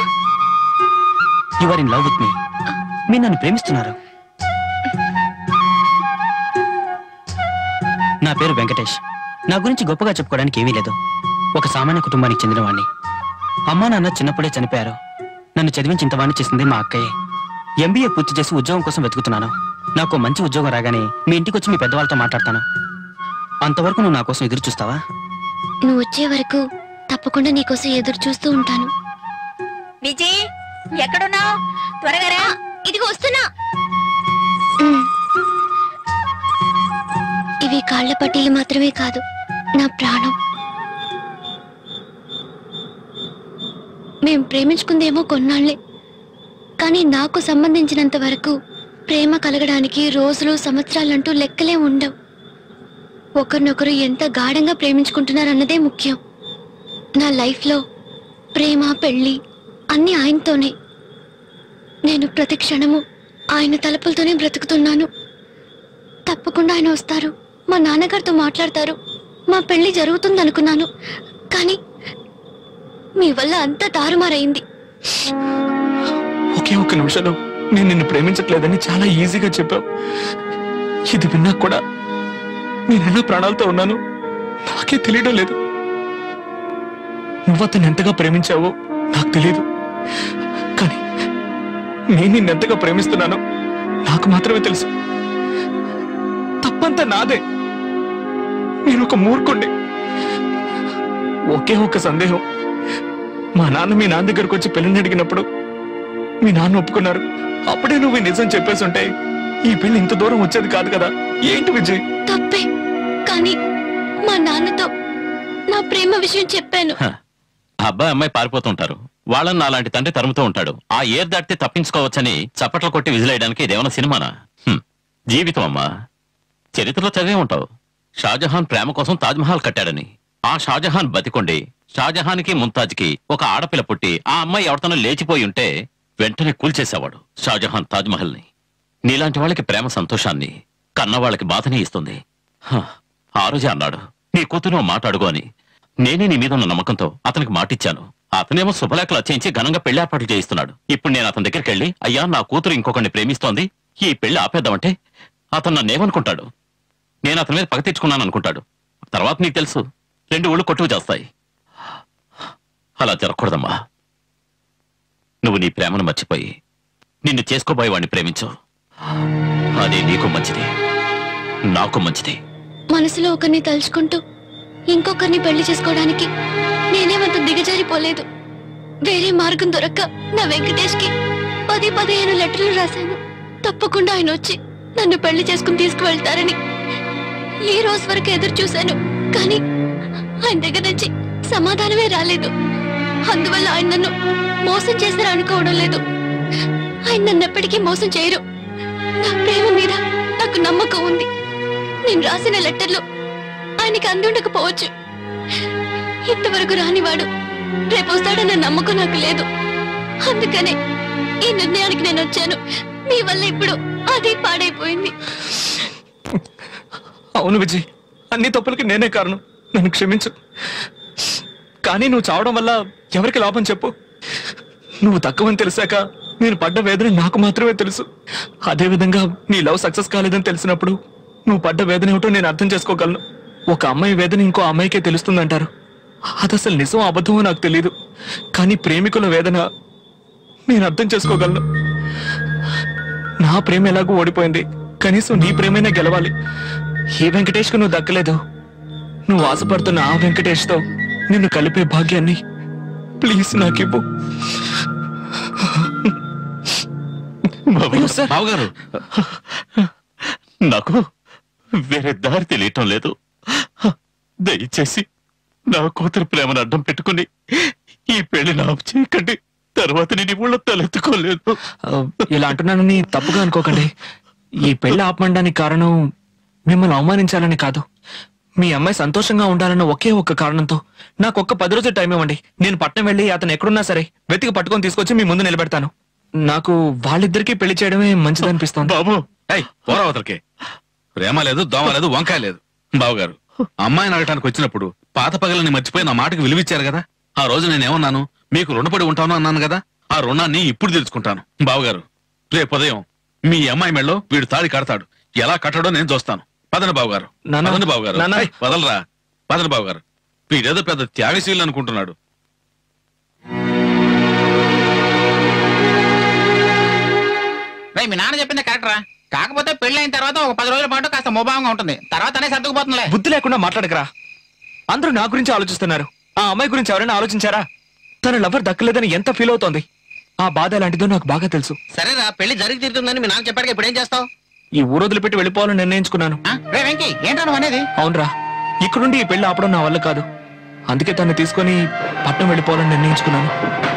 you are in love with me మీరు నన్ను ప్రేమిస్తున్నారు నా పేరు వెంకటేష్ నా గురించి గొప్పగా చెప్పుకోవడానికి ఏమీ లేదు ఒక సామాన్య కుటుంబానికి చెందినవాణ్ణి అమ్మా నాన్న చిన్నప్పుడే చనిపోయారు నన్ను చదివించి ఇంతవాణ్ణి చేసింది మా అక్కయ్య ఎంబీఏ పూర్తి చేసి ఉద్యోగం కోసం వెతుకుతున్నాను నాకు మంచి ఉద్యోగం రాగానే మీ ఇంటికి వచ్చి మీ పెద్దవాళ్ళతో మాట్లాడతాను అంతవరకు నువ్వు నా కోసం ఎదురు చూస్తావా నువ్వు వచ్చే వరకు తప్పకుండా నీకోసం ఎదురు చూస్తూ ఉంటాను విజయ్ ఎక్కడున్నావు త్వరగా రా ఇదిగో వస్తున్నా ఉమ్. ఇవి కాళ్ల పట్టీలు మాత్రమే కాదు నా ప్రాణం మేం ప్రేమించుకుందేమో కొన్నాళ్లే కానీ నాకు సంబంధించినంత వరకు ప్రేమ కలగడానికి రోజులు సంవత్సరాలంటూ లెక్కలే ఉండవు ఒకరినొకరు ఎంత గాఢంగా ప్రేమించుకుంటున్నారన్నదే ముఖ్యం నా లైఫ్లో ప్రేమ పెళ్ళి అన్నీ ఆయనతోనే నేను ప్రతి క్షణము ఆయన తలుపులతోనే బ్రతుకుతున్నాను తప్పకుండా ఆయన వస్తారు మా నాన్నగారితో మాట్లాడతారు మా పెళ్లి జరుగుతుందనుకున్నాను కానీ మీ వల్ల అంతా తారుమారైంది ఒకే ఒక్క నిమిషంలో నేను నిన్ను ప్రేమించట్లేదని చాలా ఈజీగా చెప్పావు ఇది విన్నా కూడా నేను ఎలా ప్రాణాలతో ఉన్నాను నాకే తెలియడం లేదు నువ్వు అతను ఎంతగా ప్రేమించావో నాకు తెలియదు కానీ నేను నిన్నెంతగా ప్రేమిస్తున్నానో నాకు మాత్రమే తెలుసు తప్పంతా నాదే నేను ఒక మూర్ఖుండి ఒకే ఒక్క సందేహం మా నాన్న మీ నాన్న దగ్గరకు వచ్చి పెళ్లిని అడిగినప్పుడు మీ నాన్న ఒప్పుకున్నారు అప్పుడే నువ్వు ఈ నిజం చెప్పేసి ఉంటే ఈ పెళ్లి ఇంత దూరం వచ్చేది కాదు కదా ఏంటి విజయ్ తప్పే కానీ మా నాన్నతో నా ప్రేమ విషయం చెప్పాను అబ్బాయి అమ్మాయి పారిపోతుంటారు వాళ్ళని అలాంటి తండ్రి తరుముతూ ఉంటాడు ఆ ఏర్ దాటితే తప్పించుకోవచ్చని చప్పట్లు కొట్టి విజిలేయడానికి ఇదేమన్నా సినిమానా హ్మ్. జీవితం అమ్మా చరిత్రలో చదివే ఉంటావు షాజహాన్ ప్రేమ కోసం తాజ్మహల్ కట్టాడని ఆ షాజహాన్ బతికొండి షాజహాన్కి ముంతాజ్కి ఒక ఆడపిల్ల పుట్టి ఆ అమ్మాయి ఎవరితోనో లేచిపోయి ఉంటే వెంటనే కూల్చేసేవాడు షాజహాన్ తాజ్మహల్ ని నీలాంటి వాళ్ళకి ప్రేమ సంతోషాన్ని కన్నవాళ్ళకి బాధని ఇస్తుంది హ, ఆ రోజే అన్నాడు నీ కూతురు మాట్లాడుకో అని నేనే నీ మీద ఉన్న నమ్మకంతో అతనికి మాటిచ్చాను అతనేమో శుభలేఖలు వచ్చేయించి ఘనంగా పెళ్లి ఏర్పాట్లు చేయిస్తున్నాడు ఇప్పుడు నేను అతని దగ్గరికి వెళ్ళి అయ్యా నా కూతురు ఇంకొకరిని ప్రేమిస్తోంది ఈ పెళ్లి ఆపేద్దామంటే అతను నన్ను ఏమనుకుంటాడు నేను అతని మీద పగ తెచ్చుకున్నాను అనుకుంటాడు తర్వాత నీకు తెలుసు రెండు ఊళ్ళు కొట్టుకు చేస్తాయి అలా జరగకూడదమ్మా నువ్వు నీ ప్రేమను మర్చిపోయి నిన్ను చేసుకోబోయే వాడిని ప్రేమించు అదే నీకు మంచిది నాకు మంచిది మనసులో ఒకరిని తలుచుకుంటూ ఇంకొకరిని పెళ్లి చేసుకోవడానికి నేనేమంత దిగజారిపోలేదు వేరే మార్గం దొరక్క నా వెంకటేష్కి పది పదిహేను లెటర్లు రాశాను తప్పకుండా ఆయన వచ్చి నన్ను పెళ్లి చేసుకుని తీసుకువెళ్తారని ఈ రోజు వరకు ఎదురు చూశాను కానీ ఆయన దగ్గర నుంచి సమాధానమే రాలేదు అందువల్ల ఆయన నన్ను మోసం చేశారు అనుకోవడం లేదు ఆయన నన్ను ఎప్పటికీ మోసం చేయరు నా ప్రేమ మీద నాకు నమ్మకం ఉంది నేను రాసిన లెటర్లు ఆయనకి అందుండకపోవచ్చు ఇంతవరకు రానివాడు రేపు వస్తాడన్న నమ్మకం నాకు లేదు అందుకనే ఈ నిర్ణయానికి నేను వచ్చాను మీ వల్ల ఇప్పుడు అది పాడైపోయింది అవును విజయ్ అన్ని తప్పులకి నేనే కారణం నన్ను క్షమించు కానీ నువ్వు చావడం వల్ల ఎవరికి లాభం చెప్పు నువ్వు తక్కువని తెలిసాక నేను పడ్డ వేదన నాకు మాత్రమే తెలుసు అదే విధంగా నీ లవ్ సక్సెస్ కాలేదని తెలిసినప్పుడు నువ్వు పడ్డ వేదన ఏమిటో నేను అర్థం చేసుకోగలను ఒక అమ్మాయి వేదన ఇంకో అమ్మాయికే తెలుస్తుందంటారు అది అసలు నిజం అబద్ధమో నాకు తెలియదు కానీ ప్రేమికుల వేదన నేను అర్థం చేసుకోగలను నా ప్రేమ ఎలాగో ఓడిపోయింది కనీసం నీ ప్రేమైనా గెలవాలి ఈ వెంకటేష్కు నువ్వు దక్కలేదు నువ్వు ఆశపడుతున్న ఆ వెంకటేష్తో నిన్ను కలిపే భాగ్యాన్ని ప్లీజ్ నాకివ్వు బావగారు నాకు వేరే దారి తెలియటం లేదు దయచేసి నా కూతురు ప్రేమను అడ్డం పెట్టుకుని ఈ పెళ్లి నాకు చేయకండి తర్వాత నేను ఈ ఊళ్ళో తలెత్తుకోలేదు ఆ, ఇలా అంటున్నానని తప్పుగా అనుకోకండి ఈ పెళ్లి ఆపమండానికి కారణం మిమ్మల్ని అవమానించాలని కాదు మీ అమ్మాయి సంతోషంగా ఉండాలన్న ఒకే ఒక్క కారణంతో నాకు ఒక్క పది రోజులు టైం ఇవ్వండి నేను పట్నం వెళ్ళి అతను ఎక్కడున్నా సరే వెతికి పట్టుకొని తీసుకొచ్చి మీ ముందు నిలబెడతాను నాకు వాళ్ళిద్దరికీ పెళ్లి చేయడమే మంచిదనిపిస్తోంది బాబు ఏయ్ పోరా అవతలకి ప్రేమ లేదు దోమ లేదు వంకాయ లేదు బావగారు అమ్మాయిని అడగటానికి వచ్చినప్పుడు పాత పగలని మర్చిపోయి నా మాటకి విలువిచ్చారు కదా ఆ రోజు నేనేమన్నాను మీకు రుణపడి ఉంటాను అన్నాను కదా ఆ రుణాన్ని ఇప్పుడు తెలుసుకుంటాను బావగారు రేపు ఉదయం మీ అమ్మాయి మెళ్ళలో వీడు తాళి కడతాడు ఎలా కట్టడో నేను చూస్తాను పదండి బావగారు నాన్న, పదండి బావగారు నాన్న. ఏయ్, వదలరా పదండి బావగారు వీడేదో పెద్ద త్యాగశీలు అనుకుంటున్నాడు రే మీ నాన్న చెప్పింది కరెక్ట్ రా కాకపోతే పెళ్లి అయిన తర్వాత ఒక పది రోజుల పాటు కాస్త మోభావంగా ఉంటుంది తర్వాత అనే సర్దుకుపోతుందిలే బుద్ధి లేకుండా మాట్లాడకరా అందరూ నా గురించి ఆలోచిస్తున్నారు ఆ అమ్మాయి గురించి ఎవరైనా ఆలోచించారా తన లవర్ దక్కలేదని ఎంత ఫీల్ అవుతోంది ఆ బాధ ఎలాంటిదో నాకు బాగా తెలుసు సరేరా పెళ్లి జరిగి తీరుతుందని మీ నాన్న చెప్పాడు ఇప్పుడు ఏం చేస్తావు ఈ ఊరొదిలి పెట్టి వెళ్ళిపోవాలని నిర్ణయించుకున్నాను రే వెంకీ ఏంటా నువ్వు అనేది అవునరా ఇక్కడుండి ఈ పెళ్లి ఆపడం నా వల్ల కాదు అందుకే తను తీసుకొని పట్నం వెళ్ళిపోవాలని నిర్ణయించుకున్నాను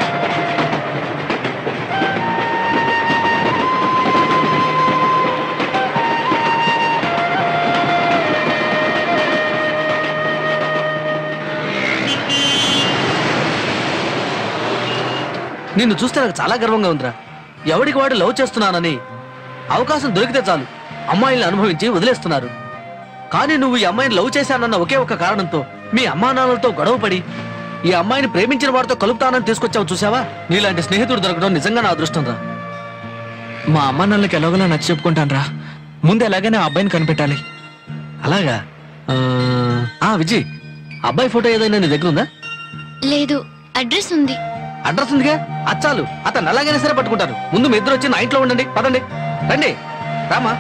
నిన్ను చూస్తే నాకు చాలా గర్వంగా ఉందిరా ఎవడికి వాడు లవ్ చేస్తున్నానని అవకాశం దొరికితే చాలు అమ్మాయిల్ని అనుభవించి వదిలేస్తున్నారు కానీ నువ్వు ఈ అమ్మాయిని లవ్ చేశానన్న ఒకే ఒక కారణంతో మీ అమ్మా నాన్నలతో గొడవపడి ఈ అమ్మాయిని ప్రేమించిన వాడితో కలుపుతానని తీసుకొచ్చావు చూసావా నీలాంటి స్నేహితుడు దొరకడం నిజంగా నా అదృష్టం రా మా అమ్మ నాన్నలకి ఎలాగోలా నచ్చి చెప్పుకుంటాను రా ముందు ఎలాగైనా ఆ అబ్బాయిని కనిపెట్టాలి అలాగా ఆ, ఆ విజయ్ అబ్బాయి ఫోటో ఏదైనా నీ దగ్గర ఉందా లేదు అడ్రస్ ఉంది అడ్రస్ ఉందిగా అచ్చాలు అతను అలాగైనా సరే పట్టుకుంటారు ముందు మీ ఇద్దరు వచ్చి నా ఇంట్లో ఉండండి పదండి రండి రామా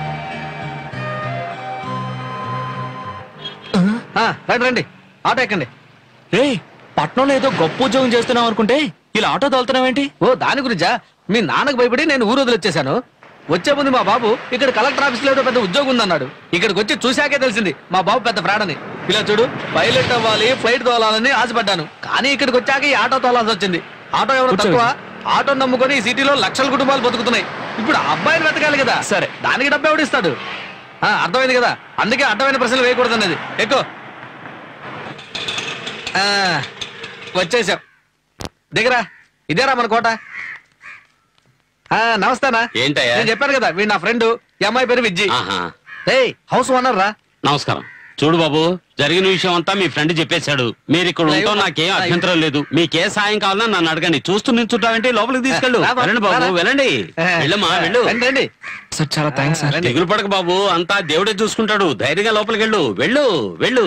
ఆ, రండి రండి ఆటో ఎక్కండి రే పట్నంలో ఏదో గొప్ప ఉద్యోగం చేస్తున్నావు అనుకుంటే ఇలా ఆటో తోలుతున్నావేంటి ఓ దాని గురించా మీ నాన్నకు భయపడి నేను ఊరు వదిలొచ్చేశాను వచ్చే ముందు మా బాబు ఇక్కడ కలెక్టర్ ఆఫీస్ లో ఏదో పెద్ద ఉద్యోగం ఉందన్నాడు ఇక్కడికి వచ్చి చూశాకే తెలిసింది మా బాబు పెద్ద ఫ్రాడ్ అని ఇలా చూడు పైలట్ అవ్వాలి ఫ్లైట్ తోలాలని ఆశపడ్డాను కానీ ఇక్కడికి వచ్చాక ఈ ఆటో తోలాల్సి వచ్చింది ఆటో ఎవరు కూర్చో. తక్కువ ఆటో నమ్ముకొని ఈ సిటీలో లక్షల కుటుంబాలు బతుకుతున్నాయి ఇప్పుడు ఆ అబ్బాయిని వెతకాలి కదా సరే. దానికి డబ్బు ఎవడిస్తాడు ఆ, అర్థమైంది కదా అందుకే అర్థమైన ప్రశ్నలు వేయకూడదు అనేది ఎక్కువ వచ్చేసాం దిగరా ఇదేరా మన కోట ఆ, నమస్తేనా ఏంటయ్యా? నేను చెప్పాను కదా వీడు నా ఫ్రెండ్ ఈ అమ్మాయి పేరు విజ్జి ఆహా. ఏయ్ హౌస్ ఓనర్ రా నమస్కారం చూడు బాబు జరిగిన విషయం అంతా మీ ఫ్రెండ్ చెప్పేశాడు మీరు ఇక్కడ ఉంటాం నాకేం అభ్యంతరం లేదు మీకే సాయం కావాలన్నా నన్ను అడగండి చూస్తూ నిల్చుంటావంటే లోపలికి తీసుకెళ్ళు రా బాబు, వెళ్ళండి బాబు రా. వెళ్ళండి వెళ్ళమ్మా వెళ్ళు రండి రండి సార్ చాలా థ్యాంక్స్ సార్ దిగులు పడక బాబు అంతా దేవుడే చూసుకుంటాడు ధైర్యంగా లోపలికి వెళ్ళు వెళ్ళు వెళ్ళు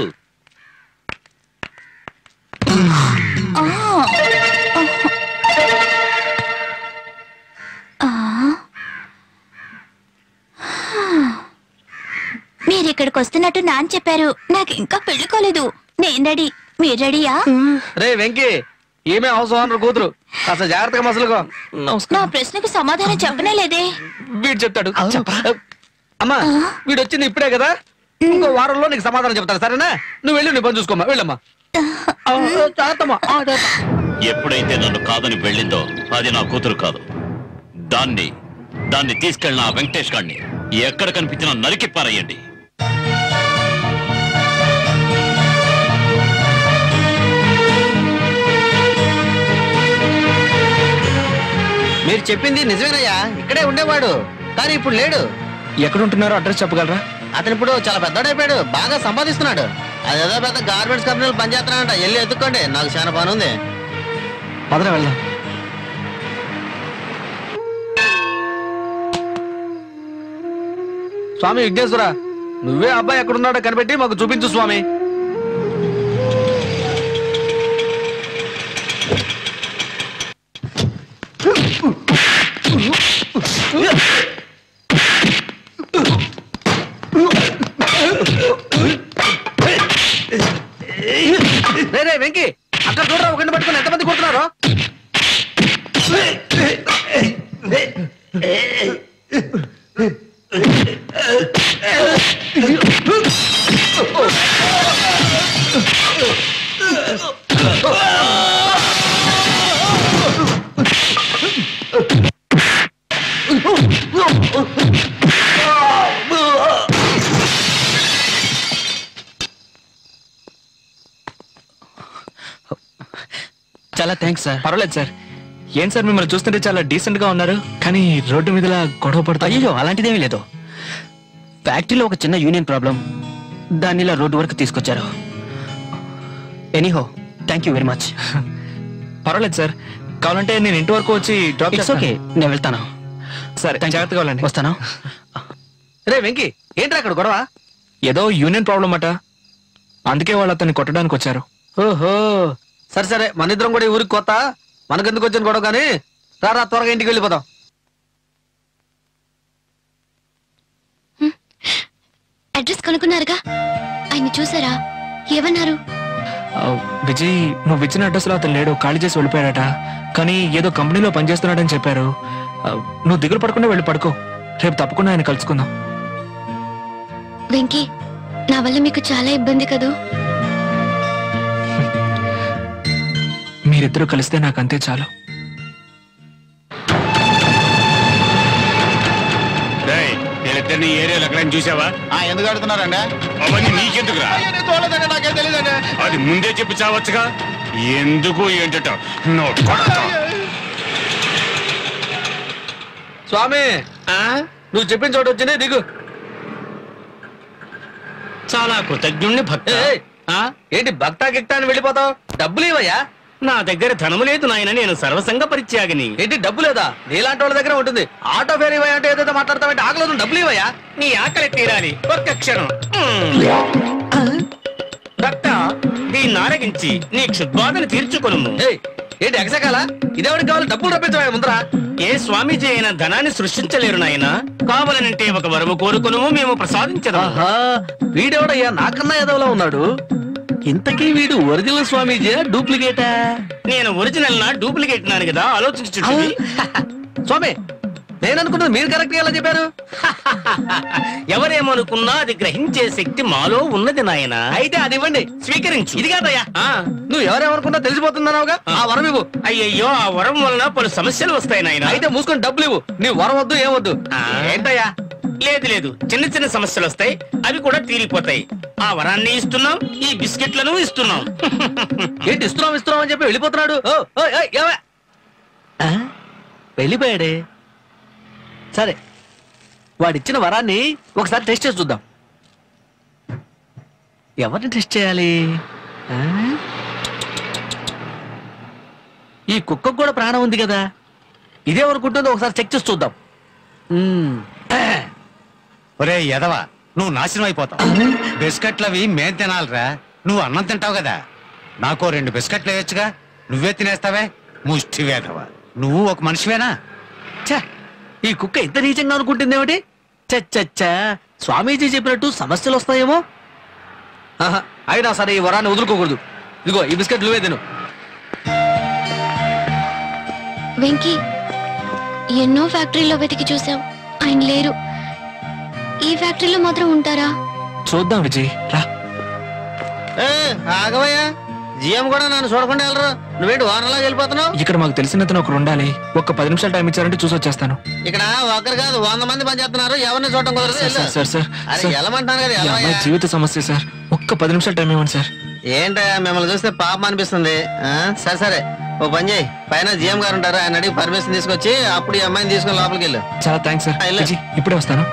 మీరు ఇక్కడికి వస్తున్నట్టు నాన్న చెప్పారు నాకు ఇంకా పెళ్లి కాలేదు నేను రెడీ మీరు రెడీయా రే వెంకీ ఈమె హౌస్ ఓనర్ కూతురు కాస్త జాగ్రత్తగా మసలుకో నా ప్రశ్నకు సమాధానం చెప్పనే లేదే వీడు చెప్తాడు అమ్మా వీడు వచ్చింది ఇప్పుడే కదా ఇంకో వారంలో నీకు సమాధానం చెప్తాను సరేనా నువ్వు వెళ్ళి నీ పని చూసుకోమ్మా వెళ్ళమ్మా ఆ, జాగ్రత్తమ్మా ఆ, జాగ్రత్త. ఎప్పుడైతే నన్ను కాదని వెళ్ళిందో అది నా కూతురు కాదు దాన్ని దాన్ని తీసుకెళ్ళిన ఆ వెంకటేష్ గారిని ఎక్కడ కనిపించినా నరికి పారేయండి మీరు చెప్పింది నిజమేనయ్యా ఇక్కడే ఉండేవాడు కానీ ఇప్పుడు లేడు ఎక్కడ ఉంటున్నారో అడ్రస్ చెప్పగలరా అతను ఇప్పుడు చాలా పెద్దోడైపోయాడు బాగా సంపాదిస్తున్నాడు అదేదో పెద్ద గార్మెంట్స్ కంపెనీలు పనిచేస్తున్నాడంట వెళ్ళి ఎత్తుక్కోండి నాకు చాలా పని ఉంది పదరా వెళ్దాం స్వామి విఘ్నేశ్వర నువ్వే అబ్బాయి ఎక్కడున్నాడో కనిపెట్టి మాకు చూపించు స్వామి రే రే వెంకీ అక్కడ చూడరా ఒకరిని పట్టుకుని ఎంతమంది కొడుతున్నారు చాలా థ్యాంక్స్ సార్ పర్వాలేదు సార్ ఏం సార్ మిమ్మల్ని చూస్తుంటే చాలా డీసెంట్ గా ఉన్నారు కానీ రోడ్డు మీద గొడవ పడతా అయ్యో అలాంటిదేమీ లేదు ఫ్యాక్టరీలో ఒక చిన్న యూనియన్ ప్రాబ్లం దాన్ని ఇలా రోడ్డు వరకు తీసుకొచ్చారు anyhow thank you very much పర్వాలేదు సార్ కావాలంటే నేను ఇంటి వరకు వచ్చి డ్రాప్ ఇట్స్ ఓకే నేను వెళ్తాను సరే జాగ్రత్తగా వెళ్ళండి వస్తాను రే వెంకీ ఏంట్రా అక్కడ గొడవ ఏదో యూనియన్ ప్రాబ్లం అట అందుకే వాళ్ళు అతన్ని కొట్టడానికి వచ్చారు ఓహో సరే సరే మన ఇద్దరం కూడా ఈ ఊరికి కొత్త మనకెందుకు వచ్చిన గొడవ కానీ రారా త్వరగా ఇంటికి వెళ్ళిపోదాం అడ్రస్ కనుక్కున్నారుగా ఆయన చూసారా ఏమన్నారు ఆ, విజయ్ నువ్వు ఇచ్చిన అడ్రస్ లో అతను లేడు ఖాళీ చేసి వెళ్ళిపోయాడట కానీ ఏదో కంపెనీలో పనిచేస్తున్నాడని చెప్పారు ఆ, నువ్వు దిగులు పడకుండా వెళ్ళి పడుకో రేపు తప్పకుండా ఆయన కలుసుకుందాం వెంకీ నా వల్ల మీకు చాలా ఇబ్బంది కదూ మీరిద్దరూ కలిస్తే నాకు అంతే చాలు డేయ్, వీళ్ళిద్దరిని ఈ ఏరియాలో ఎక్కడైనా చూసావా ఎందుకు అడుగుతున్నారండి అవన్నీ నీకెందుకురా నాకేం తెలియదండి అది ముందే చెప్పి చావచ్చుగా ఎందుకు ఏంటట నోట్ కొడతా. స్వామి నువ్వు చెప్పిన చోట వచ్చింది దిగు చాలా కృతజ్ఞుణ్ణి భక్త ఏయ్, ఏంటి భక్తా గిక్తా అని వెళ్ళిపోతావు డబ్బులు ఇవయ్యా నా దగ్గర ధనము లేదు నాయన నేను సర్వసంగ పరిత్యాగిని ఏంటి డబ్బు లేదా నీలాంటి వాళ్ళ దగ్గర ఉంటుంది ఆటో ఫేర్ ఇవ్వయా అంటే ఏదైతే మాట్లాడతావంటే ఆకలేదు డబ్బులు ఇవ్వయా నీ ఆకలి తీరాలి ఒక్క క్షణం భక్త దీన్ని ఆరగించి నీ క్షుద్బాధను తీర్చుకొను ఏంటి ఎగసకాల ఇదేవాడికి కావాలి డబ్బులు రప్పించవా ముందరా ఏ స్వామీజీ అయినా ధనాన్ని సృష్టించలేరు నాయన కావాలనంటే ఒక వరము కోరుకును మేము ప్రసాదించదాం ఆహా వీడెవడయ్యా నాకన్నా ఎదవలా ఉన్నాడు ఇంతకీ వీడు ఒరిజినల్ స్వామీజీ డూప్లికేటా నేను ఒరిజినల్ నా డూప్లికేట్ నాను కదా ఆలోచించు స్వామి నేను అనుకున్నది మీరు కరెక్ట్ ఎలా చెప్పారు ఎవరేమనుకున్నా అది గ్రహించే శక్తి మాలో ఉన్నది నాయన అయితే అది ఇవ్వండి స్వీకరించు ఇది కాదయ్యా నువ్వు ఎవరేమనుకున్నా తెలిసిపోతున్నావుగా ఆ వరం ఇవ్వు అయ్యయ్యో ఆ వరం వలన పలు సమస్యలు వస్తాయి నాయన అయితే మూసుకొని డబ్బులు ఇవ్వు నీ వరం వద్దు ఏమొద్దు ఏంటయ్యా లేదు లేదు చిన్న చిన్న సమస్యలు వస్తాయి అవి కూడా తీరిపోతాయి ఆ వరాన్ని ఇస్తున్నాం ఈ బిస్కెట్లను ఇస్తున్నాం ఏంటి ఇస్తున్నాం ఇస్తున్నాం అని చెప్పి వెళ్ళిపోతున్నాడు ఓ, ఓ, ఏయ్, ఏవే? ఆ? వెళ్ళిపోయాడే సరే వాడిచ్చిన వరాన్ని ఒకసారి టెస్ట్ చేసి చూద్దాం ఎవరిని టెస్ట్ చేయాలి ఆ? ఈ కుక్కకు కూడా ప్రాణం ఉంది కదా ఇదే అనుకుంటుందో ఒకసారి చెక్ చేసి చూద్దాం మ్మ్. ఒరే ఎదవా నువ్వు నాశనం అయిపోతావు బిస్కెట్లు అవి మేం తినాలిరా నువ్వు అన్నం తింటావు కదా నాకో రెండు బిస్కెట్లు వేయొచ్చుగా నువ్వే తినేస్తావే ముష్టి వేధవా నువ్వు ఒక మనిషివేనా ఛే, ఈ కుక్క ఇంత నీచంగా అనుకుంటుందేమిటి చచ్చచ్చా స్వామీజీ చెప్పినట్టు సమస్యలు వస్తాయేమో ఆహా, అయినా సరే ఈ వరాన్ని వదులుకోకూడదు ఇదిగో ఈ బిస్కెట్ నువ్వే తిను వెంకీ ఎన్నో ఫ్యాక్టరీలో వెతికి చూసాం ఆయన లేరు ఈ ఫ్యాక్టరీలో మాత్రం ఉంటారా చూద్దాం విజయ్ రా ఏ, ఆగవయ్యా జిఎం కూడా నన్ను చూడకుండా వెళ్ళరు నువ్వేంటి వానలా వెళ్ళిపోతున్నావు ఇక్కడ మాకు తెలిసినంతను ఒకరు ఉండాలి ఒక్క పది నిమిషాలు టైం ఇచ్చారంటే చూసి వచ్చేస్తాను ఇక్కడ ఒకరు కాదు వంద మంది పని చేస్తున్నారు ఎవరిని చూడటం కుదరదు సార్, వెళ్ళు. సార్, సార్, సార్, అరే సార్. వెళ్ళమంటాను కదా ఈ వెళ్ళవయ్యా. అమ్మాయి జీవిత సమస్య సార్ ఒక్క పది నిమిషాలు టైం ఇవ్వండి సార్ ఏంటయ్యా మిమ్మల్ని చూస్తే పాపం అనిపిస్తుంది ఆ, సరే సరే ఓ పని చేయి పైన జిఎం గారు ఉంటారు ఆయన అడిగి పర్మిషన్ తీసుకొచ్చి అప్పుడు ఈ అమ్మాయిని తీసుకొని లోపలికి వెళ్ళు చాలా థ్యాంక్స్ సార్ వెళ్ళు. విజయ్ ఇప్పుడే వస్తాను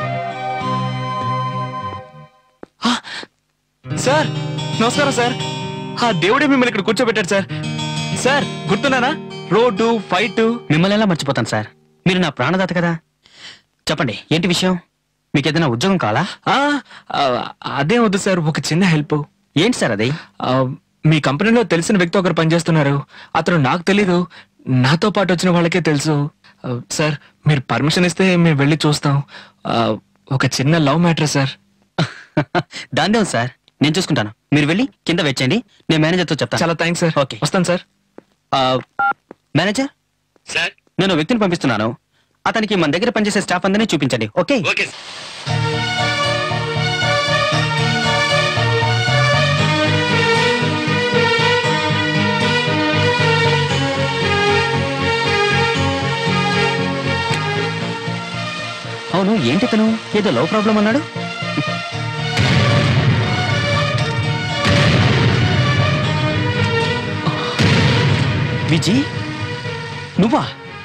ఆ, సార్ నమస్కారం సార్ ఆ దేవుడే మిమ్మల్ని ఇక్కడ కూర్చోబెట్టాడు సార్ సార్ గుర్తున్నానా రోడ్డు ఫైట్ మిమ్మల్ని ఎలా మర్చిపోతాను సార్ మీరు నా ప్రాణదాత కదా చెప్పండి ఏంటి విషయం మీకు ఏదైనా ఉద్యోగం కావాలా ఆ, ఆ, అదే వద్దు సార్ ఒక చిన్న హెల్ప్ ఏంటి సార్ అది ఆ, మీ కంపెనీలో తెలిసిన వ్యక్తి ఒకరు పనిచేస్తున్నారు అతను నాకు తెలీదు నాతో పాటు వచ్చిన వాళ్ళకే తెలుసు ఆ, సార్ మీరు పర్మిషన్ ఇస్తే మేము వెళ్ళి చూస్తాం ఆ, ఒక చిన్న లవ్ మ్యాటర్ సార్ దాందే ఉంది సార్ నేను చూసుకుంటాను మీరు వెళ్ళి కింద వెచ్చండి నేను మేనేజర్తో చెప్తాను చాలా థ్యాంక్స్ సార్ ఓకే వస్తాను సార్ మేనేజర్ సార్ నేను ఓ వ్యక్తిని పంపిస్తున్నాను అతనికి మన దగ్గర పనిచేసే స్టాఫ్ అందరినీ చూపించండి ఓకే ఓకే అవును ఏంటి తను ఏదో లవ్ ప్రాబ్లం అన్నాడు విజి నువ్వా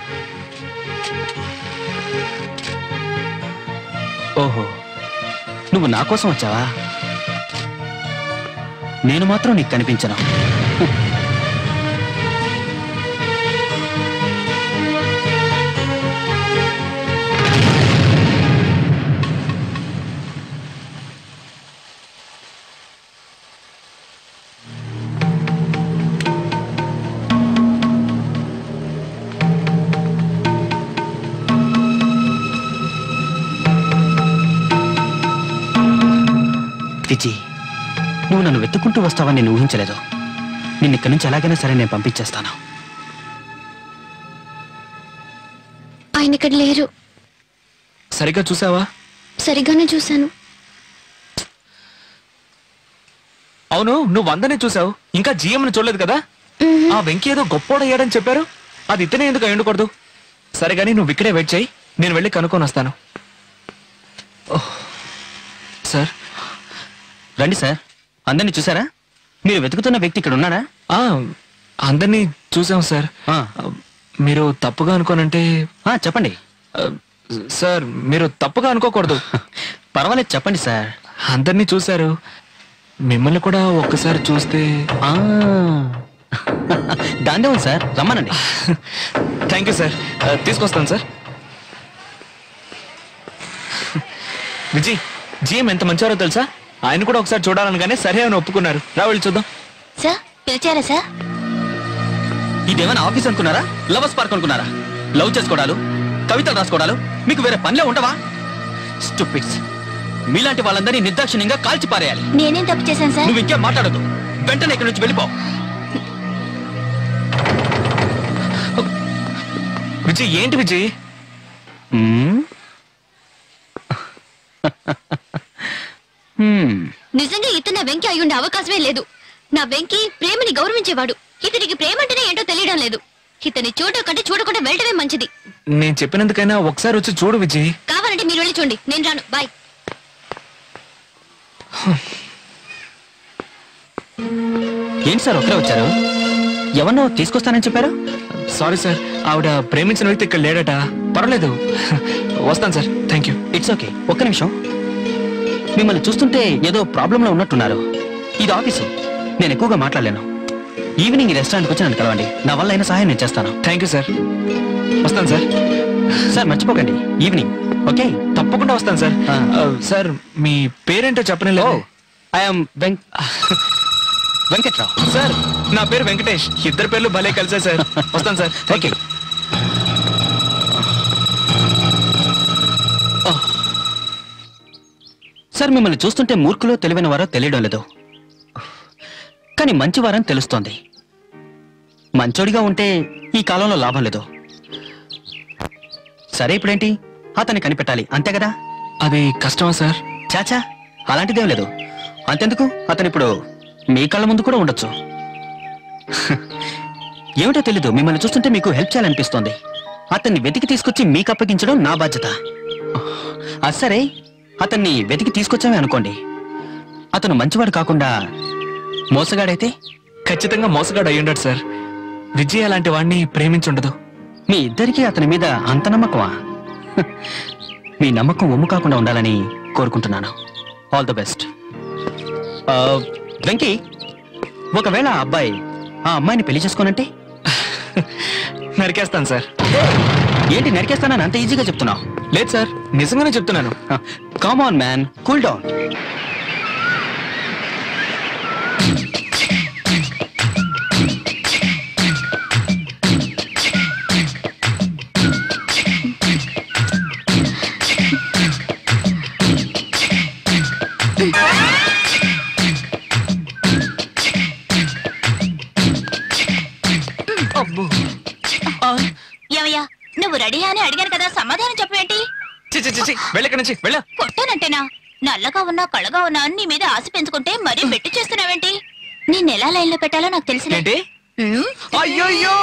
ఓహో నువ్వు నా కోసం వచ్చావా నేను మాత్రం నీకు కనిపించను విజి నువ్వు నన్ను వెతుక్కుంటూ వస్తావని నేను ఊహించలేదు నిన్ను ఇక్కడి నుంచి ఎలాగైనా సరే నేను పంపించేస్తాను ఆయన ఇక్కడ లేరు సరిగ్గా చూసావా సరిగానే చూశాను అవును నువ్వు వందనే చూసావు ఇంకా జిఎంని చూడలేదు కదా ఆ వెంకీ ఏదో గొప్పోడయ్యాడని చెప్పారు అది ఇతనే ఎందుకు అయ్యుండకూడదు సరే కానీ నువ్వు ఇక్కడే వెయిట్ చేయి నేను వెళ్ళి కనుక్కొని వస్తాను ఓహ్. సార్ రండి సార్ అందరినీ చూసారా మీరు వెతుకుతున్న వ్యక్తి ఇక్కడ ఉన్నాడా ఆ, అందరినీ చూసాం సార్ మీరు తప్పుగా అనుకోనంటే చెప్పండి సార్ మీరు తప్పుగా అనుకోకూడదు పర్వాలేదు చెప్పండి సార్ అందరినీ చూశారు మిమ్మల్ని కూడా ఒక్కసారి చూస్తే దాందే ఉంది సార్ రమ్మనండి థ్యాంక్ యూ సార్ ఆ, తీసుకొస్తాను సార్ విజయ్ జిఎం ఎంత మంచివారో తెలుసా ఆయన కూడా ఒకసారి చూడాలనగానే సరే అని ఒప్పుకున్నారు రా వెళ్ళి చూద్దాం సార్ పిలిచారా సార్ ఇదేమైనా ఆఫీస్ అనుకున్నారా లవర్స్ పార్క్ అనుకున్నారా లవ్ చేసుకోవడాలు కవితలు రాసుకోవడాలు మీకు వేరే పనిలే ఉండవా స్టూపిడ్స్ మీలాంటి వాళ్ళందరినీ నిర్దాక్షిణ్యంగా కాల్చి పారేయాలి నేనేం తప్పు చేశాను సార్ నువ్వు ఇంకేం మాట్లాడదు వెంటనే ఇక్కడి నుంచి వెళ్ళిపో విజయ్ ఏంటి విజయ్ నిజంగా ఇతను నా వెంకి అయి ఉండే అవకాశమే లేదు నా వెంకి ప్రేమని గౌరవించేవాడు ఇతనికి ప్రేమ అంటేనే ఏంటో తెలియడం లేదు ఇతని చూడడం కంటే చూడకుండా వెళ్ళటమే మంచిది నేను చెప్పినందుకైనా ఒకసారి వచ్చి చూడు విజయ్ కావాలంటే మీరు వెళ్ళి చూడండి నేను రాను బాయ్ ఏంటి సార్ ఒక్కరే వచ్చారు ఎవరినో తీసుకొస్తానని చెప్పారు సారీ సార్ ఆవిడ ప్రేమించిన వ్యక్తి ఇక్కడ లేడట పర్వాలేదు వస్తాను sir thank you it's okay ఒక్క నిమిషం మిమ్మల్ని చూస్తుంటే ఏదో ప్రాబ్లంలో ఉన్నట్టున్నారు ఇది ఆఫీసు నేను ఎక్కువగా మాట్లాడలేను ఈవినింగ్ ఈ రెస్టారెంట్కి వచ్చి నన్ను కలవండి నా వల్ల అయిన సహాయం నేను చేస్తాను థ్యాంక్ యూ సార్ వస్తాను సార్ సార్ మర్చిపోకండి ఈవినింగ్ ఓకే తప్పకుండా వస్తాను సార్ ఆ, సార్ మీ పేరేంటో చెప్పనే లేదు ఐఎమ్ వెంక్ వెంకట్రావు సార్ నా పేరు వెంకటేష్ ఇద్దరు పేర్లు భలే కలిసా సార్ వస్తాను సార్ థ్యాంక్ యూ సార్ మిమ్మల్ని చూస్తుంటే మూర్ఖులో తెలివైన వారో తెలియడం లేదు కానీ మంచివారని తెలుస్తోంది మంచోడిగా ఉంటే ఈ కాలంలో లాభం లేదు సరే ఇప్పుడేంటి అతన్ని కనిపెట్టాలి అంతే కదా అది కష్టమా సార్ చాచా అలాంటిదేం లేదు అంతెందుకు అతను ఇప్పుడు మీ కళ్ళ ముందు కూడా ఉండొచ్చు ఏమిటో తెలీదు మిమ్మల్ని చూస్తుంటే మీకు హెల్ప్ చేయాలనిపిస్తోంది అతన్ని వెతికి తీసుకొచ్చి మీకు అప్పగించడం నా బాధ్యత అది సరే అతన్ని వెతికి తీసుకొచ్చామే అనుకోండి అతను మంచివాడు కాకుండా మోసగాడైతే ఖచ్చితంగా మోసగాడు అయ్యుండడు సార్ విజయ్ అలాంటి వాడిని ప్రేమించుండదు మీ ఇద్దరికీ అతని మీద అంత నమ్మకమా హ, మీ నమ్మకం ఒమ్ము కాకుండా ఉండాలని కోరుకుంటున్నాను ఆల్ ద బెస్ట్ వెంకీ ఒకవేళ ఆ అబ్బాయి ఆ అమ్మాయిని పెళ్లి చేసుకోనంటే నరికేస్తాను సార్ ఏంటి నరికేస్తానని అంత ఈజీగా చెప్తున్నావు లేదు సార్ నిజంగానే చెప్తున్నాను come on man cool down ఏమయ్యా నువ్వు రెడీ అని అడిగాను కదా సమాధానం చెప్పేంటి చి చి చి, చి వెళ్ళక్కడి నుంచి వెళ్ళ కొట్టానంటేనా నల్లగా ఉన్నా కళ్ళగా ఉన్నా అని నీ మీద ఆశ పెంచుకుంటే మరీ పెట్టి చేస్తున్నావేంటి నేను ఎలా లైన్ లో పెట్టాలో నాకు తెలిసిన ఏంటి అయ్యోయ్యో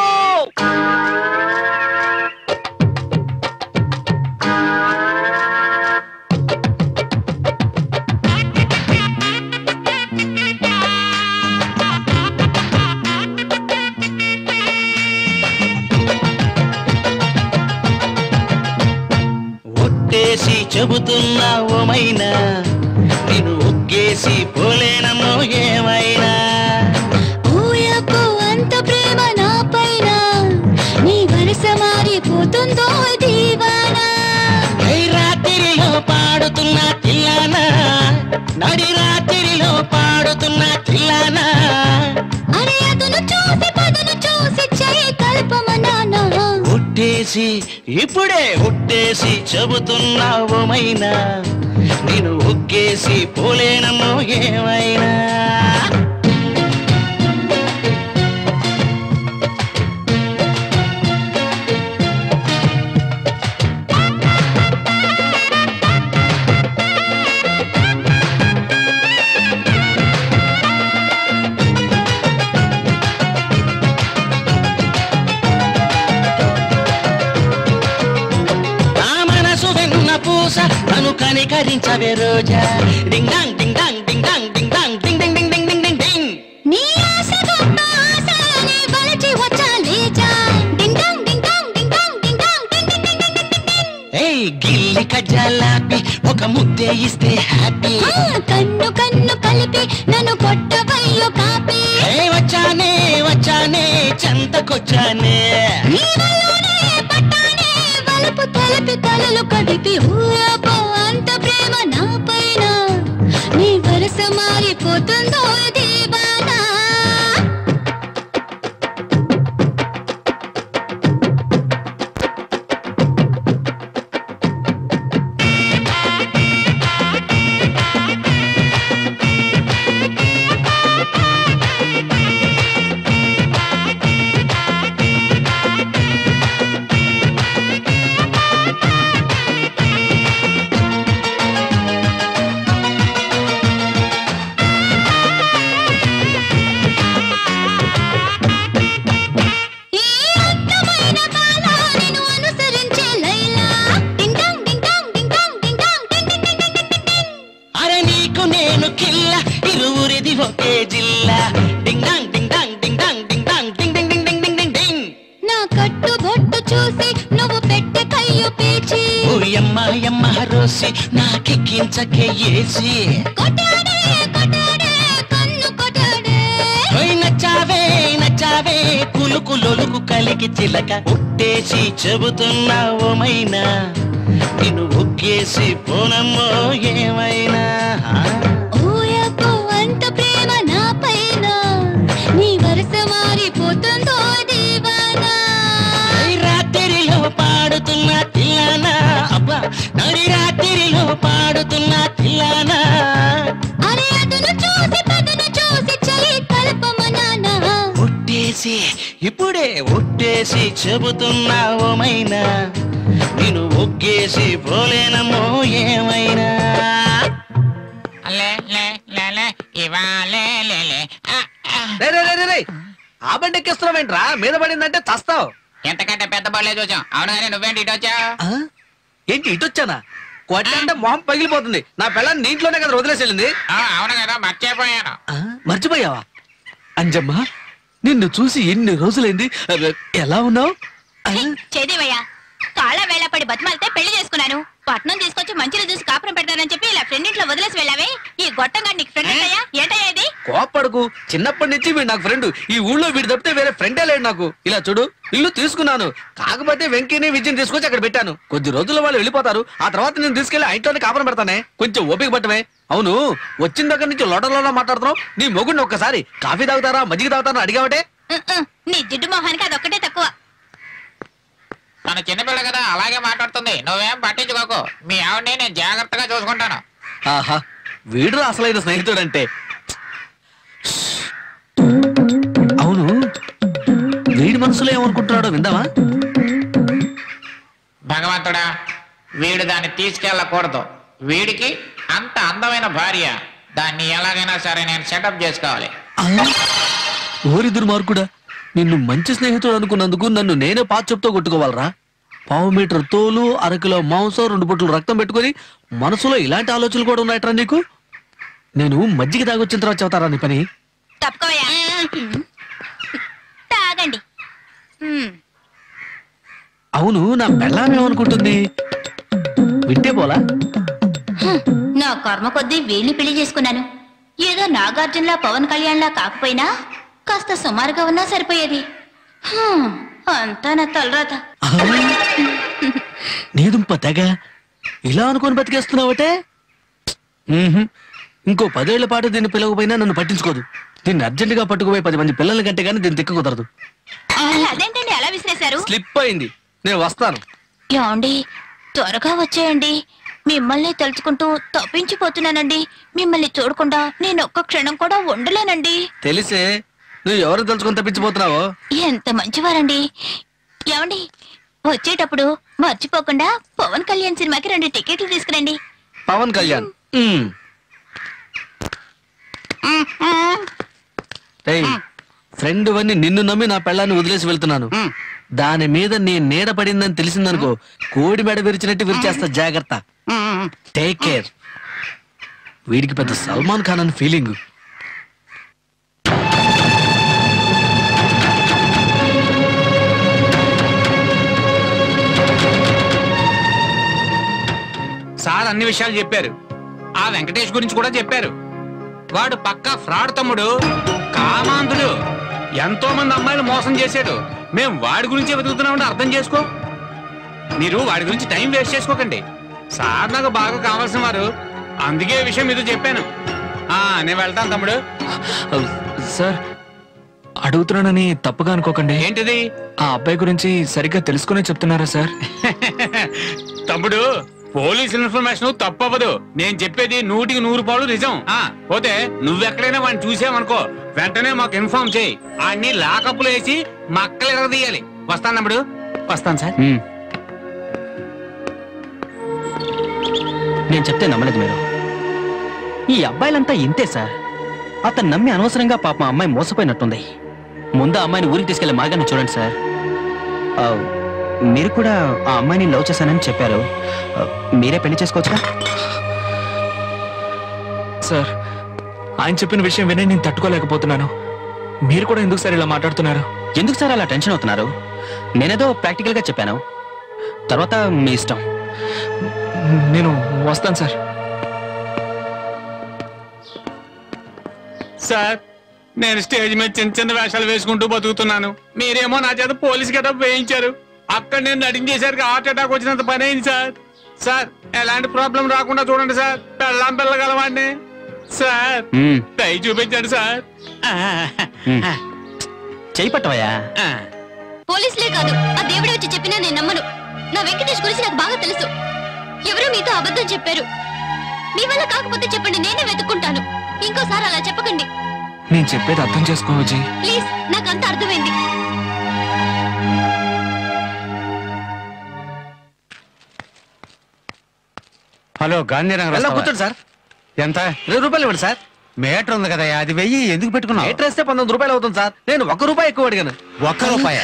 ఒట్టేసి చెబుతున్నా ఓమైనా నేను ఒగ్గేసి పోలేనమ్మో ఏమైనా ఊయకు అంత ప్రేమ నా పైన నీ వరుస మారిపోతుందో దీవానా ఐ రాత్రిలో పాడుతున్న తిల్లానా నడి రాత్రిలో పాడుతున్న తిల్లానా అరే అతను చూసి పదును చూసి చేయి కల్పమన్నానా ఒట్టే ఒట్టేసి ఇప్పుడే ఒట్టేసి చెబుతున్నావుమైనా నేను ఒగ్గేసి పోలేనమ్మో ఏమైనా నా మనసు వెన్న పూస నన్ను కనికరించవే Roja ding dong ding dong ding dong ding dong ding ding ding ding ding ding ding నీ ఆశ గొప్ప ఆశ నీ వలచి వచ్చా లేచా ding dong ding dong ding dong ding dong ding ding ding ding ding ding ఏయ్ గిల్లి కజ్జాలాపి ఒక ముద్దే ఇస్తే హ్యాపీ ఆ, కన్ను కన్ను కలిపి నన్ను కొట్టవయ్యో కాపీ ఏ వచ్చానే వచ్చానే చెంతకొచ్చానే నీ వల్లనే పట్టానే వలపు తలపి తలలు కదిపి ఊయపో అంత ప్రేమ నా పైన నీ వరస మారిపోతుందో దీవానా ఈ అందమైన బాల నిన్ను అనుసరించే Laila ding dong ding dong ding dong ding dong ding ding ding ding ding ding అరే నీకు నేను కిల్ల ఇరువురిది ఒకే జిల్లా ding dong ding dong ding dong ding dong ding ding ding ding ding ding ding నా కట్టు బొట్టు చూసి నువ్వు పెట్టె కయ్యు పేచి ఓ యమ్మ యమ్మ రోసి నాకెక్కించకే ఏసి కొట్టాడే కొట్టాడే కన్ను కొట్టాడే ఓయ్ నచ్చావే నచ్చావే కులుకు లొలుకు కలికి చిలక ఉట్టేసి చెబుతున్నావుమైనా నిన్ను ఒగ్గేసి పోనమ్మో ఏమైనా ఆ? ఊయపో అంత ప్రేమ నా పైన నీ వరస మారిపోతుందో దీవానా ఈ రాత్రిలో పాడుతున్న తిల్లానా అబ్బా నడి రాత్రిలో పాడుతున్న తిల్లానా అరే అతను చూసి పదను చూసి చలి కలపమనానా ఒట్టేసి ఇప్పుడే ఒట్టేసి చెబుతున్నావుమైనా నేను ఒగ్గేసి పోలేనమ్మో ఏమైనా లే లే లే లే ఇవాలే లే లే ఆ, ఆ. రే, రే, రే, రే, రే. ఆ బండి ఎక్కిస్తున్నావేంట్రా మీద పడిందంటే చస్తావు ఎంతకంటే పెద్ద బళ్ళే చూసాం అవును కానీ నువ్వేంటి ఇటు వచ్చావు ఏంటి ఇటు వచ్చానా కొట్లంటే మొహం పగిలిపోతుంది నా పిల్లని నీంట్లోనే కదా వదిలేసి వెళ్ళింది అవును కదా మర్చిపోయాను ఆ, మర్చిపోయావా అంజమ్మా నిన్ను చూసి ఎన్ని రోజులైంది అబ్బ, ఎలా ఉన్నావు చేదేవయ్యా కాళ్ళ వేళపడి బతిమాలితే పెళ్లి చేసుకున్నాను పట్నం తీసుకొచ్చి మంచిలో చూసి కాపురం పెడతానని చెప్పి ఇలా ఫ్రెండ్ ఇంట్లో వదిలేసి వెళ్ళావే ఈ గొట్టంగా నీకు ఫ్రెండ్ అయ్యా ఏంటయ్యా ఇది కోప్పడుకు చిన్నప్పటి నుంచి వీడు నాకు ఫ్రెండ్ ఈ ఊళ్ళో వీడు తప్పితే వేరే ఫ్రెండే లేడు నాకు ఇలా చూడు ఇల్లు తీసుకున్నాను కాకపోతే వెంకీని విజయం తీసుకొచ్చి అక్కడ పెట్టాను కొద్ది రోజుల్లో వాళ్ళు వెళ్ళిపోతారు ఆ తర్వాత నేను తీసుకెళ్లి ఆ ఇంట్లోనే కాపురం పెడతానే కొంచెం ఓపిక పట్టమే అవును వచ్చిన దగ్గర నుంచి లోట లోట మాట్లాడుతున్నావు నీ మొగుడిని ఒక్కసారి కాఫీ తాగుతారా మజ్జిగ తాగుతారా అడిగావటే ఉం, ఉం. నీ జిడ్డు మొహానికి అదొక్కటే తక్కువ తన చిన్నపిల్ల కదా అలాగే మాట్లాడుతుంది నువ్వేం పట్టించుకోకు మీ ఆవిడని నేను జాగ్రత్తగా చూసుకుంటాను ఆహా వీడు అసలైన స్నేహితుడంటే అవును వీడి మనసులో ఏమనుకుంటున్నాడో విందామా భగవంతుడా వీడు దాన్ని తీసుకెళ్ళకూడదు వీడికి అంత అందమైన భార్య దాన్ని ఎలాగైనా సరే నేను సెటప్ చేసుకోవాలి ఓరి దుర్మార్గుడా నిన్ను మంచి స్నేహితుడు అనుకున్నందుకు నన్ను నేనే పాత చెప్తో కొట్టుకోవాలరా పావు మీటర్ తోలు అరకిలో మాంసం రెండు బుట్టలు రక్తం పెట్టుకొని మనసులో ఇలాంటి ఆలోచనలు కూడా ఉన్నాయట్రా నీకు నేను మజ్జిగ తాగొచ్చిన తర్వాత చెబుతారా నీ పని తప్పుకోవయ్యా తాగండి ఉం. అవును నా పెళ్ళాం ఏమనుకుంటుంది వింటే పోలా నా కర్మ కొద్దీ వీళ్ళని పెళ్లి చేసుకున్నాను ఏదో నాగార్జునలా పవన్ కళ్యాణ్లా కాకపోయినా కాస్త సుమారుగా ఉన్నా సరిపోయేది హ్మ్, అంతా నా తలరాత నీ దుంప తెగ ఇలా అనుకొని బతికేస్తున్నావటే మ్మ్హ్మ్. ఇంకో పదేళ్ల పాటు దీన్ని పిలవకపోయినా నన్ను పట్టించుకోదు దీన్ని అర్జెంటుగా పట్టుకుపోయి పది మంది పిల్లల కంటే గానీ దీన్ని తిక్క కుదరదు అదేంటండి అలా విసిరేశారు స్లిప్ అయింది నేను వస్తాను ఏమండి త్వరగా వచ్చేయండి మిమ్మల్ని తలుచుకుంటూ తప్పించిపోతున్నానండి మిమ్మల్ని చూడకుండా నేను ఒక్క క్షణం కూడా ఉండలేనండి తెలిసే నువ్వు ఎవరు తెలుసుకొని తప్పించిపోతున్నావో ఎంత మంచివారండి ఏమండి వచ్చేటప్పుడు మర్చిపోకుండా పవన్ కళ్యాణ్ సినిమాకి రెండు టికెట్లు తీసుకురండి పవన్ కళ్యాణ్ మ్మ్. ఏయ్, ఫ్రెండ్ వన్ని నిన్ను నమ్మి నా పెళ్ళాన్ని వదిలేసి వెళ్తున్నాను దాని మీద నీ నీడ పడిందని తెలిసిందనుకో కోడి మెడ విరిచినట్టు విరిచేస్తా జాగ్రత్త టేక్ కేర్ వీడికి పెద్ద సల్మాన్ ఖాన్ అని ఫీలింగ్ సార్ అన్ని విషయాలు చెప్పారు ఆ వెంకటేష్ గురించి కూడా చెప్పారు వాడు పక్కా ఫ్రాడ్ తమ్ముడు కామాంధుడు ఎంతో మంది అమ్మాయిలు మోసం చేశాడు మేము వాడి గురించి వెతుకుతున్నామంటే అర్థం చేసుకో మీరు వాడి గురించి టైం వేస్ట్ చేసుకోకండి సార్ నాకు బాగా కావాల్సిన వారు అందుకే ఈ విషయం మీతో చెప్పాను ఆ నేను వెళ్తాను తమ్ముడు సార్ అడుగుతున్నానని తప్పుగా అనుకోకండి ఏంటిది ఆ అబ్బాయి గురించి సరిగ్గా తెలుసుకునే చెప్తున్నారా సార్ తమ్ముడు పోలీస్ ఇన్ఫర్మేషన్ తప్పవదు నేను చెప్పేది నూటికి నూరు పాలు నిజం ఆ పోతే నువ్వెక్కడైనా వాడిని చూసావనుకో వెంటనే మాకు ఇన్ఫార్మ్ చేయి అన్ని లాకప్పులు వేసి మక్కలు ఎరగదీయాలి వస్తాను తమ్ముడు వస్తాను సార్ నేను చెప్తే నమ్మలేదు మీరు ఈ అబ్బాయిలంతా ఇంతే సార్ అతను నమ్మి అనవసరంగా పాప మా అమ్మాయి మోసపోయినట్టుంది ముందు ఆ అమ్మాయిని ఊరికి తీసుకెళ్లే మార్గాన్ని చూడండి సార్ ఆ, మీరు కూడా ఆ అమ్మాయిని లవ్ చేశానని చెప్పారు ఆ, మీరే పెళ్లి చేసుకోవచ్చుగా సార్ ఆయన చెప్పిన విషయం విని నేను తట్టుకోలేకపోతున్నాను మీరు కూడా ఎందుకు సార్ ఇలా మాట్లాడుతున్నారు ఎందుకు సార్ అలా టెన్షన్ అవుతున్నారు నేనేదో ప్రాక్టికల్ గా చెప్పాను తర్వాత మీ ఇష్టం నేను వస్తాను సార్ సార్ నేను స్టేజ్ మీద చిన్న చిన్న వేషాలు వేసుకుంటూ బతుకుతున్నాను మీరేమో నా చేత పోలీస్ గెటప్ వేయించారు అక్కడ నేను నటించేసరికి హార్ట్ అటాక్ వచ్చినంత పని అయింది సార్ సార్ ఎలాంటి ప్రాబ్లం రాకుండా చూడండి సార్ పెళ్ళాం పిల్లగలవాడిని సార్ మ్మ్. దయ చూపించండి సార్ మ్మ్. చెయ్యి పట్టవయ్యా పోలీసులే కాదు ఆ దేవుడే వచ్చి చెప్పినా నేను నమ్మను నా వెంకటేష్ గురించి నాకు బాగా తెలుసు ఎవరో మీతో అబద్ధం చెప్పారు మీ వల్ల కాకపోతే చెప్పండి నేనే వెతుక్కుంటాను ఇంకోసారి అలా చెప్పకండి నేను చెప్పేది అర్థం చేసుకో విజయ్ ప్లీజ్ నాకంతా అర్థమైంది హలో గాంధీనగర్ వెళ్ళా వస్తావా? కూర్చోండి సార్ ఎంత ఇరవై రూపాయలు ఇవ్వండి సార్ మీటర్ ఉంది కదా అది వెయ్యి ఎందుకు పెట్టుకున్నావు మీటర్ వేస్తే పంతొమ్మిది రూపాయలు అవుతుంది సార్ నేను ఒక రూపాయి ఎక్కువ అడిగాను ఒక్క రూపాయ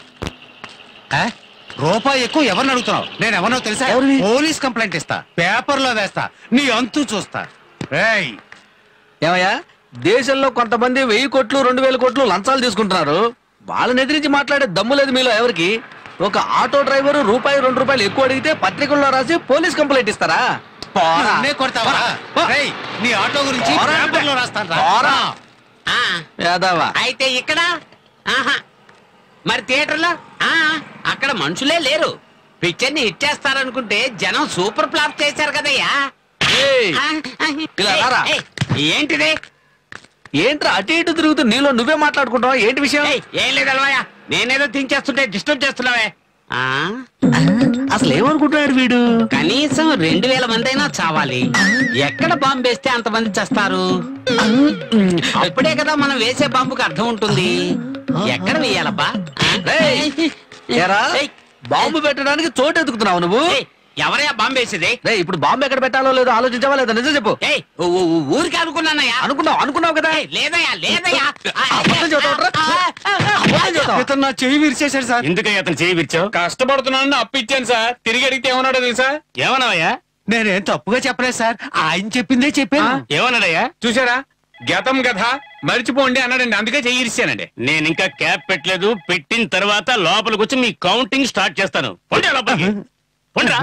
రూపాయి ఎక్కువ ఎవరిని అడుగుతున్నావు నేను ఎవరినో తెలుసా పోలీస్ కంప్లైంట్ ఇస్తా పేపర్ లో వేస్తా నీ అంతు చూస్తా రేయ్ ఏమయ్యా దేశంలో కొంతమంది వెయ్యి కోట్లు రెండు వేల కోట్లు లంచాలు తీసుకుంటున్నారు వాళ్ళని ఎదిరించి మాట్లాడే దమ్ము లేదు మీలో ఎవరికి ఒక ఆటో డ్రైవర్ రూపాయి రెండు రూపాయలు ఎక్కువ అడిగితే పత్రికల్లో రాసి పోలీస్ కంప్లైంట్ ఇస్తారా పోరా. నన్నే కొడతావా రేయ్, నీ ఆటో గురించి పోరా. పేపర్లో రాస్తాను రా. పోరా. ఆ, యాదవా అయితే ఇక్కడ ఆహా మరి థియేటర్లో ఆ, అక్కడ మనుషులే లేరు పిక్చర్ ని ఇచ్చేస్తారనుకుంటే జనం సూపర్ ఫ్లాప్ చేశారు కదయ్యా ఏయ్, ఆ, ఆ, ఇలా రారా. ఏయ్, ఏంటిది ఏంట్రా అటు ఇటు తిరుగుతూ నీలో నువ్వే మాట్లాడుకుంటావా ఏంటి విషయం ఏయ్, ఏం లేదు అలవాయా నేనేదో తించేస్తుంటే డిస్టర్బ్ చేస్తున్నావే ఆ, అసలు ఏమనుకుంటున్నాడు వీడు కనీసం రెండు వేల మంది అయినా చావాలి ఎక్కడ బాంబు వేస్తే అంతమంది చేస్తారు అప్పుడే కదా మనం వేసే బాంబుకి అర్థం ఉంటుంది ఎక్కడ వేయాలబ్బా ఆ? ఏరా ఏయ్, బాంబు పెట్టడానికి చోటు ఎదుగుతున్నావు నువ్వు ఏయ్, ఎవరయ్యా బాంబు వేసేది రేయ్, ఇప్పుడు బాంబు ఎక్కడ పెట్టాలో లేదో ఆలోచించావా లేదా నిజం చెప్పు ఏయ్ ఊ- ఊ- ఊ- ఊరికి అనుకున్నానయ్యా అనుకున్నావు అనుకున్నావు కదా ఏయ్, లేదయ్యా లేదయ్యా ఆ, అబద్ధం చెబుతావుట్రా? అబద్ధం చెబుతావా? ఇతను నా చెయ్యి విరిచేశాడు సార్ ఎందుకయ్యా అతను చేయి విరిచావు కష్టపడుతున్నాను అప్పు ఇచ్చాను సార్ తిరిగి అడిగితే ఏమన్నాడో తెలుసా ఏమన్నావయ్యా నేనేం తప్పుగా చెప్పలేదు సార్ ఆయన చెప్పిందే చెప్పాను ఏమన్నాడయ్యా చూసారా గతం గథ మర్చిపోండి అన్నాడండి అందుకే చెయ్యి ఇరిచానండి నేను ఇంకా క్యాప్ పెట్టలేదు పెట్టిన తర్వాత లోపలికి వచ్చి మీ కౌంటింగ్ స్టార్ట్ చేస్తాను పొండి లోపలికి పొండిరా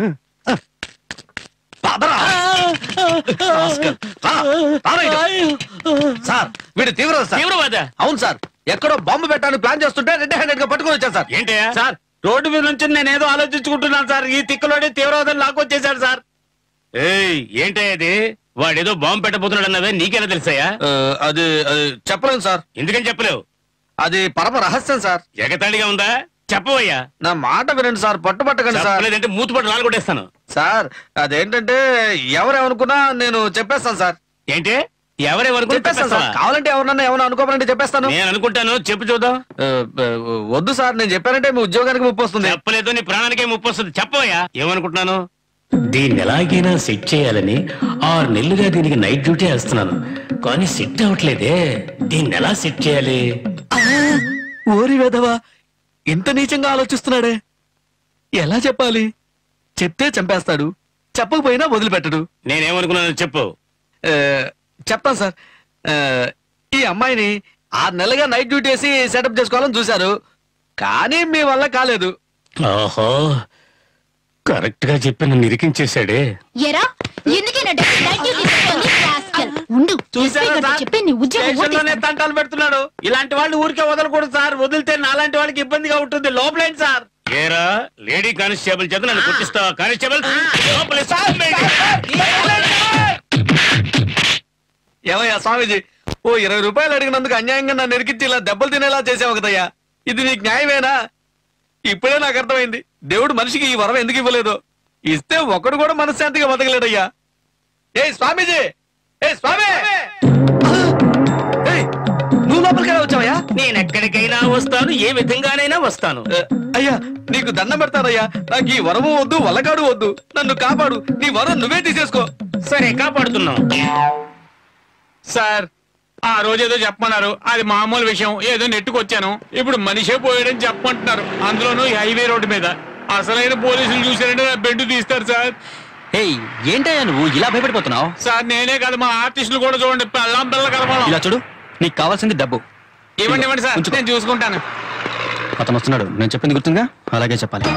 పదరా. రాస్కల్. రా, రా ఇటు. సార్ వీడు తీవ్ర సార్ తీవ్రవాద అవును సార్ ఎక్కడో బాంబు పెట్టాలని ప్లాన్ చేస్తుంటే రెడ్ హ్యాండెడ్ గా పట్టుకొని వచ్చాను సార్ ఏంటయ్యా సార్ రోడ్డు మీద నుంచి నేనేదో ఆలోచించుకుంటున్నాను సార్ ఈ తిక్కలోనే తీవ్రవాదం లాక్కొచ్చేసాడు సార్ ఏయ్ ఏంటయ్యా ఇది వాడేదో బాంబు పెట్టబోతున్నాడు అన్నవే నీకెలా తెలుసాయా ఆ, అది అది చెప్పలేను సార్ ఎందుకని చెప్పలేవు అది పరమ రహస్యం సార్ ఎగతాళిగా ఉందా చెప్పవయ్యా నా మాట వినండి సార్ పట్టుబట్టకండి సార్ చెప్పలేదంటే మూతి పట్టు రాలు కొట్టేస్తాను సార్ అదేంటంటే ఎవరేమనుకున్నా నేను చెప్పేస్తాను సార్ ఏంటి ఎవరెవరు చెప్పేస్తాను సార్ కావాలంటే ఎవరన్నా ఏమన్నా అనుకోమనంటే చెప్పేస్తాను నేను అనుకుంటాను చెప్పు చూద్దాం ఆ, ఆ, వద్దు సార్ నేను చెప్పానంటే మీ ఉద్యోగానికి ముప్పు వస్తుంది చెప్పలేదు నీ ప్రాణానికే ముప్పు వస్తుంది చెప్పవయ్యా ఏమనుకుంటున్నాను దీన్ని ఎలాగైనా సెట్ చేయాలని ఆరు నెలలుగా దీనికి నైట్ డ్యూటీ వేస్తున్నాను కానీ సెట్ అవ్వట్లేదే దీన్ని ఎలా సెట్ చేయాలి ఓరి వెధవా ఇంత నీచంగా ఆలోచిస్తున్నాడే ఎలా చెప్పాలి చెప్తే చంపేస్తాడు చెప్పకపోయినా వదిలిపెట్టడు నేనేమనుకున్నాను చెప్పు ఆ, చెప్తాను సార్ ఆ, ఈ అమ్మాయిని ఆరు నెలలుగా నైట్ డ్యూటీ వేసి సెటప్ చేసుకోవాలని చూశారు కానీ మీ వల్ల కాలేదు ఓహో కరెక్ట్ గా చెప్పి నన్ను ఇరికించేశాడే ఎరా ఎందుకే నా డబ్బు నైట్ డ్యూటీ చేస్తోంది? rascal. ఉండు ఎస్పీ గారితో చెప్పి నీ ఉద్యోగం స్టేషన్లోనే ఊడదీస్తాను. తంటాలు పెడుతున్నాడు ఇలాంటి వాళ్ళు ఊరికే వదలకూడదు సార్ వదిలితే నాలాంటి వాళ్ళకి ఇబ్బందిగా ఉంటుంది లోపలేండి సార్ ఏరా లేడీ కానిస్టేబుల్ చేత నన్ను కొట్టిస్తావా కానిస్టేబుల్ లోపల ఏమయ్యా స్వామీజీ ఓ ఇరవై రూపాయలు అడిగినందుకు అన్యాయంగా నన్ను ఎరికించి ఇలా దెబ్బలు తినేలా చేసావు కదయ్యా ఇది నీకు న్యాయమేనా ఇప్పుడే నాకు అర్థమైంది దేవుడు మనిషికి ఈ వరం ఎందుకు ఇవ్వలేదు ఇస్తే ఒకడు కూడా మనశ్శాంతిగా బతకలేడయ్యా ఏ స్వామీజీ ఏ స్వామి ఏయ్, నువ్వు లోపలికి ఎలా వచ్చావయ్యా నేను ఎక్కడికైనా వస్తాను ఏ విధంగానైనా వస్తాను అయ్యా నీకు దండం పెడతానయ్యా నాకు ఈ వరము వద్దు వల్లకాడు వద్దు నన్ను కాపాడు నీ వరం నువ్వే తీసేసుకో సరే కాపాడుతున్నాం సార్ ఆ రోజు ఏదో చెప్పమన్నారు అది మామూలు విషయం ఏదో నెట్టుకొచ్చాను ఇప్పుడు మనిషే పోయాడని చెప్పమంటున్నారు అందులోనూ ఈ హైవే రోడ్డు మీద అసలైన పోలీసులు చూసారంటే నా బెడ్ తీస్తారు సార్ ఏయ్ ఏంటయ్యా నువ్వు ఇలా భయపడిపోతున్నావు సార్ నేనే కాదు మా ఆర్టిస్టులు కూడా చూడండి పెళ్ళాం పిల్ల కలపడం ఇలా చూడు నీకు కావాల్సింది డబ్బు ఇవ్వండి ఇవ్వండి సార్ ఉంచుకో. నేను చూసుకుంటాను అతను వస్తున్నాడు నేను చెప్పింది గుర్తుందిగా అలాగే చెప్పాలి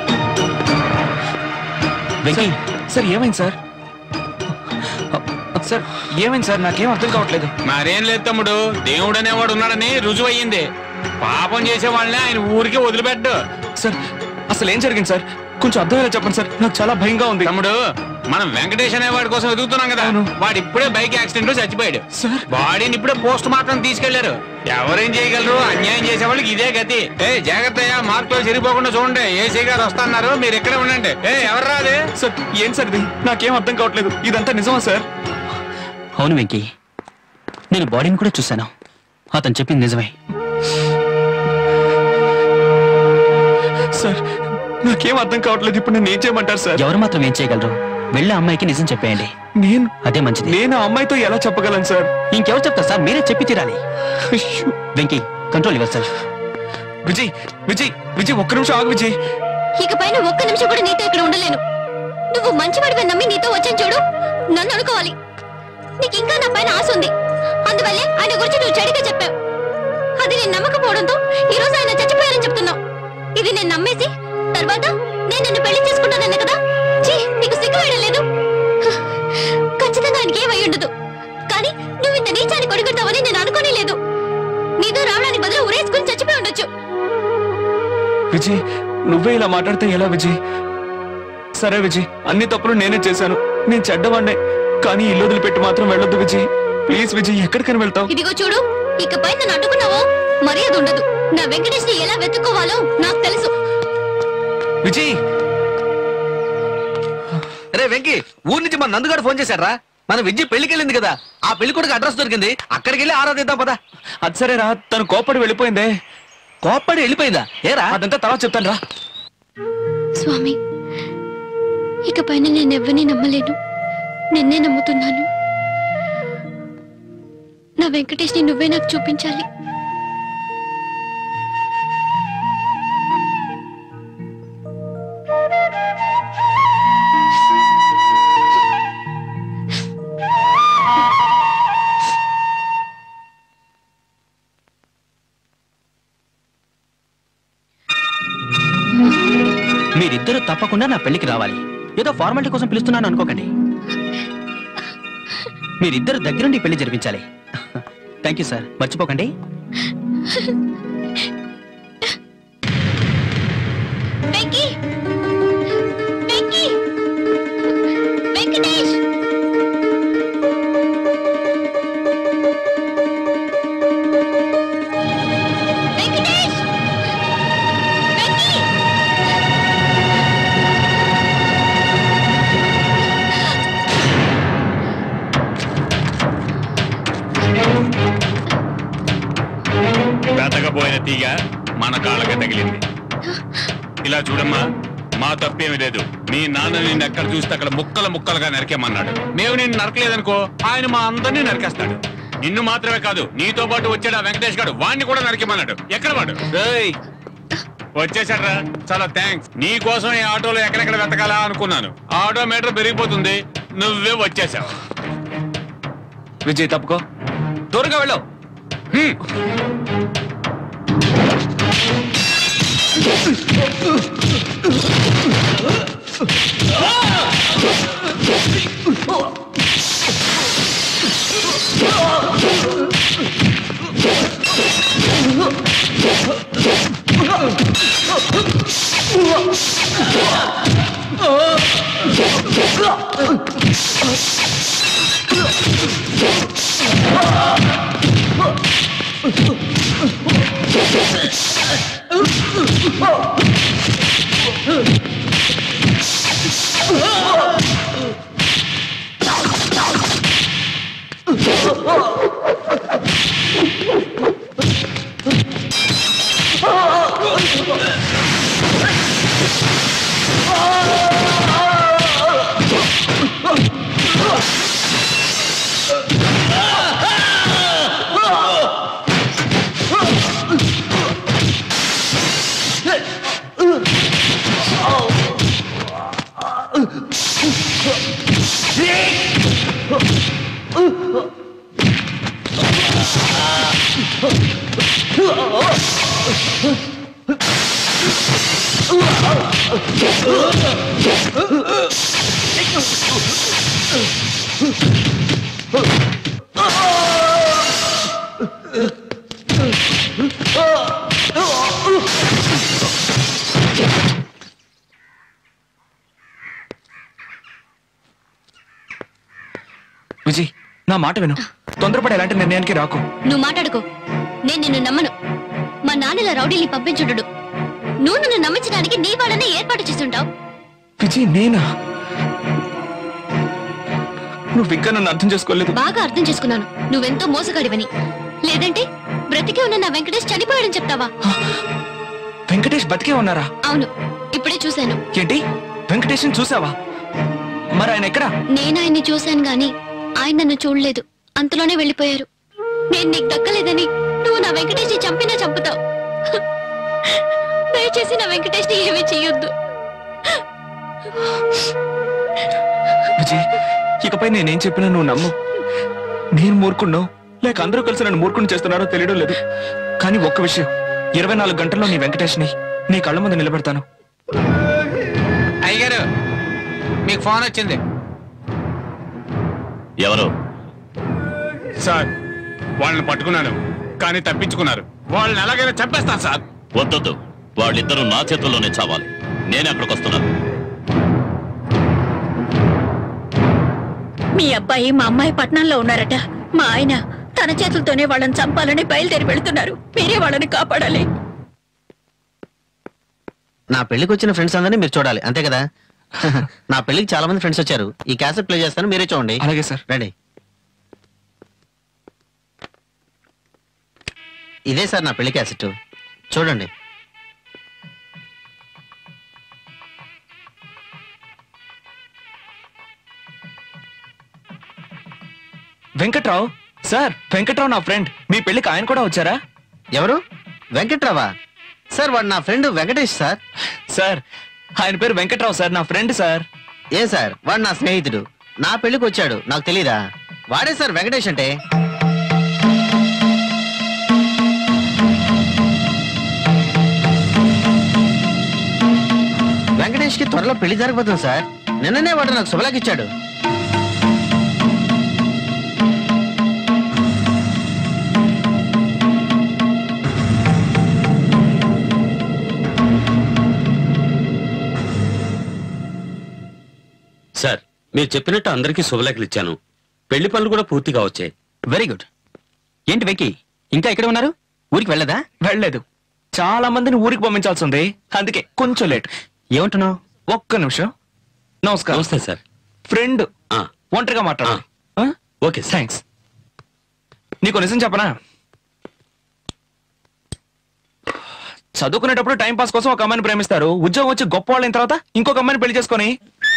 వెంకీ సార్ ఏమైంది సార్ సార్ ఏమైంది సార్ నాకేం అర్థం కావట్లేదు మరేం లేదు తమ్ముడు దేవుడు అనేవాడు ఉన్నాడని రుజువు అయ్యింది పాపం చేసే వాళ్ళని ఆయన ఊరికి వదిలిపెట్టు సార్ అసలు ఏం జరిగింది సార్ కొంచెం అర్థమయ్యేలా చెప్పండి సార్ నాకు చాలా భయంగా ఉంది తమ్ముడు మనం వెంకటేష్ అనే వాడి కోసం వెతుకుతున్నాం కదా వాడు ఇప్పుడే బైక్ యాక్సిడెంట్ లో చచ్చిపోయాడు బాడీని ఇప్పుడే పోస్ట్ మార్టం తీసుకెళ్లారు ఎవరేం చేయగలరు అన్యాయం చేసే వాళ్ళకి ఇదే గతి ఏ జాగ్రత్తగా మార్పులు చెరిపోకుండా చూడండి ఏసీ గారు వస్తున్నారు మీరు ఇక్కడే ఉండండి ఏ ఎవరు రాదే సార్ ఏం సార్ ఇది నాకేం అర్థం కావట్లేదు ఇదంతా నిజమా సార్ అవును వెంకీ నేను బాడీని కూడా చూశాను అతను చెప్పింది నిజమే సార్ నాకేం అర్థం కావట్లేదు ఇప్పుడు నేను ఏం చేయమంటారు సార్ ఎవరు మాత్రం ఏం చేయగలరు వెళ్ళి ఆ అమ్మాయికి నిజం చెప్పేయండి నేను అదే మంచిది నేను ఆ అమ్మాయితో ఎలా చెప్పగలను సార్ ఇంకెవరు చెప్తారు సార్ మీరే చెప్పి తీరాలి వెంకీ కంట్రోల్ ఇవ్వాలి సార్ విజయ్ విజయ్ విజయ్ ఒక్క నిమిషం ఆగు విజయ్ ఇక పైన ఒక్క నిమిషం కూడా నీతో ఇక్కడ ఉండలేను నువ్వు మంచివాడివి నమ్మి నీతో వచ్చాను చూడు నన్ను అనుకోవాలి నీకు ఇంకా నా పైన ఆశ ఉంది అందువల్లే ఆయన గురించి నువ్వు చెడుగా చెప్పావు అది నేను నమ్మకపోవడంతో ఈ రోజు ఆయన చచ్చిపోయారని చెప్తున్నావు ఇది నేను నమ్మేసి తర్వాత నేను నిన్ను పెళ్లి చేసుకుంటానన్న కదా ఛీ నీకు సిగ్గు వేయడం లేదు హ, ఖచ్చితంగా ఆయనకి ఏమై ఉండదు కానీ నువ్వు ఇంత నీచాన్ని కొడుకుంటావని నేను అనుకోనే లేదు నీతో రావడానికి బదులు ఉరేసుకుని చచ్చిపోయి ఉండొచ్చు విజయ్ నువ్వే ఇలా మాట్లాడితే ఎలా విజయ్ సరే విజయ్ అన్ని తప్పులు నేనే చేశాను నేను చెడ్డవాడినే కానీ ఇల్లు వదిలిపెట్టి మాత్రం వెళ్ళొద్దు విజయ్ ప్లీజ్ విజయ్ ఎక్కడికైనా వెళ్తావు ఇదిగో చూడు ఇకపై నన్ను అడ్డుకున్నావో మర్యాద ఉండదు నా వెంకటేష్ ని ఎలా వెతుక్కోవాలో నాకు తెలుసు విజయ్ రే వెంకీ ఊరి నుంచి మన నందుగారు ఫోన్ చేశారా మన విజయ్ పెళ్లికి వెళ్ళింది కదా ఆ పెళ్లి కొడుకు అడ్రస్ దొరికింది అక్కడికి వెళ్ళి ఆరాధిద్దాం పదా అది సరేరా తను కోపడి వెళ్ళిపోయిందే కోపడి వెళ్ళిపోయిందా ఏరా అదంతా తర్వాత చెప్తాను రా స్వామి ఇకపైన నేను ఎవరిని నమ్మలేను నిన్నే నమ్ముతున్నాను నా వెంకటేష్ ని నువ్వే నాకు చూపించాలి మీరిద్దరూ తప్పకుండా నా పెళ్లికి రావాలి ఏదో ఫార్మాలిటీ కోసం పిలుస్తున్నాను అనుకోకండి మీరిద్దరు దగ్గరుండి పెళ్లి జరిపించాలి థ్యాంక్ యూ సార్ మర్చిపోకండి వెంకీ వెంకీ వెంకటేష్ వెంకటేష్ తీగ మన కాళ్ళకే తగిలింది ఇలా చూడమ్మా మా తప్పేమీ లేదు మీ నాన్న నిన్ను ఎక్కడ చూస్తే అక్కడ ముక్కలు ముక్కలుగా నరికేమన్నాడు మేము నిన్ను నరకలేదనుకో ఆయన మా అందరినీ నరికేస్తాడు నిన్ను మాత్రమే కాదు నీతో పాటు వచ్చాడు ఆ వెంకటేష్ గారు వాడిని కూడా నరికేమన్నాడు ఎక్కడ వాడు ఏయ్, వచ్చేసాడ్రా చాలా థ్యాంక్స్ నీ కోసం ఈ ఆటోలో ఎక్కడెక్కడ వెతకాలా అనుకున్నాను ఆటో మీటర్ పెరిగిపోతుంది నువ్వే వచ్చేసావు విజయ్ తప్పుకో త్వరగా వెళ్ళావు విజయ్ నా మాట విను తొందరపడి ఎలాంటి నిర్ణయానికి రాకు నువ్వు మాట్లాడుకో నేను నిన్ను నమ్మను మా నాన్నల రౌడీని పంపించుండడు నువ్వు నన్ను నమ్మించడానికి నీ వాళ్ళనే ఏర్పాటు చేస్తుంటావు విజయ్ నేనా నువ్వు ఇంకా నన్ను అర్థం చేసుకోలేదు బాగా అర్థం చేసుకున్నాను నువ్వెంతో మోసగాడివని లేదంటే బ్రతికే ఉన్న నా వెంకటేష్ చనిపోయాడని చెప్తావా వెంకటేష్ బతికే ఉన్నారా అవును ఇప్పుడే చూశాను ఏంటి వెంకటేష్ చూసావా మరి ఆయన ఎక్కడా నేను ఆయన్ని చూశాను గాని ఆయన నన్ను చూడలేదు అంతలోనే వెళ్ళిపోయారు నేను నీకు దక్కలేదని నువ్వు నా వెంకటేష్ చంపినా చంపుతావు దయచేసి నా వెంకటేష్ ఏమీ చెయ్యొద్దు విజయ్ ఇకపై నేనేం చెప్పినా నువ్వు నమ్ము నేను మూర్ఖున్నావు లేక అందరూ కలిసి నన్ను మూర్ఖుని చేస్తున్నారో తెలియడం లేదు కానీ ఒక్క విషయం ఇరవై నాలుగు గంటల్లో నీ వెంకటేష్ని నీ కళ్ళ ముందు నిలబెడతాను అయ్యగారు మీకు ఫోన్ వచ్చింది ఎవరు సార్ వాళ్ళని పట్టుకున్నాను కానీ తప్పించుకున్నారు వాళ్ళని ఎలాగైనా చంపేస్తాను సార్ వద్దొద్దు వాళ్ళిద్దరూ నా చేతుల్లోనే చావాలి నేను అక్కడికి వస్తున్నాను మీ అబ్బాయి మా అమ్మాయి పట్నంలో ఉన్నారట మా ఆయన తన చేతులతోనే వాళ్ళని చంపాలని బయలుదేరి వెళ్తున్నారు మీరే వాళ్ళని కాపాడాలి నా పెళ్లికి వచ్చిన ఫ్రెండ్స్ అందరినీ మీరు చూడాలి అంతే కదా నా పెళ్లికి చాలా మంది ఫ్రెండ్స్ వచ్చారు ఈ క్యాసెట్ ప్లే చేస్తాను మీరే చూడండి అలాగే సార్ రండి ఇదే సార్ నా పెళ్లి క్యాసెట్ చూడండి వెంకట్రావు సార్ వెంకట్రావు నా ఫ్రెండ్ మీ పెళ్లికి ఆయన కూడా వచ్చారా ఎవరు వెంకట్రావా సార్ వాడు నా ఫ్రెండ్ వెంకటేష్ సార్ సార్ ఆయన పేరు వెంకట్రావు సార్ నా ఫ్రెండ్ సార్ ఏ సార్ వాడు నా స్నేహితుడు నా పెళ్లికి వచ్చాడు నాకు తెలీదా వాడే సార్ వెంకటేష్ అంటే వెంకటేష్ కి త్వరలో పెళ్లి జరగబోతుంది సార్ నిన్ననే వాడు నాకు శుభలాకి ఇచ్చాడు సార్ మీరు చెప్పినట్టు అందరికీ శుభలేఖలు ఇచ్చాను పెళ్లి పనులు కూడా పూర్తిగా వచ్చాయి వెరీ గుడ్ ఏంటి వెక్కి ఇంకా ఇక్కడ ఉన్నారు ఊరికి వెళ్ళదా వెళ్ళలేదు చాలా మందిని ఊరికి పంపించాల్సి ఉంది అందుకే కొంచెం లేట్ ఏమంటున్నావు ఒక్క నిమిషం నమస్కారం నమస్తే సార్ ఫ్రెండ్ ఒంటరిగా మాట్లాడు ఓకే థ్యాంక్స్ నీకు నిజం చెప్పనా చదువుకునేటప్పుడు టైం పాస్ కోసం ఒక అమ్మాయిని ప్రేమిస్తారు ఉద్యోగం వచ్చి గొప్ప వాళ్ళైన తర్వాత ఇంకొక అమ్మాయిని పెళ్లి చేసుకొని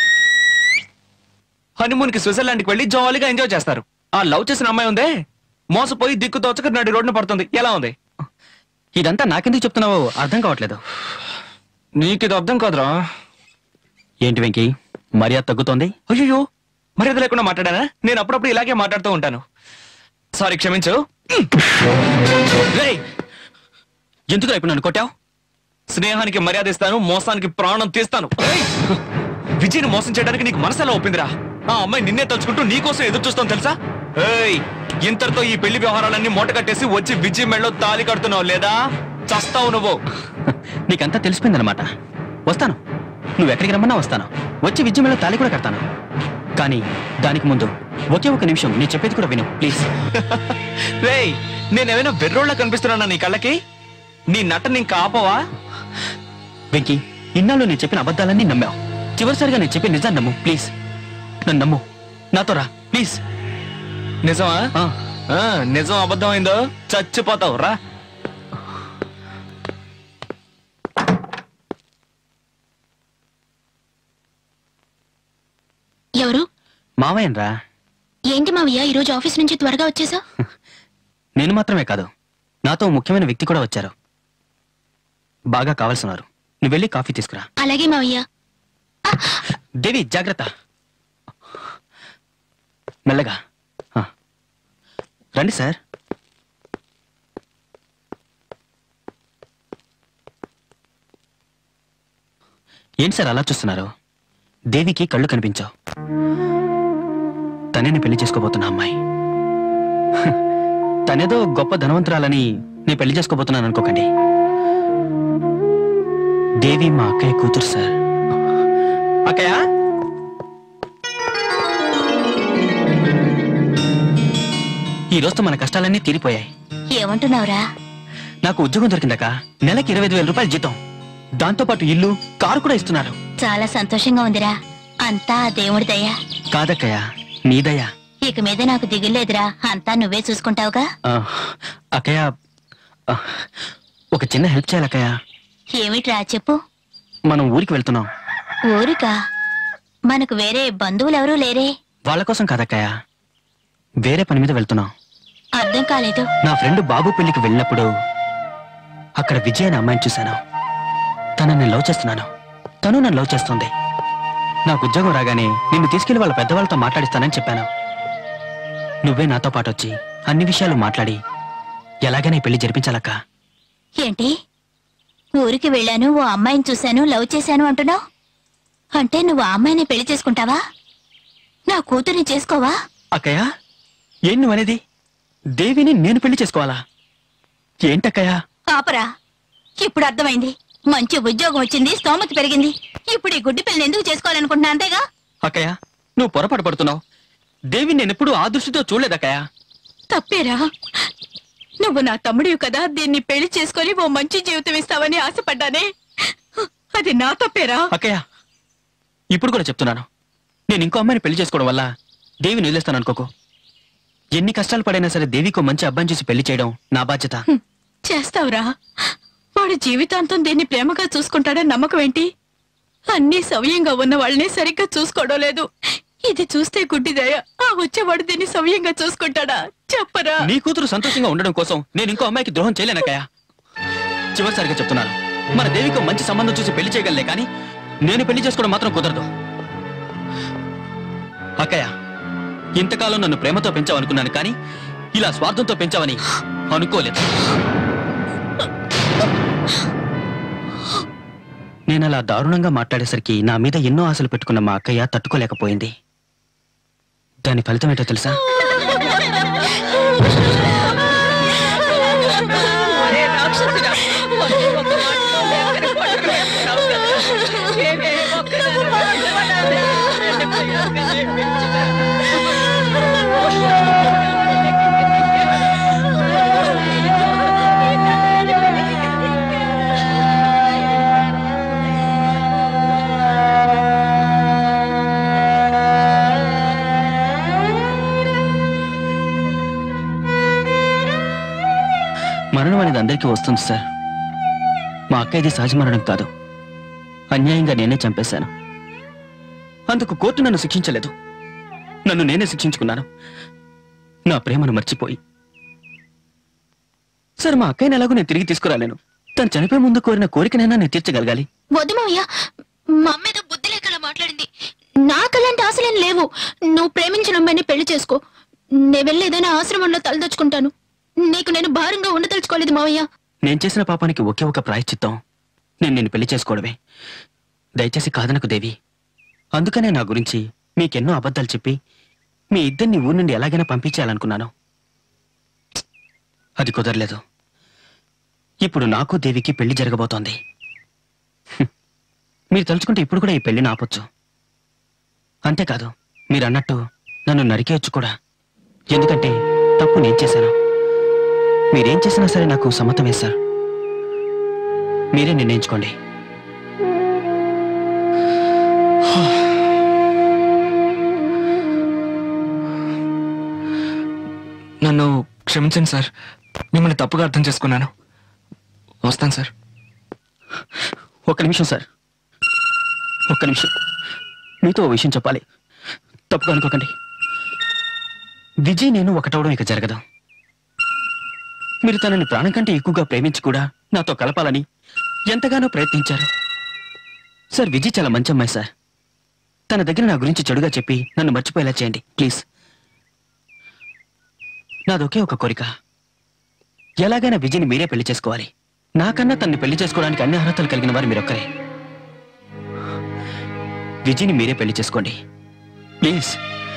హనీమూన్ కి స్విట్జర్లాండ్ కి వెళ్ళి జాలీగా ఎంజాయ్ చేస్తారు ఆ లవ్ చేసిన అమ్మాయి ఉందే మోసపోయి దిక్కు తోచక నడి రోడ్డున పడుతుంది ఎలా ఉంది ఇదంతా నాకెందుకు చెప్తున్నావో అర్థం కావట్లేదు నీకు ఇది అర్థం కాదురా ఏంటి వెంకీ మర్యాద తగ్గుతోంది అయ్యో మర్యాద లేకుండా మాట్లాడానా నేను అప్పుడప్పుడు ఇలాగే మాట్లాడుతూ ఉంటాను సారీ క్షమించు రేయ్, ఎందుకు ఇప్పుడు నన్ను కొట్టావు స్నేహానికి మర్యాద ఇస్తాను మోసానికి ప్రాణం తీస్తాను ఏయ్! విజయ్ని మోసం చేయడానికి నీకు మనసు ఎలా ఒప్పిందిరా ఆ అమ్మాయి నిన్నే తలుచుకుంటూ నీకోసం ఎదురు చూస్తాం తెలుసా ఏయ్ ఇంతటితో ఈ పెళ్లి వ్యవహారాలన్నీ మూట కట్టేసి వచ్చి విజయ్ మెళ్ళో తాలి కడుతున్నావు లేదా చస్తావు నువ్వు నీకంతా తెలిసిపోయిందనమాట వస్తాను నువ్వు ఎక్కడికి రమ్మన్నా వస్తాను వచ్చి విద్య మీద తాళి కూడా కడతాను కానీ దానికి ముందు ఒకే ఒక నిమిషం నేను చెప్పేది కూడా విను ప్లీజ్ రేయ్ నేనేమైనా బెర్రోళ్ళ కనిపిస్తున్నానా నీ కళ్ళకి నీ నటన ఇంకా ఆపవా వెంకీ ఇన్నాళ్ళు నేను చెప్పిన అబద్ధాలన్నీ నమ్మావు చివరిసారిగా నేను చెప్పిన నిజాన్ని నమ్ము ప్లీజ్ నన్ను నమ్ము నాతో రా ప్లీజ్ నిజమా ఆ, నిజం అబద్ధం అయిందో చచ్చిపోతావు రా ఎవరు మావయ్యన్ రా ఏంటి మావయ్య ఈ రోజు ఆఫీస్ నుంచి త్వరగా వచ్చేసా నేను మాత్రమే కాదు నాతో ముఖ్యమైన వ్యక్తి కూడా వచ్చారు బాగా కావాల్సినారు నువ్వు వెళ్ళి కాఫీ తీసుకురా అలాగే మావయ్య దేవి జాగ్రత్త మెల్లగా ఆ. రండి సార్ ఏంటి సార్ అలా చూస్తున్నారు దేవికి కళ్ళు కనిపించావు తనేని పెళ్లి చేసుకోబోతున్న అమ్మాయి హ్, తనేదో గొప్ప ధనవంతురాలని నేను పెళ్లి చేసుకోబోతున్నాను అనుకోకండి దేవి మా అక్కయ్య కూతురు సార్ అక్కయ్య ఈ రోజుతో మన కష్టాలన్నీ తీరిపోయాయి ఏమంటున్నావురా నాకు ఉద్యోగం దొరికిందక నెలకి ఇరవై ఐదు వేల రూపాయలు జీతం దాంతో పాటు ఇల్లు కారు కూడా ఇస్తున్నారు చాలా సంతోషంగా ఉందిరా అంతా ఆ దేవుడి దయ కాదక్కయ్య నీదయ్యా ఇక మీద నాకు దిగులేదురా అంతా నువ్వే చూసుకుంటావుగా ఆ, అక్కయ్య ఆ, ఒక చిన్న హెల్ప్ చేయాలి అక్కయ్య ఏమిట్రా చెప్పు మనం ఊరికి వెళ్తున్నాం ఊరికా మనకు వేరే బంధువులెవరూ లేరే వాళ్ళ కోసం కాదక్కయ్య వేరే పని మీద వెళ్తున్నాం అర్థం కాలేదు నా ఫ్రెండ్ బాబు పెళ్లికి వెళ్ళినప్పుడు అక్కడ విజయ్ అనే అమ్మాయిని చూశాను తనని నేను లవ్ చేస్తున్నాను తను నన్ను లవ్ చేస్తుంది నాకు ఉద్యోగం రాగానే నిన్ను తీసుకెళ్లి వాళ్ళ పెద్దవాళ్ళతో మాట్లాడిస్తానని చెప్పాను నువ్వే నాతో పాటు వచ్చి అన్ని విషయాలు మాట్లాడి ఎలాగైనా ఈ పెళ్లి జరిపించాలక్క ఏంటి ఊరికి వెళ్ళాను ఓ అమ్మాయిని చూశాను లవ్ చేశాను అంటున్నావు అంటే నువ్వు ఆ అమ్మాయిని పెళ్లి చేసుకుంటావా నా కూతుర్ని చేసుకోవా అక్కయ్య ఏం నువ్వనేది దేవిని నేను పెళ్లి చేసుకోవాలా ఏంటక్కయ్య ఆపరా ఇప్పుడు అర్థమైంది మంచి ఉద్యోగం వచ్చింది స్తోమత పెరిగింది ఇప్పుడు ఈ గుడ్డి పిల్లని ఎందుకు చేసుకోవాలనుకుంటున్నా అంతేగా అక్కయ్య నువ్వు పొరపాటు పడుతున్నావు దేవి నేను ఎప్పుడు ఆ దృష్టితో చూడలేదక్కయ్య తప్పేరా నువ్వు నా తమ్ముడివి కదా దీన్ని పెళ్లి చేసుకొని ఓ మంచి జీవితం ఇస్తావని ఆశపడ్డానే అది నా తప్పేరా అక్కయ్య ఇప్పుడు కూడా చెప్తున్నాను నేను ఇంకో అమ్మాయిని పెళ్లి చేసుకోవడం వల్ల దేవిని వదిలేస్తాను అనుకోకు ఎన్ని కష్టాలు పడైనా సరే దేవికో మంచి అబ్బాయిని చూసి పెళ్లి చేయడం నా బాధ్యత చేస్తావురా వాడు జీవితాంతం దీన్ని ప్రేమగా చూసుకుంటాడని నమ్మకం ఏంటి అన్నీ సవ్యంగా ఉన్న వాళ్ళని సరిగ్గా చూసుకోవడం లేదు ఇది చూస్తే గుడ్డిదయ ఆ వచ్చేవాడు దీన్ని సవ్యంగా చూసుకుంటాడా చెప్పరా నీ కూతురు సంతోషంగా ఉండడం కోసం నేను ఇంకో అమ్మాయికి ద్రోహం చేయలేనక్కయ్య చివరిసారిగా చెప్తున్నాను మన దేవికో మంచి సంబంధం చూసి పెళ్లి చేయగలలే కానీ నేను పెళ్లి చేసుకోవడం మాత్రం కుదరదు అక్కయ్య ఇంతకాలం నన్ను ప్రేమతో పెంచావనుకున్నాను కానీ ఇలా స్వార్థంతో పెంచావని అనుకోలేదు నేను అలా దారుణంగా మాట్లాడేసరికి నా మీద ఎన్నో ఆశలు పెట్టుకున్న మా అక్కయ్య తట్టుకోలేకపోయింది దాని ఫలితం ఏంటో తెలుసా మరణం అనేది అందరికీ వస్తుంది సార్ మా అక్క ఇది సహజ మరణం కాదు అన్యాయంగా నేనే చంపేశాను అందుకు కోర్టు నన్ను శిక్షించలేదు నన్ను నేనే శిక్షించుకున్నాను నా ప్రేమను మర్చిపోయి సరే మా అక్కయ్యని ఎలాగో నేను తిరిగి తీసుకురాలేను తను చనిపోయే ముందు కోరిన కోరికనైనా నేను తీర్చగలగాలి వద్దు మావయ్య మా అమ్మ ఏదో బుద్ధి లేకలా మాట్లాడింది నాకు అలాంటి ఆశలేం లేవు నువ్వు ప్రేమించిన అమ్మాయిని పెళ్లి చేసుకో నేను వెళ్ళి ఏదైనా ఆశ్రమంలో తలదొచ్చుకుంటాను నీకు నేను భారంగా ఉండదలుచుకోలేదు మావయ్య నేను చేసిన పాపానికి ఒకే ఒక ప్రాయశ్చిత్తం నేను నిన్ను పెళ్లి చేసుకోవడమే దయచేసి కాదనకు దేవి అందుకనే నా గురించి మీకెన్నో అబద్ధాలు చెప్పి మీ ఇద్దరిని ఊరి నుండి ఎలాగైనా పంపించేయాలనుకున్నాను అది కుదరలేదు ఇప్పుడు నాకు దేవికి పెళ్లి జరగబోతోంది హ్మ్. మీరు తలుచుకుంటే ఇప్పుడు కూడా ఈ పెళ్లిని ఆపొచ్చు అంతేకాదు మీరు అన్నట్టు నన్ను నరికేయొచ్చు కూడా ఎందుకంటే తప్పు నేను చేశాను మీరేం చేసినా సరే నాకు సమ్మతమే సార్ మీరే నిర్ణయించుకోండి నన్ను క్షమించండి సార్ మిమ్మల్ని తప్పుగా అర్థం చేసుకున్నాను వస్తాను సార్ ఒక్క నిమిషం సార్ ఒక్క నిమిషం మీతో ఓ విషయం చెప్పాలి తప్పుగా అనుకోకండి విజయ్ నేను ఒకటవడం ఇక జరగదు మీరు తనని ప్రాణం కంటే ఎక్కువగా ప్రేమించి కూడా నాతో కలపాలని ఎంతగానో ప్రయత్నించారు సార్ విజయ్ చాలా మంచి అమ్మాయి సార్ తన దగ్గర నా గురించి చెడుగా చెప్పి నన్ను మర్చిపోయేలా చేయండి ప్లీజ్ నాదొకే ఒక కోరిక ఎలాగైనా విజయ్ని మీరే పెళ్లి చేసుకోవాలి నాకన్నా తన్ని పెళ్లి చేసుకోవడానికి అన్ని అర్హతలు కలిగిన వారు మీరొక్కరే విజయ్ని మీరే పెళ్లి చేసుకోండి ప్లీజ్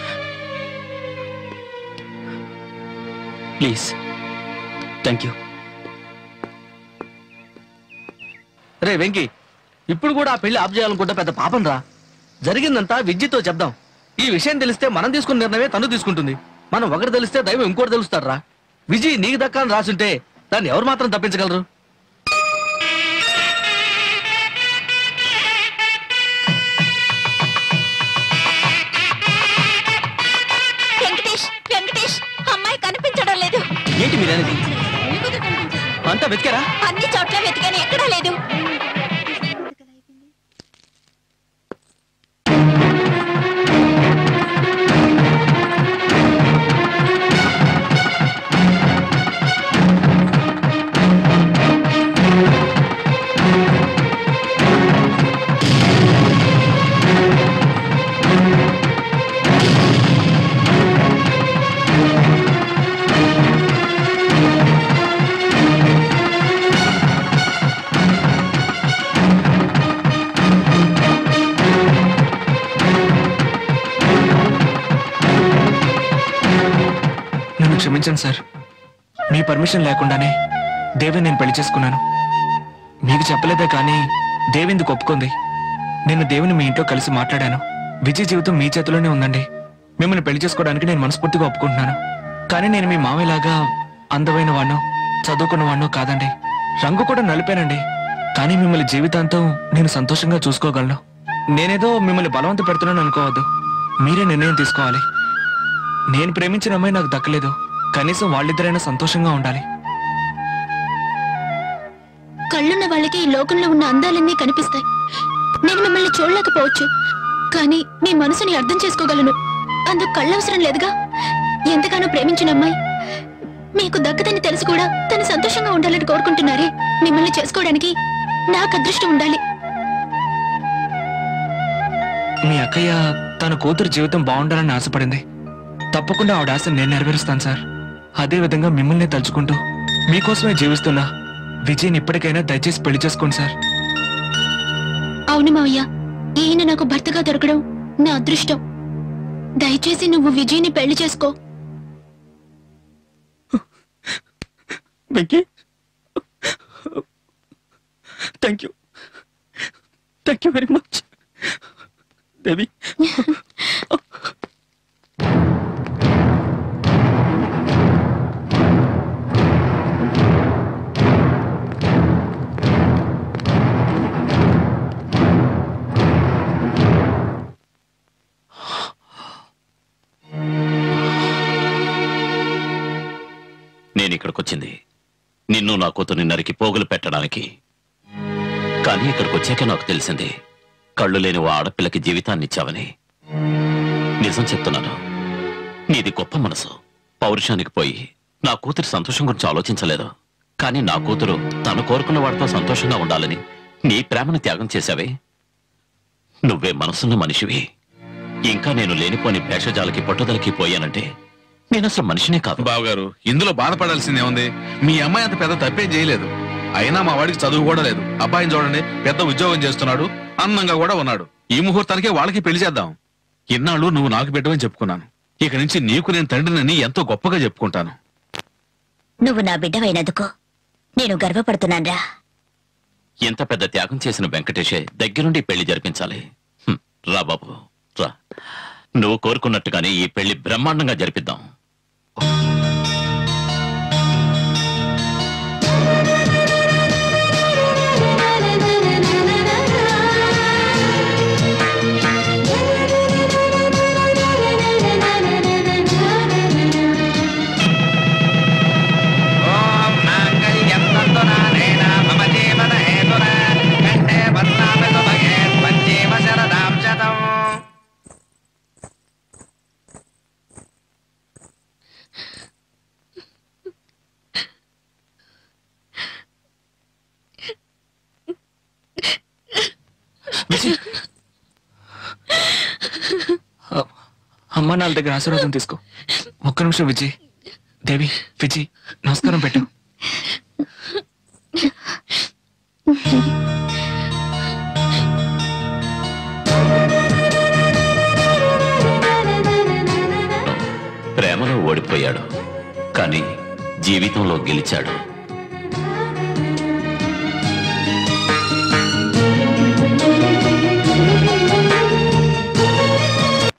ప్లీజ్ థ్యాంక్ యూ రే వెంకీ ఇప్పుడు కూడా ఆ పెళ్లి ఆఫ్ చేయాలనుకుంటే పెద్ద పాపం రా జరిగిందంతా విద్యతో చెప్దాం ఈ విషయం తెలిస్తే మనం తీసుకున్న నిర్ణయమే తను తీసుకుంటుంది మనం ఒకటి తెలిస్తే దైవం ఇంకోటి తెలుస్తారా విజయ్ నీకు దక్కాలని రాసుంటే దాన్ని ఎవరు మాత్రం తప్పించగలరు వెంకటేష్ వెంకటేష్ అమ్మాయి కనిపించడం లేదు ఏంటి మీరనేది అంతా వెతికారా అన్ని చోట్ల వెతికాను ఎక్కడా లేదు నన్ను క్షమించండి సార్ మీ పర్మిషన్ లేకుండానే దేవి నేను పెళ్లి చేసుకున్నాను మీకు చెప్పలేదే కానీ దేవి ఇందుకు ఒప్పుకుంది నేను దేవుని మీ ఇంట్లో కలిసి మాట్లాడాను విజయ్ జీవితం మీ చేతిలోనే ఉందండి మిమ్మల్ని పెళ్లి చేసుకోవడానికి నేను మనస్ఫూర్తిగా ఒప్పుకుంటున్నాను కానీ నేను మీ మామయ్యలాగా అందమైన వాణ్ణో చదువుకున్న వాణ్ణో కాదండి రంగు కూడా నలిపానండి కానీ మిమ్మల్ని జీవితాంతం నేను సంతోషంగా చూసుకోగలను నేనేదో మిమ్మల్ని బలవంత పెడుతున్నాను అనుకోవద్దు మీరే నిర్ణయం తీసుకోవాలి నేను ప్రేమించిన అమ్మాయి నాకు దక్కలేదు కనీసం వాళ్ళిద్దరైనా సంతోషంగా ఉండాలి కళ్ళున్న వాళ్ళకి ఈ లోకంలో ఉన్న అందాలన్నీ కనిపిస్తాయి నేను మిమ్మల్ని చూడలేకపోవచ్చు కానీ మీ మనసుని అర్థం చేసుకోగలను అందుకు కళ్ళవసరం లేదుగా ఎంతగానో ప్రేమించిన అమ్మాయి మీకు దక్కదని తెలిసి కూడా తను సంతోషంగా ఉండాలని కోరుకుంటున్నారే మిమ్మల్ని చేసుకోవడానికి నాకు అదృష్టం ఉండాలి మీ అక్కయ్య తన కూతురు జీవితం బాగుండాలని ఆశపడింది తప్పకుండా ఆవిడ ఆశ నేను నెరవేరుస్తాను సార్ అదే విధంగా మిమ్మల్ని తలుచుకుంటూ మీకోసమే జీవిస్తున్నా విజయ్ని ఇప్పటికైనా దయచేసి పెళ్లి చేసుకోండి సార్ అవును మావయ్య ఈయన నాకు భర్తగా దొరకడం నా అదృష్టం దయచేసి నువ్వు విజయ్ని పెళ్లి చేసుకో Venky thank you thank you very much Devi నేను ఇక్కడికొచ్చింది నిన్ను నా కూతుర్ని నరికి పోగులు పెట్టడానికి కానీ ఇక్కడికి వచ్చాక నాకు తెలిసింది కళ్ళు లేని ఓ ఆడపిల్లకి జీవితాన్ని ఇచ్చావని నిజం చెప్తున్నాను నీది గొప్ప మనసు పౌరుషానికి పోయి నా కూతురి సంతోషం గురించి ఆలోచించలేదు కానీ నా కూతురు తను కోరుకున్న వాడితో సంతోషంగా ఉండాలని నీ ప్రేమను త్యాగం చేశావే నువ్వే మనసున్న మనిషివి ఇంకా నేను లేనిపోని భేషజాలకి పట్టుదలకి పోయానంటే నేను అసలు మనిషినే కాదు బావగారు ఇందులో బాధపడాల్సిందే ఉంది మీ అమ్మాయి అంత పెద్ద తప్పేం చేయలేదు అయినా మా వాడికి చదువు కూడా లేదు అబ్బాయిని చూడండి పెద్ద ఉద్యోగం చేస్తున్నాడు అందంగా కూడా ఉన్నాడు ఈ ముహూర్తానికే వాళ్ళకి పెళ్లి చేద్దాం ఇన్నాళ్ళు నువ్వు నాకు పెట్టమని చెప్పుకున్నాను ఇక నుంచి నీకు నేను తండ్రినని ఎంతో గొప్పగా చెప్పుకుంటాను నువ్వు నా బిడ్డవైనందుకు నేను గర్వపడుతున్నాన్రా ఎంత పెద్ద త్యాగం చేసిన వెంకటేషే దగ్గరుండి పెళ్లి జరిపించాలి హ్మ్, రా బాబు రా నువ్వు కోరుకున్నట్టుగానే ఈ పెళ్లి బ్రహ్మాండంగా జరిపిద్దాం అమ్మ నాన్న దగ్గర ఆశీర్వాదం తీసుకో ఒక్క నిమిషం విజయ్ దేవి విజయ్ నమస్కారం పెట్టు ప్రేమలో ఓడిపోయాడు కానీ జీవితంలో గెలిచాడు